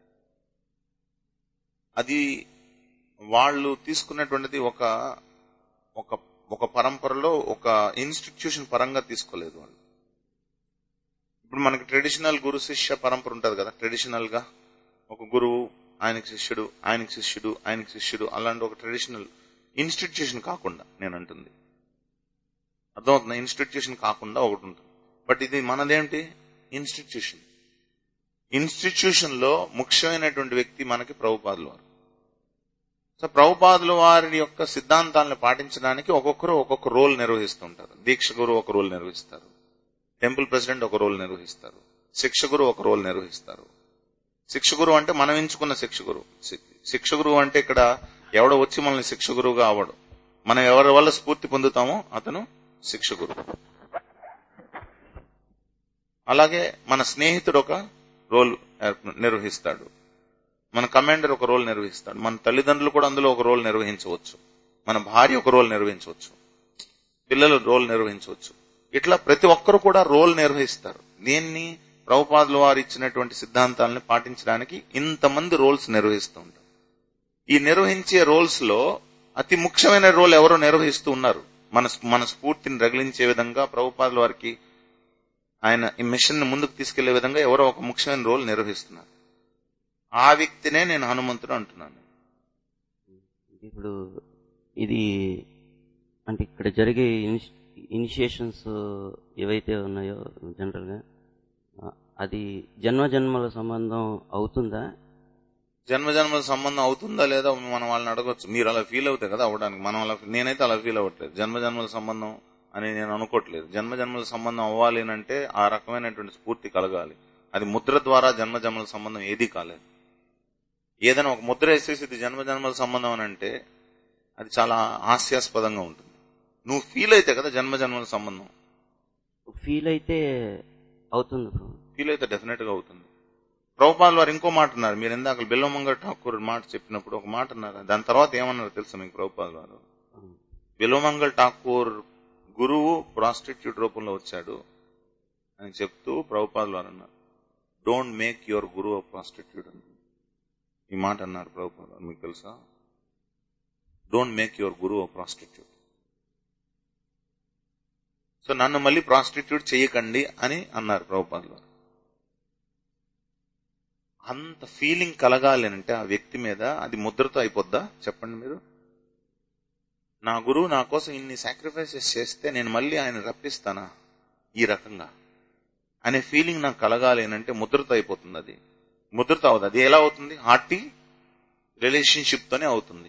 అది వాళ్ళు తీసుకున్నటువంటిది ఒక ఒక ఒక పరంపరలో ఒక ఇన్స్టిట్యూషన్ పరంగా తీసుకోలేదు వాళ్ళు ఇప్పుడు మనకి ట్రెడిషనల్ గురు శిష్య పరంపర ఉంటది కదా ట్రెడిషనల్ గా ఒక గురువు ఆయనకి శిష్యుడు ఆయనకి శిష్యుడు ఆయనకి శిష్యుడు అలాంటి ఒక ట్రెడిషనల్ ఇన్స్టిట్యూషన్ కాకుండా నేను అంటుంది అర్థమవుతుంది ఇన్స్టిట్యూషన్ కాకుండా ఒకటి ఉంటుంది బట్ ఇది మనదేంటి ఇన్స్టిట్యూషన్ ఇన్స్టిట్యూషన్ లో ముఖ్యమైనటువంటి వ్యక్తి మనకి ప్రభుపాదులు వారు సో ప్రభుపాదుల వారి యొక్క సిద్ధాంతాలను పాటించడానికి ఒక్కొక్కరు ఒక్కొక్క రోల్ నిర్వహిస్తుంటారు దీక్ష గురువు ఒక రోల్ నిర్వహిస్తారు టెంపుల్ ప్రెసిడెంట్ ఒక రోల్ నిర్వహిస్తారు శిక్షగురు ఒక రోల్ నిర్వహిస్తారు శిక్షగురు అంటే మనం ఎంచుకున్న శిక్షగురు శిక్షగురు అంటే ఇక్కడ ఎవడో వచ్చి మనల్ని శిక్షగురువుగా అవడు మనం ఎవరి వల్ల స్ఫూర్తి పొందుతామో అతను శిక్షగురు అలాగే మన స్నేహితుడు ఒక రోల్ ఏర్ప- నిర్వహిస్తాడు మన కమాండర్ ఒక రోల్ నిర్వహిస్తాడు మన తల్లిదండ్రులు కూడా అందులో ఒక రోల్ నిర్వహించవచ్చు మన భార్య ఒక రోల్ నిర్వహించవచ్చు పిల్లలు రోల్ నిర్వహించవచ్చు ఇట్లా ప్రతి ఒక్కరు కూడా రోల్ నిర్వహిస్తారు దీన్ని ప్రభుపాదుల వారు ఇచ్చినటువంటి సిద్ధాంతాలను పాటించడానికి ఇంతమంది రోల్స్ నిర్వహిస్తూ ఉంటారు ఈ నిర్వహించే రోల్స్ లో అతి ముఖ్యమైన రోల్ ఎవరో నిర్వహిస్తూ ఉన్నారు మన మన స్ఫూర్తిని రగిలించే విధంగా ప్రభుపాదుల వారికి ఆయన ఈ మిషన్ ని ముందుకు తీసుకెళ్లే విధంగా ఎవరో ఒక ముఖ్యమైన రోల్ నిర్వహిస్తున్నారు ఆ వ్యక్తినే నేను హనుమంతుడు అంటున్నాను ఇప్పుడు ఇది అంటే ఇక్కడ జరిగే ఇనిషి ఇనిషియేషన్స్ ఏవైతే ఉన్నాయో జనరల్గా ఆ, అది జన్మ జన్మల సంబంధం అవుతుందా జన్మ జన్మల సంబంధం అవుతుందా లేదా మనం వాళ్ళని అడగొచ్చు మీరు అలా ఫీల్ అవుతాయి కదా అవడానికి మనం అలా నేనైతే అలా ఫీల్ అవ్వట్లేదు జన్మ జన్మల సంబంధం అని నేను అనుకోవట్లేదు జన్మ జన్మల సంబంధం అవ్వాలి అని అంటే ఆ రకమైనటువంటి స్ఫూర్తి కలగాలి అది ముద్ర ద్వారా జన్మ జన్మల సంబంధం ఏదీ కాలేదు ఏదైనా ఒక ముద్ర వేసేసి ఇది జన్మ జన్మల సంబంధం అని అంటే అది చాలా హాస్యాస్పదంగా ఉంటుంది నువ్వు ఫీల్ అయితే కదా జన్మ జన్మల సంబంధం ఫీల్ అయితే అవుతుంది బ్రో ఫీల్ అయితే డెఫినెట్ గా అవుతుంది ప్రభుపాల్ వారు ఇంకో మాట అన్నారు మీరు ఇందాక బిల్వమంగ ఠాకూర్ మాట చెప్పినప్పుడు ఒక మాట అన్నారు దాని తర్వాత ఏమన్నారు తెలుసా మీకు ప్రభుపాల్ వారు బిల్వమంగళ్ ఠాకూర్ గురువు ప్రాస్టిట్యూట్ రూపంలో వచ్చాడు అని చెప్తూ ప్రభుపాల్ వారు అన్నారు డోంట్ మేక్ యువర్ గురువు ప్రాస్టిట్యూట్ అని ఈ మాట అన్నారు ప్రభుపాల్ వారు మీకు తెలుసా డోంట్ మేక్ యువర్ గురువు ప్రాస్టిట్యూట్ సో నన్ను మళ్ళీ ప్రాస్టిట్యూట్ చేయకండి అని అన్నారు ప్రభుపాల్ వారు అంత ఫీలింగ్ కలగాలి అంటే ఆ వ్యక్తి మీద అది ముద్రతో అయిపోద్దా చెప్పండి మీరు నా గురువు నా కోసం ఇన్ని సాక్రిఫైసెస్ చేస్తే నేను మళ్ళీ ఆయన రప్పిస్తానా ఈ రకంగా అనే ఫీలింగ్ నాకు కలగాలి అని అంటే ముద్రతో అయిపోతుంది అది ముద్రతో అవుతుంది అది ఎలా అవుతుంది హార్టీ రిలేషన్షిప్ తోనే అవుతుంది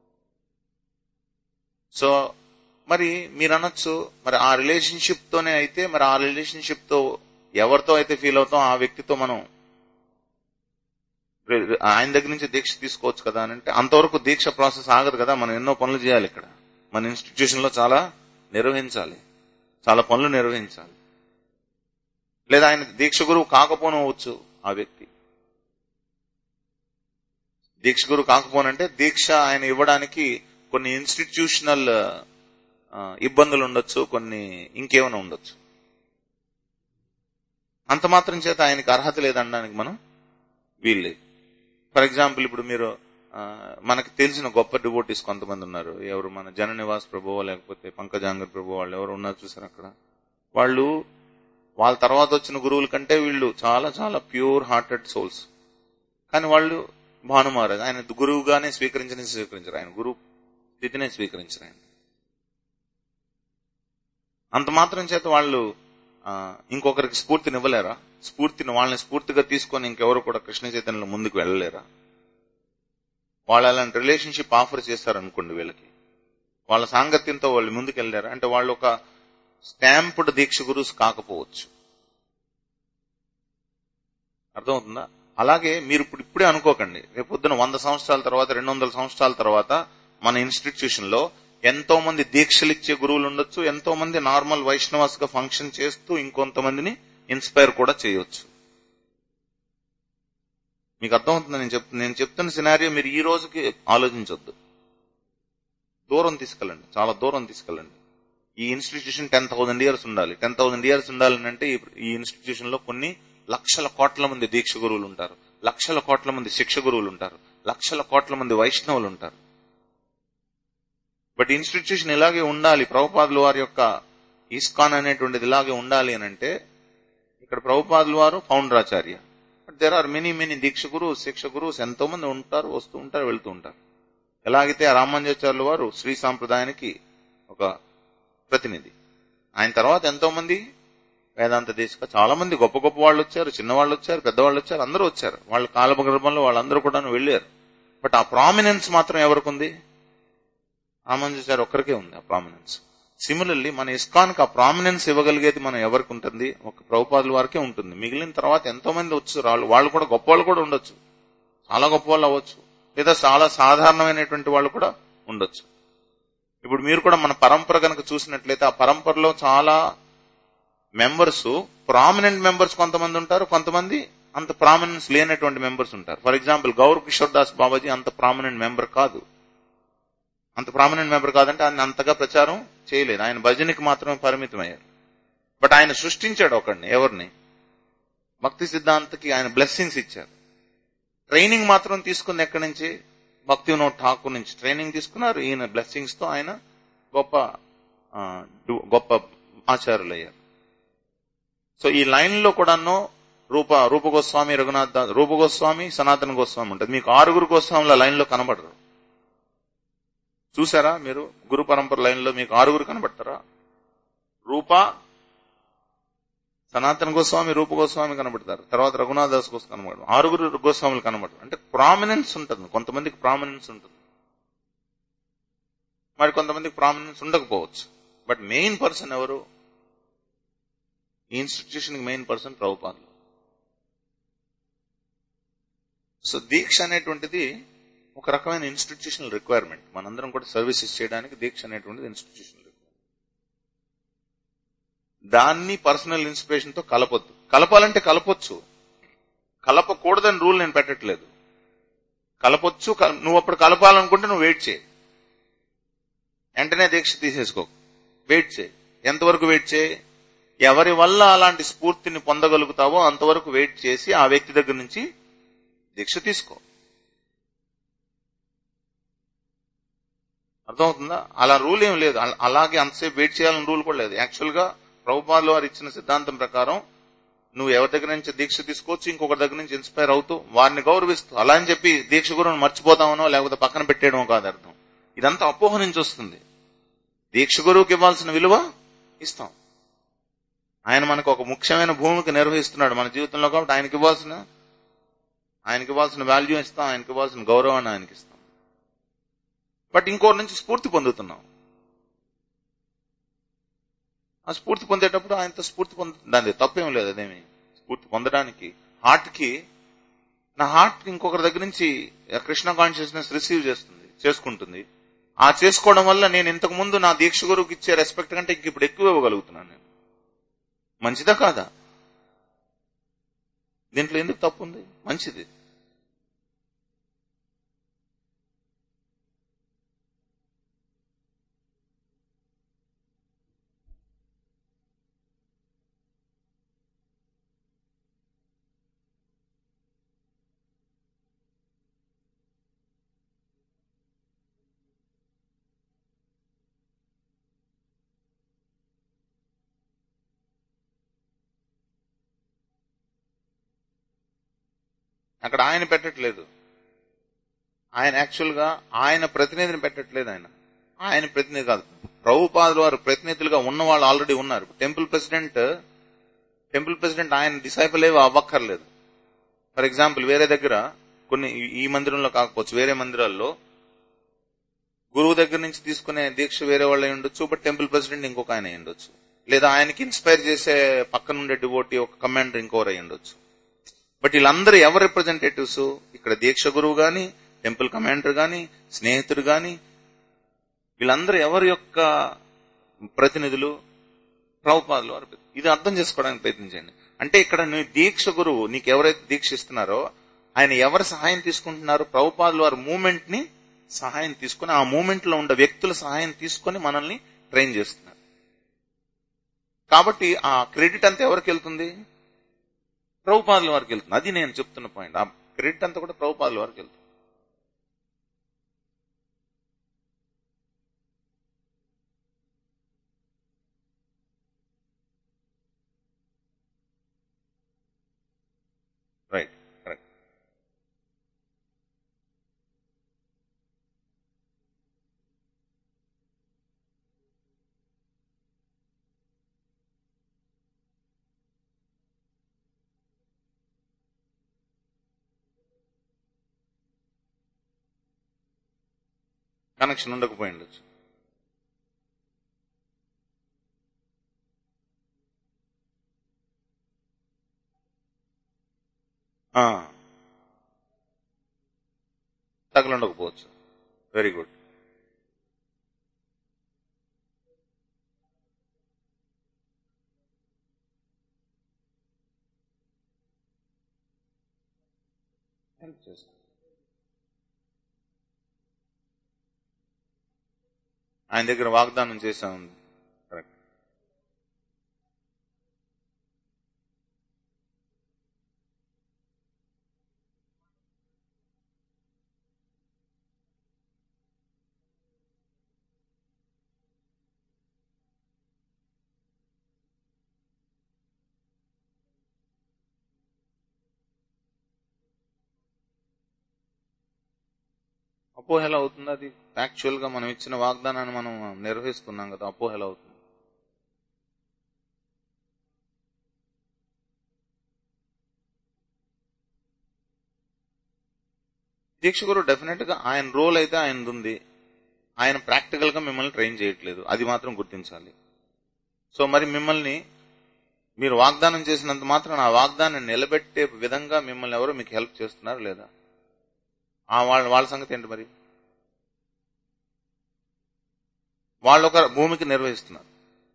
సో మరి మీరు అనొచ్చు మరి ఆ రిలేషన్షిప్ తోనే అయితే మరి ఆ రిలేషన్షిప్ తో ఎవరితో అయితే ఫీల్ అవుతాం ఆ వ్యక్తితో మనం ఆయన దగ్గర నుంచి దీక్ష తీసుకోవచ్చు కదా అని అంటే అంతవరకు దీక్ష ప్రాసెస్ ఆగదు కదా మనం ఎన్నో పనులు చేయాలి ఇక్కడ మన ఇన్స్టిట్యూషన్ లో చాలా నిర్వహించాలి చాలా పనులు నిర్వహించాలి లేదా ఆయన దీక్ష గురువు కాకపోనవచ్చు ఆ వ్యక్తి దీక్ష గురువు కాకపోనంటే దీక్ష ఆయన ఇవ్వడానికి కొన్ని ఇన్స్టిట్యూషనల్ ఇబ్బందులు ఉండొచ్చు కొన్ని ఇంకేమైనా ఉండొచ్చు అంత మాత్రం చేత ఆయనకి అర్హత లేదనడానికి మనం వీల్లేదు ఫర్ ఎగ్జాంపుల్ ఇప్పుడు మీరు ఆ, మనకి తెలిసిన గొప్ప డివోటీస్ కొంతమంది ఉన్నారు ఎవరు మన జన నివాస్ ప్రభు లేకపోతే పంకజాంగర్ ప్రభు వాళ్ళు ఎవరు ఉన్నారు చూసారు అక్కడ వాళ్ళు వాళ్ళ తర్వాత వచ్చిన గురువుల కంటే వీళ్ళు చాలా చాలా ప్యూర్ హార్టెడ్ సోల్స్ కానీ వాళ్ళు భానుమారాజ్ ఆయన గురువుగానే స్వీకరించని స్వీకరించారు ఆయన గురువు స్థితినే స్వీకరించారు ఆయన అంత మాత్రం చేత వాళ్ళు ఆ, ఇంకొకరికి స్ఫూర్తిని ఇవ్వలేరా స్ఫూర్తిని వాళ్ళని స్ఫూర్తిగా తీసుకొని ఇంకెవరు కూడా కృష్ణ చైతన్యంలో ముందుకు వెళ్ళలేరా వాళ్ళు అలాంటి రిలేషన్షిప్ ఆఫర్ చేశారనుకోండి వీళ్ళకి వాళ్ళ సాంగత్యంతో వాళ్ళు ముందుకు వెళ్ళారా అంటే వాళ్ళు ఒక స్టాంప్డ్ దీక్ష గురుస్ కాకపోవచ్చు అర్థమవుతుందా అలాగే మీరు ఇప్పుడు ఇప్పుడే అనుకోకండి రేపు పొద్దున వంద సంవత్సరాల తర్వాత రెండు వందల సంవత్సరాల తర్వాత మన ఇన్స్టిట్యూషన్ లో ఎంతో మంది దీక్షలు ఇచ్చే గురువులు ఉండొచ్చు ఎంతో మంది నార్మల్ వైష్ణవాస్ గా ఫంక్షన్ చేస్తూ ఇంకొంతమందిని ఇన్స్పైర్ కూడా చేయొచ్చు మీకు అర్థమవుతుంది నేను చెప్తున్నా నేను చెప్తున్న సినారియో మీరు ఈ రోజుకి ఆలోచించొద్దు దూరం తీసుకెళ్ళండి చాలా దూరం తీసుకెళ్ళండి ఈ ఇన్స్టిట్యూషన్ టెన్ థౌసండ్ ఇయర్స్ ఉండాలి టెన్ థౌసండ్ ఇయర్స్ ఉండాలని అంటే ఈ- ఈ ఇన్స్టిట్యూషన్ లో కొన్ని లక్షల కోట్ల మంది దీక్ష గురువులు ఉంటారు లక్షల కోట్ల మంది శిక్ష గురువులు ఉంటారు లక్షల కోట్ల మంది వైష్ణవులు ఉంటారు బట్ ఇన్స్టిట్యూషన్ ఇలాగే ఉండాలి ప్రభుపాదుల వారి యొక్క ఇస్కాన్ అనేటువంటిది ఇలాగే ఉండాలి అని అంటే ఇక్కడ ప్రభుపాదుల వారు founder acharya but there are many many diksha guru shiksha గురువుస్ ఎంతో మంది ఉంటారు వస్తూ ఉంటారు వెళ్తూ ఉంటారు ఎలాగైతే ఆ రామాంజాచార్యుల వారు శ్రీ సాంప్రదాయానికి ఒక ప్రతినిధి ఆయన తర్వాత ఎంతో మంది వేదాంత దేశక చాలా మంది గొప్ప గొప్ప వాళ్ళు వచ్చారు చిన్నవాళ్ళు వచ్చారు పెద్దవాళ్ళు వచ్చారు అందరూ వచ్చారు వాళ్ళ కాలగర్భంలో వాళ్ళందరూ కూడా వెళ్ళారు బట్ ఆ ప్రామినెన్స్ మాత్రం ఎవరికి ఉంది రామాంజాచార్య ఒక్కరికే ఉంది ఆ ప్రామినెన్స్ సిమిలర్లీ మన ఇస్కాన్ కి ఆ ప్రామినెన్స్ ఇవ్వగలిగేది మనం ఎవరికి ఉంటుంది ఒక ప్రభుపాదుల వారికే ఉంటుంది మిగిలిన తర్వాత ఎంతో మంది వచ్చారు వాళ్ళు వాళ్ళు కూడా గొప్ప వాళ్ళు కూడా ఉండొచ్చు చాలా గొప్ప వాళ్ళు అవ్వచ్చు లేదా చాలా సాధారణమైనటువంటి వాళ్ళు కూడా ఉండొచ్చు ఇప్పుడు మీరు కూడా మన పరంపర కనుక చూసినట్లయితే ఆ పరంపరలో చాలా మెంబర్స్ ప్రామినెంట్ మెంబర్స్ కొంతమంది ఉంటారు కొంతమంది అంత ప్రామినెన్స్ లేనటువంటి మెంబర్స్ ఉంటారు ఫర్ ఎగ్జాంపుల్ గౌర్ కిషోర్ దాస్ బాబాజీ అంత ప్రామినెంట్ మెంబర్ కాదు అంత ప్రామినెంట్ మెంబర్ కాదంటే ఆయన అంతగా ప్రచారం చేయలేదు ఆయన భజనకి మాత్రమే పరిమితమయ్యారు బట్ ఆయన సృష్టించాడు ఒకడిని ఎవరిని భక్తి సిద్ధాంతకి ఆయన బ్లెస్సింగ్స్ ఇచ్చారు ట్రైనింగ్ మాత్రం తీసుకుంది ఎక్కడి నుంచి భక్తి వినోద్ ఠాకూర్ నుంచి ట్రైనింగ్ తీసుకున్నారు ఈయన బ్లెస్సింగ్స్ తో ఆయన గొప్ప ఆ, డు- గొప్ప ఆచార్యులు అయ్యారు సో ఈ లైన్ లో కూడాను రూప రూప గోస్వామి రఘునాథ్ దాస్ రూప గోస్వామి సనాతన గోస్వామి ఉంటుంది మీకు ఆరుగురు గోస్వాముల లైన్ లో కనబడరు చూసారా మీరు గురు పరంపర లైన్ లో మీకు ఆరుగురు కనబడతారా రూప సనాతన గోస్వామి రూప గోస్వామి కనబడతారు తర్వాత రఘునాథ్ దాస్ గోస్వామి కనబడరు ఆరుగురు గోస్వాములు కనబడరు అంటే ప్రామినెన్స్ ఉంటుంది కొంతమందికి ప్రామినెన్స్ ఉంటుంది మరి కొంతమందికి ప్రామినెన్స్ ఉండకపోవచ్చు బట్ మెయిన్ పర్సన్ ఎవరు ఈ ఇన్స్టిట్యూషన్ మెయిన్ పర్సన్ ప్రభుపాదులు సో దీక్ష అనేటువంటిది ఒక రకమైన ఇన్స్టిట్యూషనల్ రిక్వైర్మెంట్ మనందరం కూడా సర్వీసెస్ చేయడానికి దీక్ష అనేటువంటిది ఇన్స్టిట్యూషనల్ దాన్ని పర్సనల్ ఇన్స్పిరేషన్ తో కలపొద్దు కలపాలంటే కలపొచ్చు కలపకూడదని రూల్ నేను పెట్టట్లేదు కలపొచ్చు కల- నువ్వు అప్పుడు కలపాలనుకుంటే నువ్వు వెయిట్ చేయి వెంటనే దీక్ష తీసేసుకో వెయిట్ చేయి ఎంతవరకు వెయిట్ చేయి ఎవరి వల్ల అలాంటి స్ఫూర్తిని పొందగలుగుతావో అంతవరకు వెయిట్ చేసి ఆ వ్యక్తి దగ్గర నుంచి దీక్ష తీసుకో అర్థమవుతుందా అలా రూల్ ఏం లేదు అల- అలాగే అంతసేపు వెయిట్ చేయాలని రూల్ కూడా లేదు యాక్చువల్ గా ప్రభుపాదులు వారు ఇచ్చిన సిద్ధాంతం ప్రకారం నువ్వు ఎవరి దగ్గర నుంచి దీక్ష తీసుకోవచ్చు ఇంకొకరి దగ్గర నుంచి ఇన్స్పైర్ అవుతూ వారిని గౌరవిస్తూ అలా అని చెప్పి దీక్ష గురువుని మర్చిపోతామనో లేకపోతే పక్కన పెట్టేయడమో కాదు అర్థం ఇదంతా అపోహ నుంచి వస్తుంది దీక్ష గురువుకి ఇవ్వాల్సిన విలువ ఇస్తాం ఆయన మనకు ఒక ముఖ్యమైన భూమికి నిర్వహిస్తున్నాడు మన జీవితంలో కాబట్టి ఆయనకి ఇవ్వాల్సిన ఆయనకి ఇవ్వాల్సిన వాల్యూ ఇస్తాం ఆయనకి ఇవ్వాల్సిన గౌరవాన్ని ఆయనకి ఇస్తాం బట్ ఇంకోటి నుంచి స్ఫూర్తి పొందుతున్నాం ఆ స్ఫూర్తి పొందేటప్పుడు ఆయనతో స్ఫూర్తి పొందు దాని తప్పేం లేదు అదేమి స్ఫూర్తి పొందడానికి హార్ట్ కి నా హార్ట్ ఇంకొకరి దగ్గర నుంచి కృష్ణ కాన్షియస్నెస్ రిసీవ్ చేస్తుంది చేసుకుంటుంది ఆ చేసుకోవడం వల్ల నేను ఇంతకు ముందు నా దీక్ష గురువుకి ఇచ్చే రెస్పెక్ట్ కంటే ఇంక ఇప్పుడు ఎక్కువ ఇవ్వగలుగుతున్నాను నేను మంచిదా కాదా దీంట్లో ఎందుకు తప్పు ఉంది మంచిది అక్కడ ఆయన పెట్టట్లేదు ఆయన యాక్చువల్ గా ఆయన ప్రతినిధిని పెట్టట్లేదు ఆయన ఆయన ప్రతినిధి కాదు ప్రభుపాదులు వారు ప్రతినిధులుగా ఉన్న వాళ్ళు ఆల్రెడీ ఉన్నారు టెంపుల్ ప్రెసిడెంట్ టెంపుల్ ప్రెసిడెంట్ ఆయన డిసైపుల్ ఏవి అవ్వక్కర్లేదు ఫర్ ఎగ్జాంపుల్ వేరే దగ్గర కొన్ని ఈ- ఈ మందిరంలో కాకపోవచ్చు వేరే మందిరాల్లో గురువు దగ్గర నుంచి తీసుకునే దీక్ష వేరే వాళ్ళు అయి ఉండొచ్చు బట్ టెంపుల్ ప్రెసిడెంట్ ఇంకొక ఆయన అయి ఉండొచ్చు లేదా ఆయనకి ఇన్స్పైర్ చేసే పక్కన ఉండే డివోటీ ఒక కమాండర్ ఇంకోరు అయి ఉండొచ్చు బట్ వీళ్ళందరూ ఎవరు రిప్రజెంటేటివ్స్ ఇక్కడ దీక్ష గురువు గాని టెంపుల్ కమాండర్ గాని స్నేహితుడు గాని వీళ్ళందరూ ఎవరి యొక్క ప్రతినిధులు ప్రభుపాదులు వారు ఇది అర్థం చేసుకోవడానికి ప్రయత్నించండి అంటే ఇక్కడ నీ దీక్ష గురువు నీకు ఎవరైతే దీక్ష ఇస్తున్నారో ఆయన ఎవరి సహాయం తీసుకుంటున్నారు ప్రభుపాదులు వారి మూమెంట్ ని సహాయం తీసుకుని ఆ మూమెంట్ లో ఉండే వ్యక్తుల సహాయం తీసుకొని మనల్ని ట్రైన్ చేస్తున్నారు కాబట్టి ఆ క్రెడిట్ అంతా ఎవరికి వెళ్తుంది ప్రభుపాదుల వారికి వెళ్తుంది అది నేను చెప్తున్న పాయింట్ ఆ క్రెడిట్ అంతా కూడా ప్రభుపాదుల వారికి వెళ్తుంది రైట్ కరెక్ట్ కనెక్షన్ ఉండకపోయి ఉండొచ్చు ఆ. తగలు ఉండకపోవచ్చు వెరీ గుడ్ హెల్ప్ చేస్తాం ఆయన దగ్గర వాగ్దానం చేశాం కరెక్ట్ అపోహ ఎలా అవుతుంది అది యాక్చువల్ గా మనం ఇచ్చిన వాగ్దానాన్ని మనం నిర్వహిస్తున్నాం కదా అపోహ ఎలా అవుతుంది దీక్షకుడు డెఫినెట్ గా ఆయన రోల్ అయితే ఆయనది ఉంది ఆయన ప్రాక్టికల్ గా మిమ్మల్ని ట్రైన్ చేయట్లేదు అది మాత్రం గుర్తించాలి సో మరి మిమ్మల్ని మీరు వాగ్దానం చేసినంత మాత్రం ఆ వాగ్దానం నిలబెట్టే విధంగా మిమ్మల్ని ఎవరు మీకు హెల్ప్ చేస్తున్నారు లేదా ఆ వాళ్ళ వాళ్ళ సంగతి ఏంటి మరి వాళ్ళు ఒక భూమికి నిర్వహిస్తున్నారు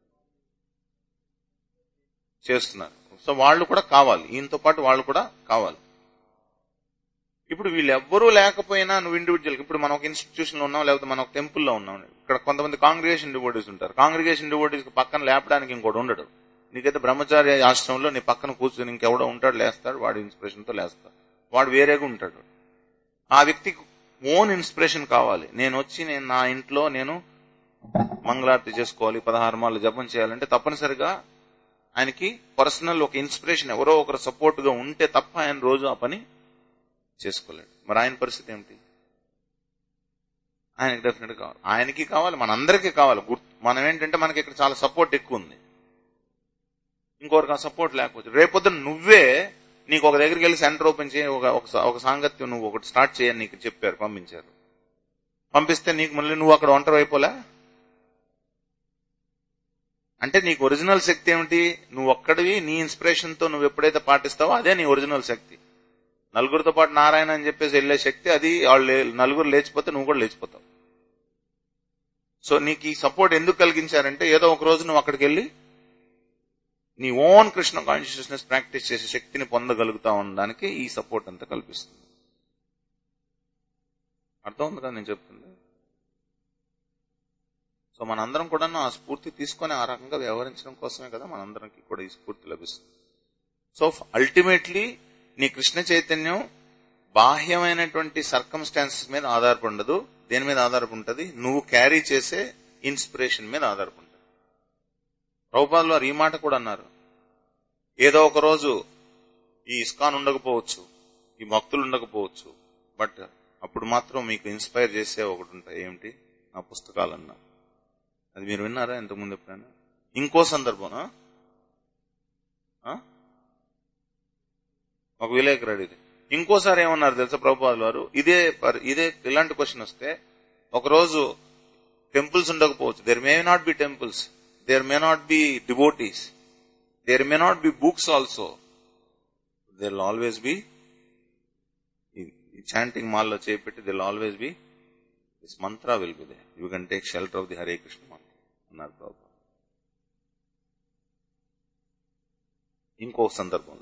చేస్తున్నారు సో వాళ్ళు కూడా కావాలి ఈయనతో పాటు వాళ్ళు కూడా కావాలి ఇప్పుడు వీళ్ళు ఎవ్వరూ లేకపోయినా నువ్వు ఇండివిజువల్ ఇప్పుడు మనం ఒక ఇన్స్టిట్యూషన్ లో ఉన్నాం లేకపోతే మనం ఒక టెంపుల్ లో ఉన్నాం ఇక్కడ కొంతమంది కాంగ్రిగేషన్ డివోటీస్ ఉంటారు కాంగ్రిగేషన్ డివోటీస్ పక్కన లేపడానికి ఇంకోటి ఉండడు నీకైతే బ్రహ్మచారి ఆశ్రమంలో నీ పక్కన కూర్చొని ఇంకెవడో ఉంటాడు లేస్తాడు వాడి ఇన్స్పిరేషన్ తో లేస్తాడు వాడు వేరేగా ఉంటాడు ఆ వ్యక్తికి ఓన్ ఇన్స్పిరేషన్ కావాలి నేను వచ్చి నేను నా ఇంట్లో నేను మంగళారతి చేసుకోవాలి పదహారు మాలు జపం చేయాలంటే తప్పనిసరిగా ఆయనకి పర్సనల్ ఒక ఇన్స్పిరేషన్ ఎవరో ఒకరు సపోర్ట్ గా ఉంటే తప్ప ఆయన రోజు ఆ పని చేసుకోలేడు మరి ఆయన పరిస్థితి ఏమిటి ఆయనకి డెఫినెట్ కావాలి ఆయనకి కావాలి మనందరికీ కావాలి గుర్తు మనం ఏంటంటే మనకి ఇక్కడ చాలా సపోర్ట్ ఎక్కువ ఉంది ఇంకొకరికి ఆ సపోర్ట్ లేకపోతే రేపొద్దున నువ్వే నీకు ఒక దగ్గరికి వెళ్ళి సెంటర్ ఓపెన్ చేయి ఒక ఒక- ఒక సాంగత్యం నువ్వు ఒకటి స్టార్ట్ చేయని నీకు చెప్పారు పంపించారు పంపిస్తే నీకు మళ్ళీ నువ్వు అక్కడ ఒంటరి అయిపోలే అంటే నీకు ఒరిజినల్ శక్తి ఏమిటి నువ్వు ఒక్కడివి నీ ఇన్స్పిరేషన్ తో నువ్వు ఎప్పుడైతే పాటిస్తావో అదే నీ ఒరిజినల్ శక్తి నలుగురితో పాటు నారాయణ అని చెప్పేసి వెళ్లే శక్తి అది వాళ్ళు లే- నలుగురు లేచిపోతే నువ్వు కూడా లేచిపోతావు సో నీకు ఈ సపోర్ట్ ఎందుకు కలిగించారంటే ఏదో ఒక రోజు నువ్వు అక్కడికి వెళ్ళి నీ ఓన్ కృష్ణ కాన్షియస్నెస్ ప్రాక్టీస్ చేసే శక్తిని పొందగలుగుతా ఉండడానికి ఈ సపోర్ట్ అంతా కల్పిస్తుంది అర్థం ఉంది కదా నేను చెప్తుంది సో మనందరం కూడా ఆ స్ఫూర్తి తీసుకొని ఆ రకంగా వ్యవహరించడం కోసమే కదా మనందరికి కూడా ఈ స్ఫూర్తి లభిస్తుంది సో అల్టిమేట్లీ నీ కృష్ణ చైతన్యం బాహ్యమైనటువంటి సర్కమ్స్టాన్సెస్ మీద ఆధారపడి ఉండదు దేని మీద ఆధారపడి ఉంటుంది నువ్వు క్యారీ చేసే ఇన్స్పిరేషన్ మీద ఆధారపడి ఉంటుంది ప్రభుపాదులు వారు ఈ మాట కూడా అన్నారు ఏదో ఒక రోజు ఈ ఇస్కాన్ ఉండకపోవచ్చు ఈ భక్తులు ఉండకపోవచ్చు బట్ అప్పుడు మాత్రం మీకు ఇన్స్పైర్ చేసే ఒకటి ఉంటాయి ఏమిటి నా పుస్తకాలన్నా అది మీరు విన్నారా ఇంతకుముందు ఎప్పుడైనా ఇంకో సందర్భం ఒక విలేకరు అడిగితే ఇంకోసారి ఏమన్నారు తెలుసా ప్రభుపాదులు వారు ఇదే పరి- ఇదే ఇలాంటి క్వశ్చన్ వస్తే ఒకరోజు టెంపుల్స్ ఉండకపోవచ్చు there may not be temples there may not be devotees there may not be books also there always be chanting మాల్లో చేపెట్టి there'll always be this mantra will be there you can take shelter of the Hare Krishna mantra అన్నారు ప్రభు ఇంకో సందర్భంలో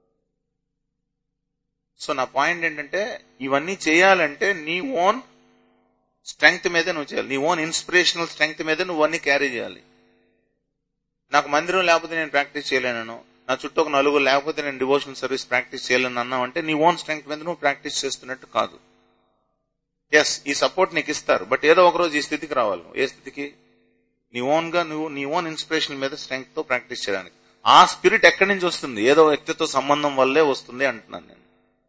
so నా point ఏంటంటే ఇవన్నీ చేయాలంటే నీ ఓన్ స్ట్రెంగ్త్ మీదే నువ్వు చేయాలి నీ ఓన్ ఇన్స్పిరేషనల్ స్ట్రెంగ్త్ మీదే నువ్వు అన్ని క్యారీ చేయాలి నాకు మందిరం లేకపోతే నేను ప్రాక్టీస్ చేయలేను నా చుట్టూ ఒక నలుగురు లేకపోతే నేను డివోషనల్ సర్వీస్ ప్రాక్టీస్ చేయలేను అన్నావు అంటే నీ ఓన్ స్ట్రెంగ్త్ మీద నువ్వు ప్రాక్టీస్ చేస్తున్నట్టు కాదు ఎస్ ఈ సపోర్ట్ నీకు ఇస్తారు బట్ ఏదో ఒక రోజు ఈ స్థితికి రావాలి నువ్వు. ఏ స్థితికి నీ ఓన్ గా నువ్వు నీ ఓన్ ఇన్స్పిరేషన్ మీద స్ట్రెంగ్త్ తో ప్రాక్టీస్ చేయడానికి ఆ స్పిరిట్ ఎక్కడి నుంచి వస్తుంది ఏదో వ్యక్తితో సంబంధం వల్లే వస్తుంది అంటున్నాను నేను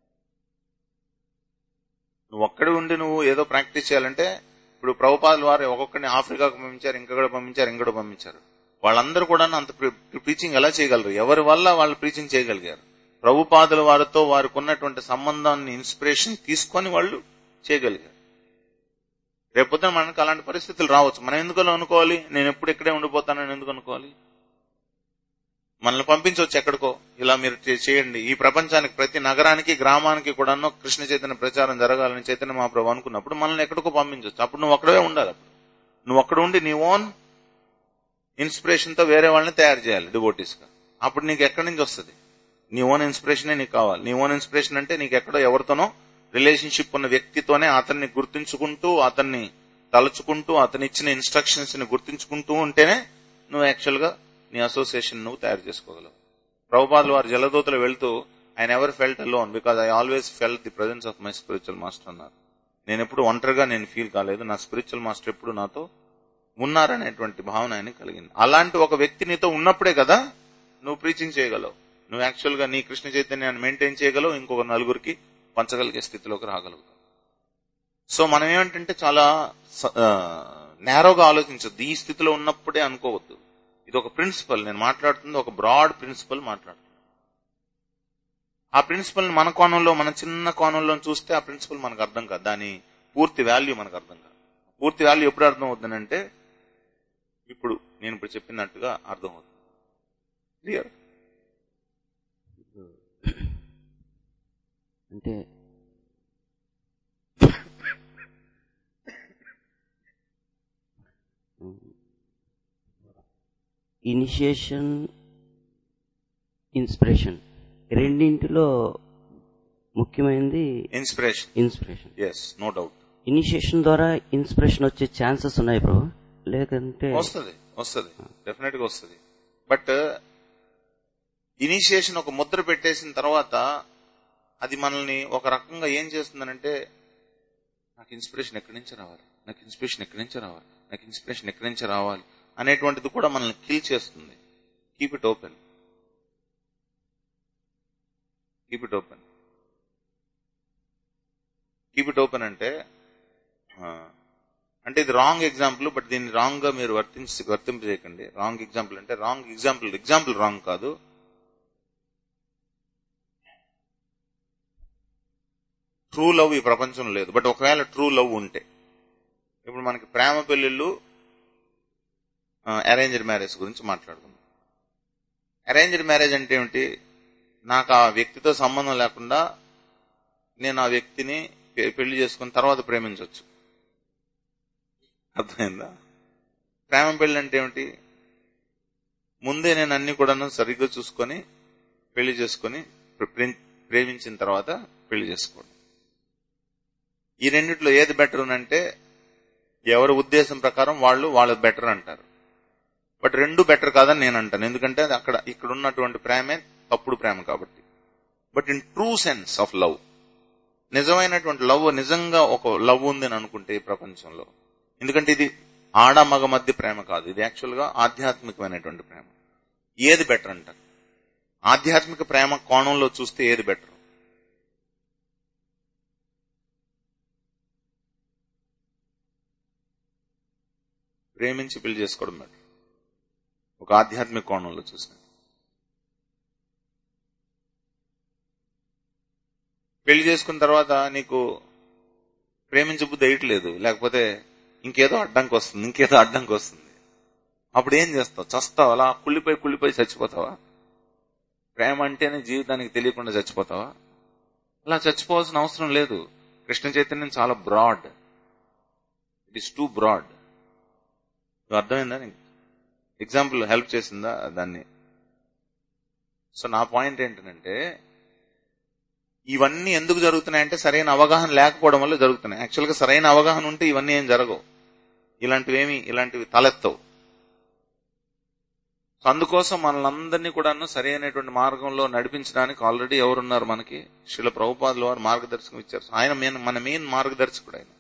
నువ్వు ఒక్కడి ఉండి నువ్వు ఏదో ప్రాక్టీస్ చేయాలంటే ఇప్పుడు ప్రభుపాదుల వారు ఒక్కొక్కరిని ఆఫ్రికాకు పంపించారు ఇంకొకటి పంపించారు ఇంకొకటి పంపించారు వాళ్ళందరూ కూడా అంత ప్రీచింగ్ ఎలా చేయగలరు ఎవరి వల్ల వాళ్ళు ప్రీచింగ్ చేయగలిగారు ప్రభుపాదుల వారితో వారికి ఉన్నటువంటి సంబంధాన్ని ఇన్స్పిరేషన్ తీసుకొని వాళ్ళు చేయగలిగారు రేపొద్దున మనకు అలాంటి పరిస్థితులు రావచ్చు మనం ఎందుకు అలా అనుకోవాలి నేను ఎప్పుడు ఇక్కడే ఉండిపోతానని ఎందుకు అనుకోవాలి మనల్ని పంపించవచ్చు ఎక్కడికో ఇలా మీరు చే- చేయండి ఈ ప్రపంచానికి ప్రతి నగరానికి గ్రామానికి కూడాను కృష్ణ చైతన్య ప్రచారం జరగాలని చైతన్య మహాప్రభు అనుకున్నప్పుడు మనల్ని ఎక్కడికో పంపించవచ్చు అప్పుడు నువ్వు అక్కడే ఉండాలి అప్పుడు నువ్వు అక్కడ ఉండి నీ ఓన్ ఇన్స్పిరేషన్ తో వేరే వాళ్ళని తయారు చేయాలి డివోటీస్ గా అప్పుడు నీకు ఎక్కడి నుంచి వస్తుంది నీ ఓన్ ఇన్స్పిరేషనే నీకు కావాలి నీ ఓన్ ఇన్స్పిరేషన్ అంటే నీకు ఎక్కడో ఎవరితోనో రిలేషన్షిప్ ఉన్న వ్యక్తితోనే అతన్ని గుర్తించుకుంటూ అతన్ని తలుచుకుంటూ అతని ఇచ్చిన ఇన్స్ట్రక్షన్స్ ని గుర్తించుకుంటూ ఉంటేనే నువ్వు యాక్చువల్ గా నీ అసోసియేషన్ నువ్వు తయారు చేసుకోగలవు ప్రభుపాదులు వారు జలదూతలు వెళ్తూ ఆయన ఎవరు felt alone because I always felt the presence of my spiritual master అన్నారు నేను ఎప్పుడు ఒంటరిగా నేను ఫీల్ కాలేదు నా స్పిరిచువల్ మాస్టర్ ఎప్పుడు నాతో ఉన్నారనేటువంటి భావన ఆయన కలిగింది అలాంటి ఒక వ్యక్తి నీతో ఉన్నప్పుడే కదా నువ్వు ప్రీచింగ్ చేయగలవు నువ్వు యాక్చువల్ గా నీ కృష్ణ చైతన్యాన్ని మెయింటైన్ చేయగలవు ఇంకొక నలుగురికి పంచగలిగే స్థితిలోకి రాగలుగుతావు సో మనం ఏమంటే చాలా నేరోగా ఆలోచించొద్దు ఈ స్థితిలో ఉన్నప్పుడే అనుకోవద్దు ఇది ఒక ప్రిన్సిపల్ నేను మాట్లాడుతుంది ఒక బ్రాడ్ ప్రిన్సిపల్ మాట్లాడుతుంది ఆ ప్రిన్సిపల్ మన కోణంలో మన చిన్న కోణంలో చూస్తే ఆ ప్రిన్సిపల్ మనకు అర్థం కాదు దాని పూర్తి వాల్యూ మనకు అర్థం కాదు పూర్తి వాల్యూ ఎప్పుడు అర్థం అవుతుందంటే ఇప్పుడు నేను ఇప్పుడు చెప్పినట్టుగా అర్థం అవుతుంది క్లియర్ అంటే ఇనిషియేషన్ ఇన్స్పిరేషన్ రెండింటిలో ముఖ్యమైనది inspiration inspiration yes no doubt initiation ద్వారా ఇన్స్పిరేషన్ వచ్చే ఛాన్సెస్ ఉన్నాయి ప్రభు లేదంటే వస్తుంది వస్తుంది డెఫినెట్ గా వస్తుంది బట్ ఇనిషియేషన్ ఒక ముద్ర పెట్టేసిన తర్వాత అది మనల్ని ఒక రకంగా ఏం చేస్తుందనంటే నాకు ఇన్స్పిరేషన్ ఎక్కడి నుంచి రావాలి నాకు ఇన్స్పిరేషన్ ఎక్కడి నుంచి రావాలి నాకు ఇన్స్పిరేషన్ ఎక్కడి నుంచి రావాలి అనేటువంటిది కూడా మనల్ని కిల్ చేస్తుంది keep it open keep it open keep it open అంటే ఆ, అంటే ఇది రాంగ్ ఎగ్జాంపుల్ బట్ దీన్ని రాంగ్ గా మీరు వర్తించి వర్తింపు చేయకండి రాంగ్ ఎగ్జాంపుల్ అంటే రాంగ్ ఎగ్జాంపుల్ ఎగ్జాంపుల్ రాంగ్ కాదు ట్రూ లవ్ ఈ ప్రపంచం లేదు బట్ ఒకవేళ ట్రూ లవ్ ఉంటే ఇప్పుడు మనకి ప్రేమ పెళ్లిళ్ళు అరేంజ్డ్ మ్యారేజ్ గురించి మాట్లాడుకుందాం అరేంజ్డ్ మ్యారేజ్ అంటే ఏమిటి నాకు ఆ వ్యక్తితో సంబంధం లేకుండా నేను ఆ వ్యక్తిని పె- పెళ్లి చేసుకున్న తర్వాత ప్రేమించవచ్చు అర్థమైందా ప్రేమ పెళ్లి అంటే ఏమిటి ముందే నేను అన్ని కూడాను సరిగ్గా చూసుకొని పెళ్లి చేసుకొని ప్రే- ప్రేమించిన తర్వాత పెళ్లి చేసుకోవడం ఈ రెండిట్లో ఏది బెటర్ అంటే ఎవరి ఉద్దేశం ప్రకారం వాళ్ళు వాళ్ళు బెటర్ అంటారు బట్ రెండు బెటర్ కాదని నేను అంటాను ఎందుకంటే అది అక్కడ ఇక్కడ ఉన్నటువంటి ప్రేమే తప్పుడు ప్రేమ కాబట్టి but in true sense of love నిజమైనటువంటి లవ్ నిజంగా ఒక లవ్ ఉంది అని అనుకుంటే ఈ ప్రపంచంలో ఎందుకంటే ఇది ఆడ మగ మధ్య ప్రేమ కాదు ఇది యాక్చువల్ గా ఆధ్యాత్మికమైనటువంటి ప్రేమ ఏది బెటర్ అంటారు ఆధ్యాత్మిక ప్రేమ కోణంలో చూస్తే ఏది బెటర్ ప్రేమించి పెళ్లి చేసుకోవడం బెటర్ ఒక ఆధ్యాత్మిక కోణంలో చూసిన పెళ్లి చేసుకున్న తర్వాత నీకు ప్రేమించబుద్ధి వేయట్లేదు లేకపోతే ఇంకేదో అడ్డంకి వస్తుంది ఇంకేదో అడ్డంకి వస్తుంది అప్పుడు ఏం చేస్తావు చస్తావు అలా కుళ్ళిపోయి కుళ్ళిపోయి చచ్చిపోతావా ప్రేమ అంటేనే జీవితానికి తెలియకుండా చచ్చిపోతావా అలా చచ్చిపోవాల్సిన అవసరం లేదు కృష్ణ చైతన్యం చాలా broad it is too broad అర్థమైందా నీకు ఎగ్జాంపుల్ హెల్ప్ చేసిందా దాన్ని సో నా పాయింట్ ఏంటంటే ఇవన్నీ ఎందుకు జరుగుతున్నాయంటే సరైన అవగాహన లేకపోవడం వల్ల జరుగుతున్నాయి యాక్చువల్ గా సరైన అవగాహన ఉంటే ఇవన్నీ ఏం జరగవు ఇలాంటివేమి ఇలాంటివి తలెత్తవు సో అందుకోసం మనల్ని కూడాను సరైనటువంటి మార్గంలో నడిపించడానికి ఆల్రెడీ ఎవరున్నారు మనకి శిల ప్రభుపాదుల వారు మార్గదర్శకం ఇచ్చారు సో ఆయన మెయిన్ మన మెయిన్ మార్గదర్శకుడు ఆయన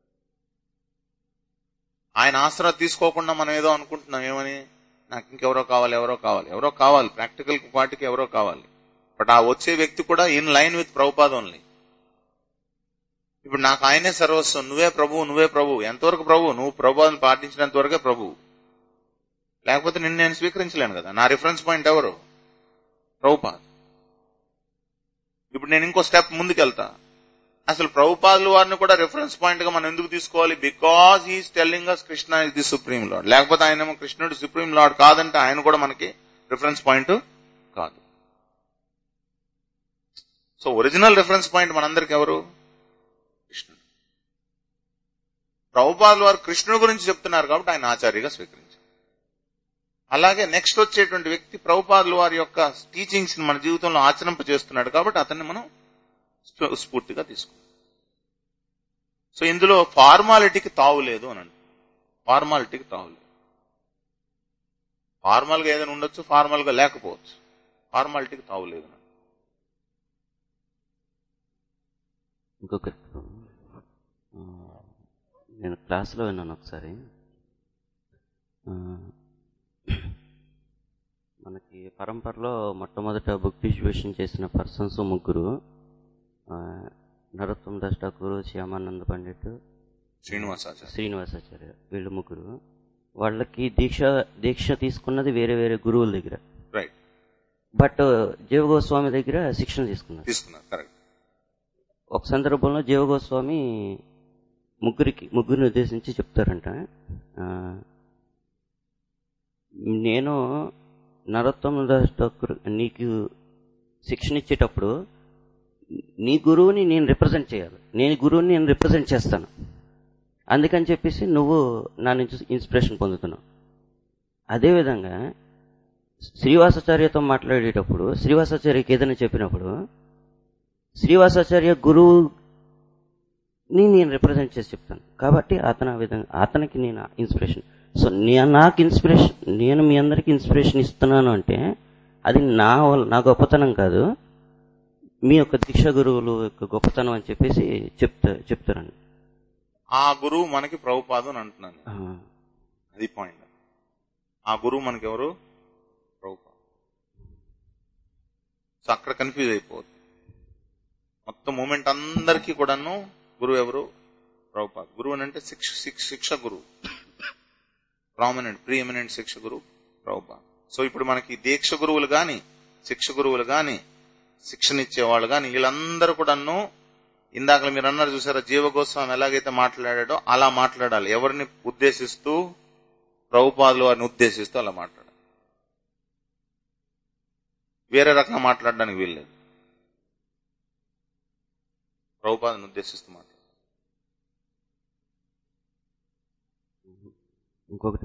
ఆయన ఆసరా తీసుకోకుండా మనం ఏదో అనుకుంటున్నాం ఏమని నాకు ఇంకెవరో కావాలి ఎవరో కావాలి ఎవరో కావాలి ప్రాక్టికల్ పార్టీకి ఎవరో కావాలి బట్ ఆ వచ్చే వ్యక్తి కూడా in line with Prabhupad only ఇప్పుడు నాకు ఆయనే సర్వస్వం నువ్వే ప్రభు నువ్వే ప్రభు ఎంతవరకు ప్రభు నువ్వు ప్రభుని పాటించినంత వరకే ప్రభు లేకపోతే నిన్ను నేను స్వీకరించలేను కదా నా రిఫరెన్స్ పాయింట్ ఎవరు ప్రభుపాద్ ఇప్పుడు నేను ఇంకో స్టెప్ ముందుకెళ్తా అసలు ప్రభుపాదుల వారిని కూడా రిఫరెన్స్ పాయింట్ గా మనం ఎందుకు తీసుకోవాలి because he's telling us Krishna is the supreme Lord లేకపోతే ఆయనేమో కృష్ణుడు సుప్రీం లార్డ్ కాదంటే ఆయన కూడా మనకి రిఫరెన్స్ పాయింట్ కాదు సో ఒరిజినల్ రిఫరెన్స్ పాయింట్ మనందరికి ఎవరు కృష్ణుడు ప్రభుపాదుల వారు కృష్ణుడు గురించి చెప్తున్నారు కాబట్టి ఆయన ఆచార్యగా స్వీకరించారు అలాగే నెక్స్ట్ వచ్చేటువంటి వ్యక్తి ప్రభుపాదుల వారి యొక్క టీచింగ్స్ మన జీవితంలో ఆచరింప చేస్తున్నాడు కాబట్టి అతన్ని మనం స్ఫూ- స్ఫూర్తిగా తీసుకుంటాం సో ఇందులో ఫార్మాలిటీకి తావు లేదు అని అంటారు ఫార్మాలిటీకి తావు లేదు ఫార్మల్ గా ఏదైనా ఉండొచ్చు ఫార్మల్ గా లేకపోవచ్చు ఫార్మాలిటీకి తావు లేదు అని అంటారు. ఇంకొకటి ఆ, నేను క్లాస్లో విన్నాను ఒకసారి ఆ, మనకి పరంపరలో మొట్టమొదట బుక్ డిస్ట్రిబ్యూషన్ చేసిన పర్సన్స్ ముగ్గురు ఆ, నరోత్తం దాస్ ఠాకూర్ శ్యామానంద పండిట్ శ్రీనివాసాచార్య శ్రీనివాసాచార్య వీళ్ళు ముగ్గురు వాళ్ళకి దీక్ష దీక్ష తీసుకున్నది వేరే వేరే గురువుల దగ్గర రైట్ బట్ జీవగోస్వామి దగ్గర శిక్షణ తీసుకున్నారు తీసుకున్నారు కరెక్ట్ ఒక సందర్భంలో జీవగోస్వామి ముగ్గురికి ముగ్గురిని ఉద్దేశించి చెప్తారంట ఆ, నేను నరోత్తమ దాస్ ఠాకూర్ నీకు శిక్షణ ఇచ్చేటప్పుడు నీ గురువుని నేను రిప్రజెంట్ చేయాలి నేను గురువుని నేను రిప్రజెంట్ చేస్తాను అందుకని చెప్పేసి నువ్వు నా నుంచి ఇన్స్పిరేషన్ పొందుతున్నావు అదేవిధంగా శ్రీవాసాచార్యతో మాట్లాడేటప్పుడు శ్రీవాసాచార్యకి ఏదైనా చెప్పినప్పుడు శ్రీవాసాచార్య గురువుని నేను రిప్రజెంట్ చేసి చెప్తాను కాబట్టి అతను ఆ విధంగా అతనికి నేను ఇన్స్పిరేషన్ సో నే- నాకు ఇన్స్పిరేషన్ నేను మీ అందరికి ఇన్స్పిరేషన్ ఇస్తున్నాను అంటే అది నా వల్ల నా గొప్పతనం కాదు మీ యొక్క దీక్ష గురువులు యొక్క గొప్పతనం అని చెప్పేసి చెప్తా చెప్తారండి ఆ గురువు మనకి ప్రభుపాదు అని అంటున్నాను నేను. ఆ, అది పాయింట్ ఆ గురువు మనకి ఎవరు ప్రభుపాదు సో అక్కడ కన్ఫ్యూజ్ అయిపోద్ది మొత్తం మూమెంట్ అందరికీ కూడాను గురువు ఎవరు ప్రభుపాద్ గురువు అని అంటే శిక్ష శిక్ష శిక్ష గురువు ప్రామినెంట్ ప్రీ ఎమినెంట్ శిక్ష గురువు ప్రభుపాద్ సో ఇప్పుడు మనకి దీక్ష గురువులు గాని శిక్ష గురువులు గాని శిక్షణ ఇచ్చేవాళ్ళు గాని వీళ్ళందరూ కూడాను ఇందాక మీరు అన్నారు చూసారా జీవగోస్వామి ఎలాగైతే మాట్లాడాడో అలా మాట్లాడాలి ఎవరిని ఉద్దేశిస్తూ ప్రభుపాదులు వారిని ఉద్దేశిస్తూ అలా మాట్లాడాలి వేరే రకంగా మాట్లాడడానికి వీల్లేదు ప్రభుపాదని ఉద్దేశిస్తూ మాట్లాడాలి ఇంకొకటి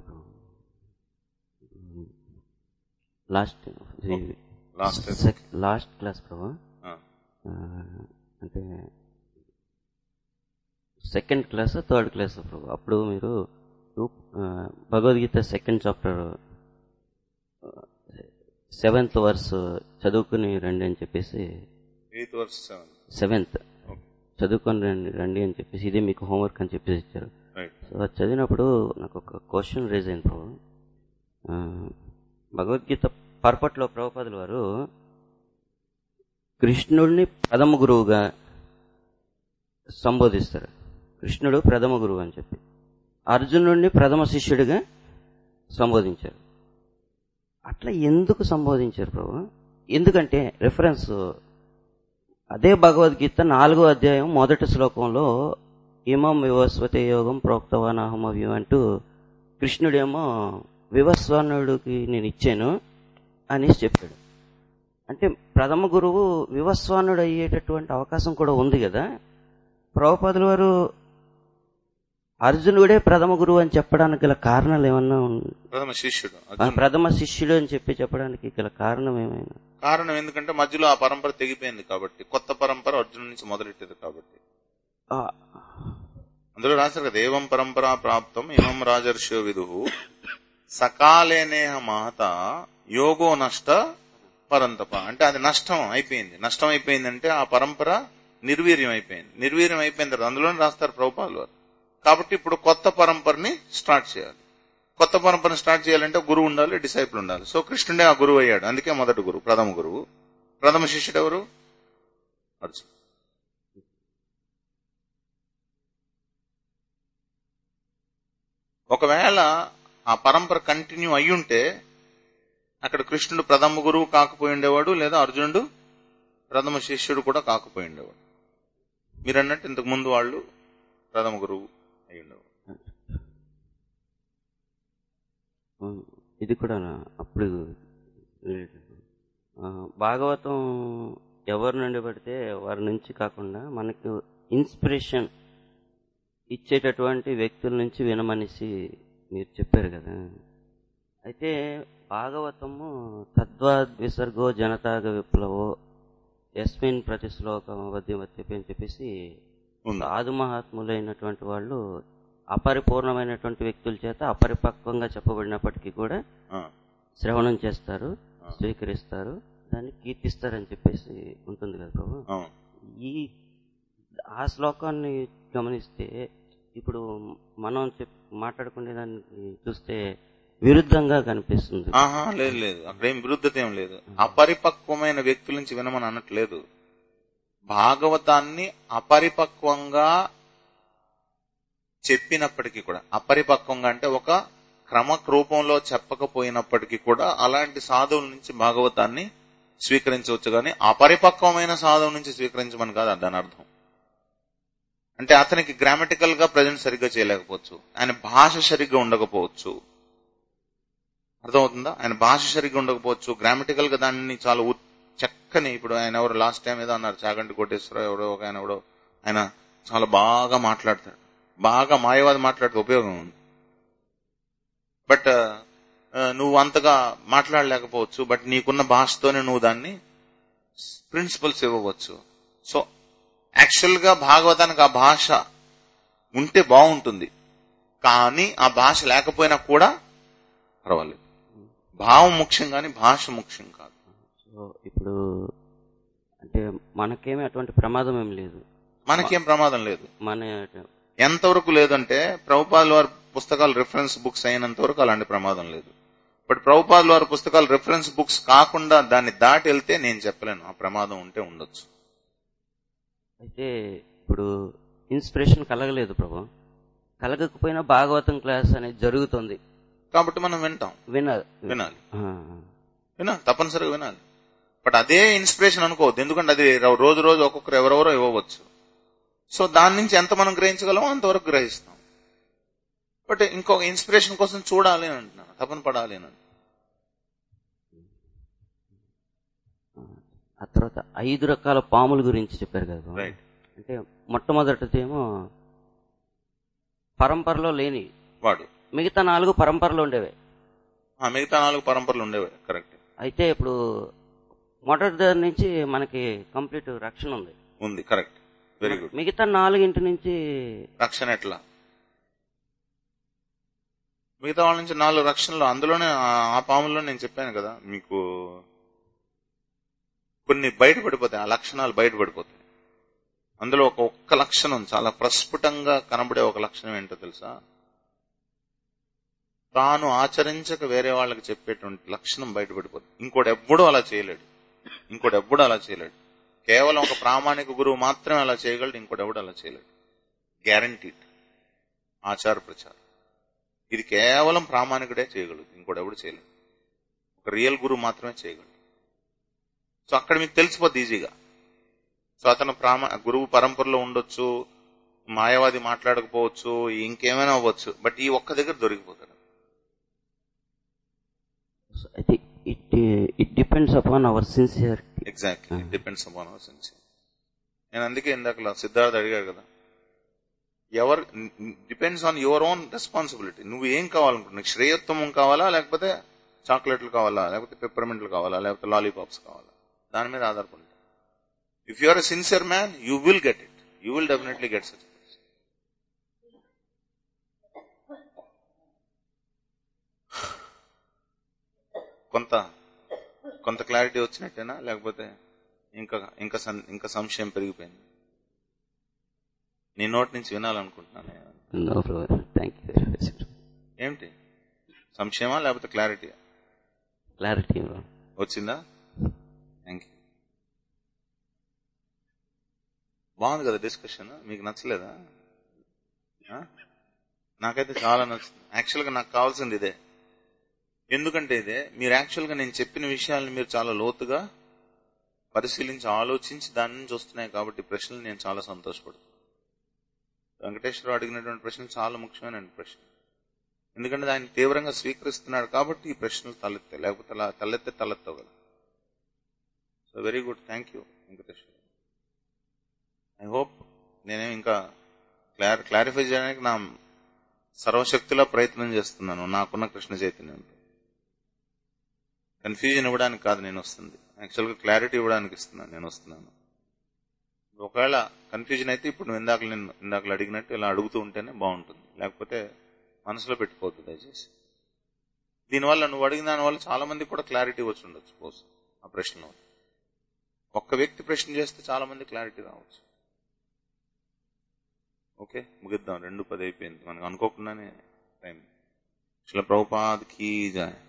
last last last class Prabhu ఆ, ఆ, అంటే second class third class Prabhu అప్పుడు మీరు టూ- ఆ, Bhagavad Gita second chapter seventh verse చదువుకుని రండి అని చెప్పేసి eighth verse seven seventh okay చదువుకొని రండి రండి అని చెప్పేసి ఇదే మీకు హోంవర్క్ అని చెప్పేసి ఇచ్చారు రైట్ సో అది చదివినప్పుడు నాకు ఒక క్వశ్చన్ రేజ్ అయింది ప్రభు ఆ, భగవద్గీత పర్పట్లో ప్రభుపాదుల వారు కృష్ణుడిని ప్రథమ గురువుగా సంబోధిస్తారు కృష్ణుడు ప్రథమ గురువు అని చెప్పి అర్జునుడిని ప్రథమ శిష్యుడిగా సంబోధించారు అట్లా ఎందుకు సంబోధించారు ప్రభు ఎందుకంటే రెఫరెన్స్ అదే భగవద్గీత నాలుగో అధ్యాయం మొదటి శ్లోకంలో ఇమం వివస్వతే యోగం ప్రోక్తవానాహమవ్యం అంటూ కృష్ణుడేమో వివస్వానుడికి నేను ఇచ్చాను అనేసి చెప్పాడు అంటే ప్రథమ గురువు వివస్వానుడు అయ్యేటటువంటి అవకాశం కూడా ఉంది కదా ప్రభుపాదుల వారు అర్జునుడే ప్రథమ గురువు అని చెప్పడానికి గల కారణాలు ఏమన్నా ఉన్- ప్రథమ శిష్యుడు ఆ అర్జునుడు. ప్రథమ శిష్యుడు అని చెప్పి చెప్పడానికి గల కారణం ఏమైనా కారణం ఎందుకంటే మధ్యలో ఆ పరంపర తెగిపోయింది కాబట్టి కొత్త పరంపర అర్జునుడి నుంచి మొదలెట్టేది కాబట్టి ఆ, అందులో రాశారు కదా ఏవం పరంపరా ప్రాప్తం ఇమం రాజర్షో విదు సకాలేనేహ మహత యోగో నష్ట పరంతప అంటే అది నష్టం అయిపోయింది నష్టం అయిపోయిందంటే ఆ పరంపర నిర్వీర్యం అయిపోయింది నిర్వీర్యం అయిపోయిన తర్వాత అందులోనే రాస్తారు ప్రభుపాదులు వారు కాబట్టి ఇప్పుడు కొత్త పరంపరని స్టార్ట్ చేయాలి కొత్త పరంపరని స్టార్ట్ చేయాలంటే గురువు ఉండాలి డిసైపుల్ ఉండాలి సో కృష్ణుడే ఆ గురువు అయ్యాడు అందుకే మొదటి గురువు ప్రథమ గురువు ప్రథమ శిష్యుడు ఎవరు అర్జున్ ఒకవేళ ఆ పరంపర కంటిన్యూ అయ్యుంటే అక్కడ కృష్ణుడు ప్రథమ గురువు కాకపోయి ఉండేవాడు లేదా అర్జునుడు ప్రథమ శిష్యుడు కూడా కాకపోయి ఉండేవాడు మీరు అన్నట్టు ఇంతకు ముందు వాళ్ళు ప్రథమ గురువు అయి ఉండేవాడు ఉమ్, ఇది కూడా అప్పుడు ఆ, భాగవతం ఎవరి నుండి పడితే వారి నుంచి కాకుండా మనకు ఇన్స్పిరేషన్ ఇచ్చేటటువంటి వ్యక్తుల నుంచి వినమనేసి మీరు చెప్పారు కదా అయితే భాగవతము తద్వాద్ విసర్గో జనతాగ విప్లవో యస్మిన్ ప్రతి శ్లోకం వద్యవత్యపి అని చెప్పేసి ఉంది సాధు మహాత్ములైనటువంటి వాళ్ళు అపరిపూర్ణమైనటువంటి వ్యక్తుల చేత అపరిపక్వంగా చెప్పబడినప్పటికీ కూడా ఆ, శ్రవణం చేస్తారు ఆ. స్వీకరిస్తారు దాన్ని కీర్తిస్తారని చెప్పేసి ఉంటుంది కదా ప్రభు అవును ఈ ఆ శ్లోకాన్ని గమనిస్తే ఇప్పుడు మనం చెప్ మాట్లాడుకునే దాన్ని చూస్తే విరుద్ధంగా కనిపిస్తుంది ఆహా లేదు లేదు అక్కడ ఏం విరుద్ధత ఏం లేదు అపరిపక్వమైన వ్యక్తుల నుంచి వినమని అనట్లేదు భాగవతాన్ని అపరిపక్వంగా చెప్పినప్పటికీ కూడా అపరిపక్వంగా అంటే ఒక క్రమ రూపంలో చెప్పకపోయినప్పటికీ కూడా అలాంటి సాధువుల నుంచి భాగవతాన్ని స్వీకరించవచ్చు కానీ అపరిపక్వమైన సాధువు నుంచి స్వీకరించమని కాదు దాని అర్థం అంటే అతనికి గ్రామటికల్ గా ప్రజెంట్ సరిగ్గా చేయలేకపోవచ్చు ఆయన భాష సరిగ్గా ఉండకపోవచ్చు అర్థమవుతుందా ఆయన భాష సరిగ్గా ఉండకపోవచ్చు గ్రామటికల్ గా దాన్ని చాలా ఉత్- చక్కని ఇప్పుడు ఆయన ఎవరు లాస్ట్ టైం ఏదో అన్నారు చాగంటి కోటేశ్వరరావు ఎవడో ఒక ఆయన ఎవడో ఆయన చాలా బాగా మాట్లాడతాడు బాగా మాయవాది మాట్లాడితే ఉపయోగం ఉంది బట్ నువ్వు అంతగా మాట్లాడలేకపోవచ్చు బట్ నీకున్న భాషతోనే నువ్వు దాన్ని ప్రిన్సిపల్స్ ఇవ్వవచ్చు సో యాక్చువల్ గా భాగవతానికి ఆ భాష ఉంటే బాగుంటుంది కానీ ఆ భాష లేకపోయినా కూడా పర్వాలేదు భావం ముఖ్యం కానీ భాష ముఖ్యం కాదు సో ఇప్పుడు అంటే మనకేమీ అటువంటి ప్రమాదం ఏం లేదు మనకేం ప్రమాదం లేదు మన ఎంతవరకు లేదంటే ప్రభుపాదుల వారి పుస్తకాలు రిఫరెన్స్ బుక్స్ అయినంత వరకు అలాంటి ప్రమాదం లేదు బట్ ప్రభుపాదుల వారి పుస్తకాలు రిఫరెన్స్ బుక్స్ కాకుండా దాన్ని దాటి వెళ్తే నేను చెప్పలేను ఆ ప్రమాదం ఉంటే ఉండొచ్చు అయితే ఇప్పుడు ఇన్స్పిరేషన్ కలగలేదు ప్రభు కలగకపోయినా భాగవతం క్లాస్ అనేది జరుగుతుంది కాబట్టి మనం వింటాం విన వినాలి ఆ, వినాలి తప్పనిసరిగా వినాలి బట్ అదే ఇన్స్పిరేషన్ అనుకోవద్దు ఎందుకంటే అది రో- రోజు రోజు ఒక్కొక్కరు ఎవరెవరో ఇవ్వవచ్చు సో దాని నుంచి ఎంత మనం గ్రహించగలమో అంతవరకు గ్రహిస్తాం బట్ ఇంకొక ఇన్స్పిరేషన్ కోసం చూడాలి అని అంటున్నాను తపన పడాలి అని అంటున్నాను. ఆ తర్వాత ఐదు రకాల పాముల గురించి చెప్పారు కదా ప్రభు. రైట్ అంటే మొట్టమొదటిదేమో పరంపరలో లేని వాడు మిగతా నాలుగు పరంపరలో ఉండేవే ఆ మిగతా నాలుగు పరంపరలు ఉండేవి కరెక్ట్ అయితే ఇప్పుడు మొదటి దాని నుంచి మనకి కంప్లీట్ రక్షణ ఉంది ఉంది కరెక్ట్ వెరీ గుడ్ మిగతా నాలుగింటి నుంచి రక్షణ ఎట్లా మిగతా వాళ్ళ నుంచి నాలుగు రక్షణలు అందులోనే ఆ- ఆ పాముల్లో నేను చెప్పాను కదా మీకు కొన్ని బయటపడిపోతాయి ఆ లక్షణాలు బయటపడిపోతాయి అందులో ఒక ఒక్క లక్షణం చాలా ప్రస్ఫుటంగా కనబడే ఒక లక్షణం ఏంటో తెలుసా తాను ఆచరించక వేరే వాళ్ళకి చెప్పేటువంటి లక్షణం బయటపడిపోతుంది ఇంకోటి ఎవ్వడూ అలా చేయలేడు ఇంకోటి ఎవ్వడూ అలా చేయలేడు కేవలం ఒక ప్రామాణిక గురువు మాత్రమే అలా చేయగలడు ఇంకోటి ఎవడు అలా చేయలేడు గ్యారంటీడ్ ఆచార ప్రచారం ఇది కేవలం ప్రామాణికుడే చేయగలడు ఇంకోటి ఎవడు చేయలేడు ఒక రియల్ గురువు మాత్రమే చేయగలడు సో అక్కడ మీకు తెలిసిపోద్ది ఈజీగా సో అతను ప్రామా గురువు పరంపరలో ఉండొచ్చు మాయావాది మాట్లాడకపోవచ్చు ఇంకేమైనా అవ్వచ్చు బట్ ఈ ఒక్క దగ్గర దొరికిపోతాడు అయితే it it depends upon our sincerity exactly depends upon our sense నేను అందుకే ఇందాక సిద్ధార్థ అడిగాడు కదా ఎవరు depends on your own responsibility నువ్వు ఏం కావాలనుకుంటున్నావు నీకు శ్రేయోత్తమం కావాలా లేకపోతే చాక్లెట్లు కావాలా లేకపోతే పెప్పర్మెంట్లు కావాలా లేకపోతే లాలీపాప్స్ కావాలా దాని మీద ఆధారపడి if you are a sincere man you will get it you will definitely get such కొంత కొంత క్లారిటీ వచ్చినట్టేనా లేకపోతే ఇంకా ఇంకా సం- ఇంకా సంశయం పెరిగిపోయింది నీ నోటి నుంచి వినాలనుకుంటున్నాను నేను. నో ప్రభు థ్యాంక్ యూ వెరీ మచ్ ఏమిటి సంశయమా లేకపోతే క్లారిటీ క్లారిటీ వచ్చిందా థ్యాంక్ యూ బాగుంది కదా డిస్కషన్ మీకు నచ్చలేదా ఆ? నాకైతే చాలా నచ్చింది యాక్చువల్గా నాకు కావాల్సింది ఇదే ఎందుకంటే ఇదే మీరు యాక్చువల్గా నేను చెప్పిన విషయాలను మీరు చాలా లోతుగా పరిశీలించి ఆలోచించి దాని నుంచి వస్తున్నాయి కాబట్టి ఈ ప్రశ్నలు నేను చాలా సంతోషపడుతున్నాను వెంకటేశ్వరరావు అడిగినటువంటి ప్రశ్నలు చాలా ముఖ్యమైన ప్రశ్న ఎందుకంటే ఆయన తీవ్రంగా స్వీకరిస్తున్నాడు కాబట్టి ఈ ప్రశ్నలు తలెత్తాయి లేకపోతే అలా తలెత్తే తలెత్తావు కదా so very good thank you Venkateswara I hope నేనేం ఇంకా క్లారి క్లారిఫై చేయడానికి నా సర్వశక్తిలో ప్రయత్నం చేస్తున్నాను నాకున్న కృష్ణ చైతన్యంతో కన్ఫ్యూజన్ ఇవ్వడానికి కాదు నేను వస్తుంది యాక్చువల్గా క్లారిటీ ఇవ్వడానికి ఇస్తున్నాను నేను వస్తున్నాను ఒకవేళ కన్ఫ్యూజన్ అయితే ఇప్పుడు నువ్వు ఇందాక నేను ఇందాక అడిగినట్టు ఇలా అడుగుతూ ఉంటేనే బాగుంటుంది లేకపోతే మనసులో పెట్టుకోవద్దు దయచేసి దీనివల్ల నువ్వు అడిగిన దానివల్ల చాలా మంది కూడా క్లారిటీ వచ్చి ఉండొచ్చు బహుశా ఆ ప్రశ్నలో ఒక్క వ్యక్తి ప్రశ్న చేస్తే చాలా మంది క్లారిటీ రావచ్చు ఓకే ముగిద్దాం రెండు పది అయిపోయింది మనకు అనుకోకుండానే టైం శిల ప్రభుపాద్ కీ జాయ్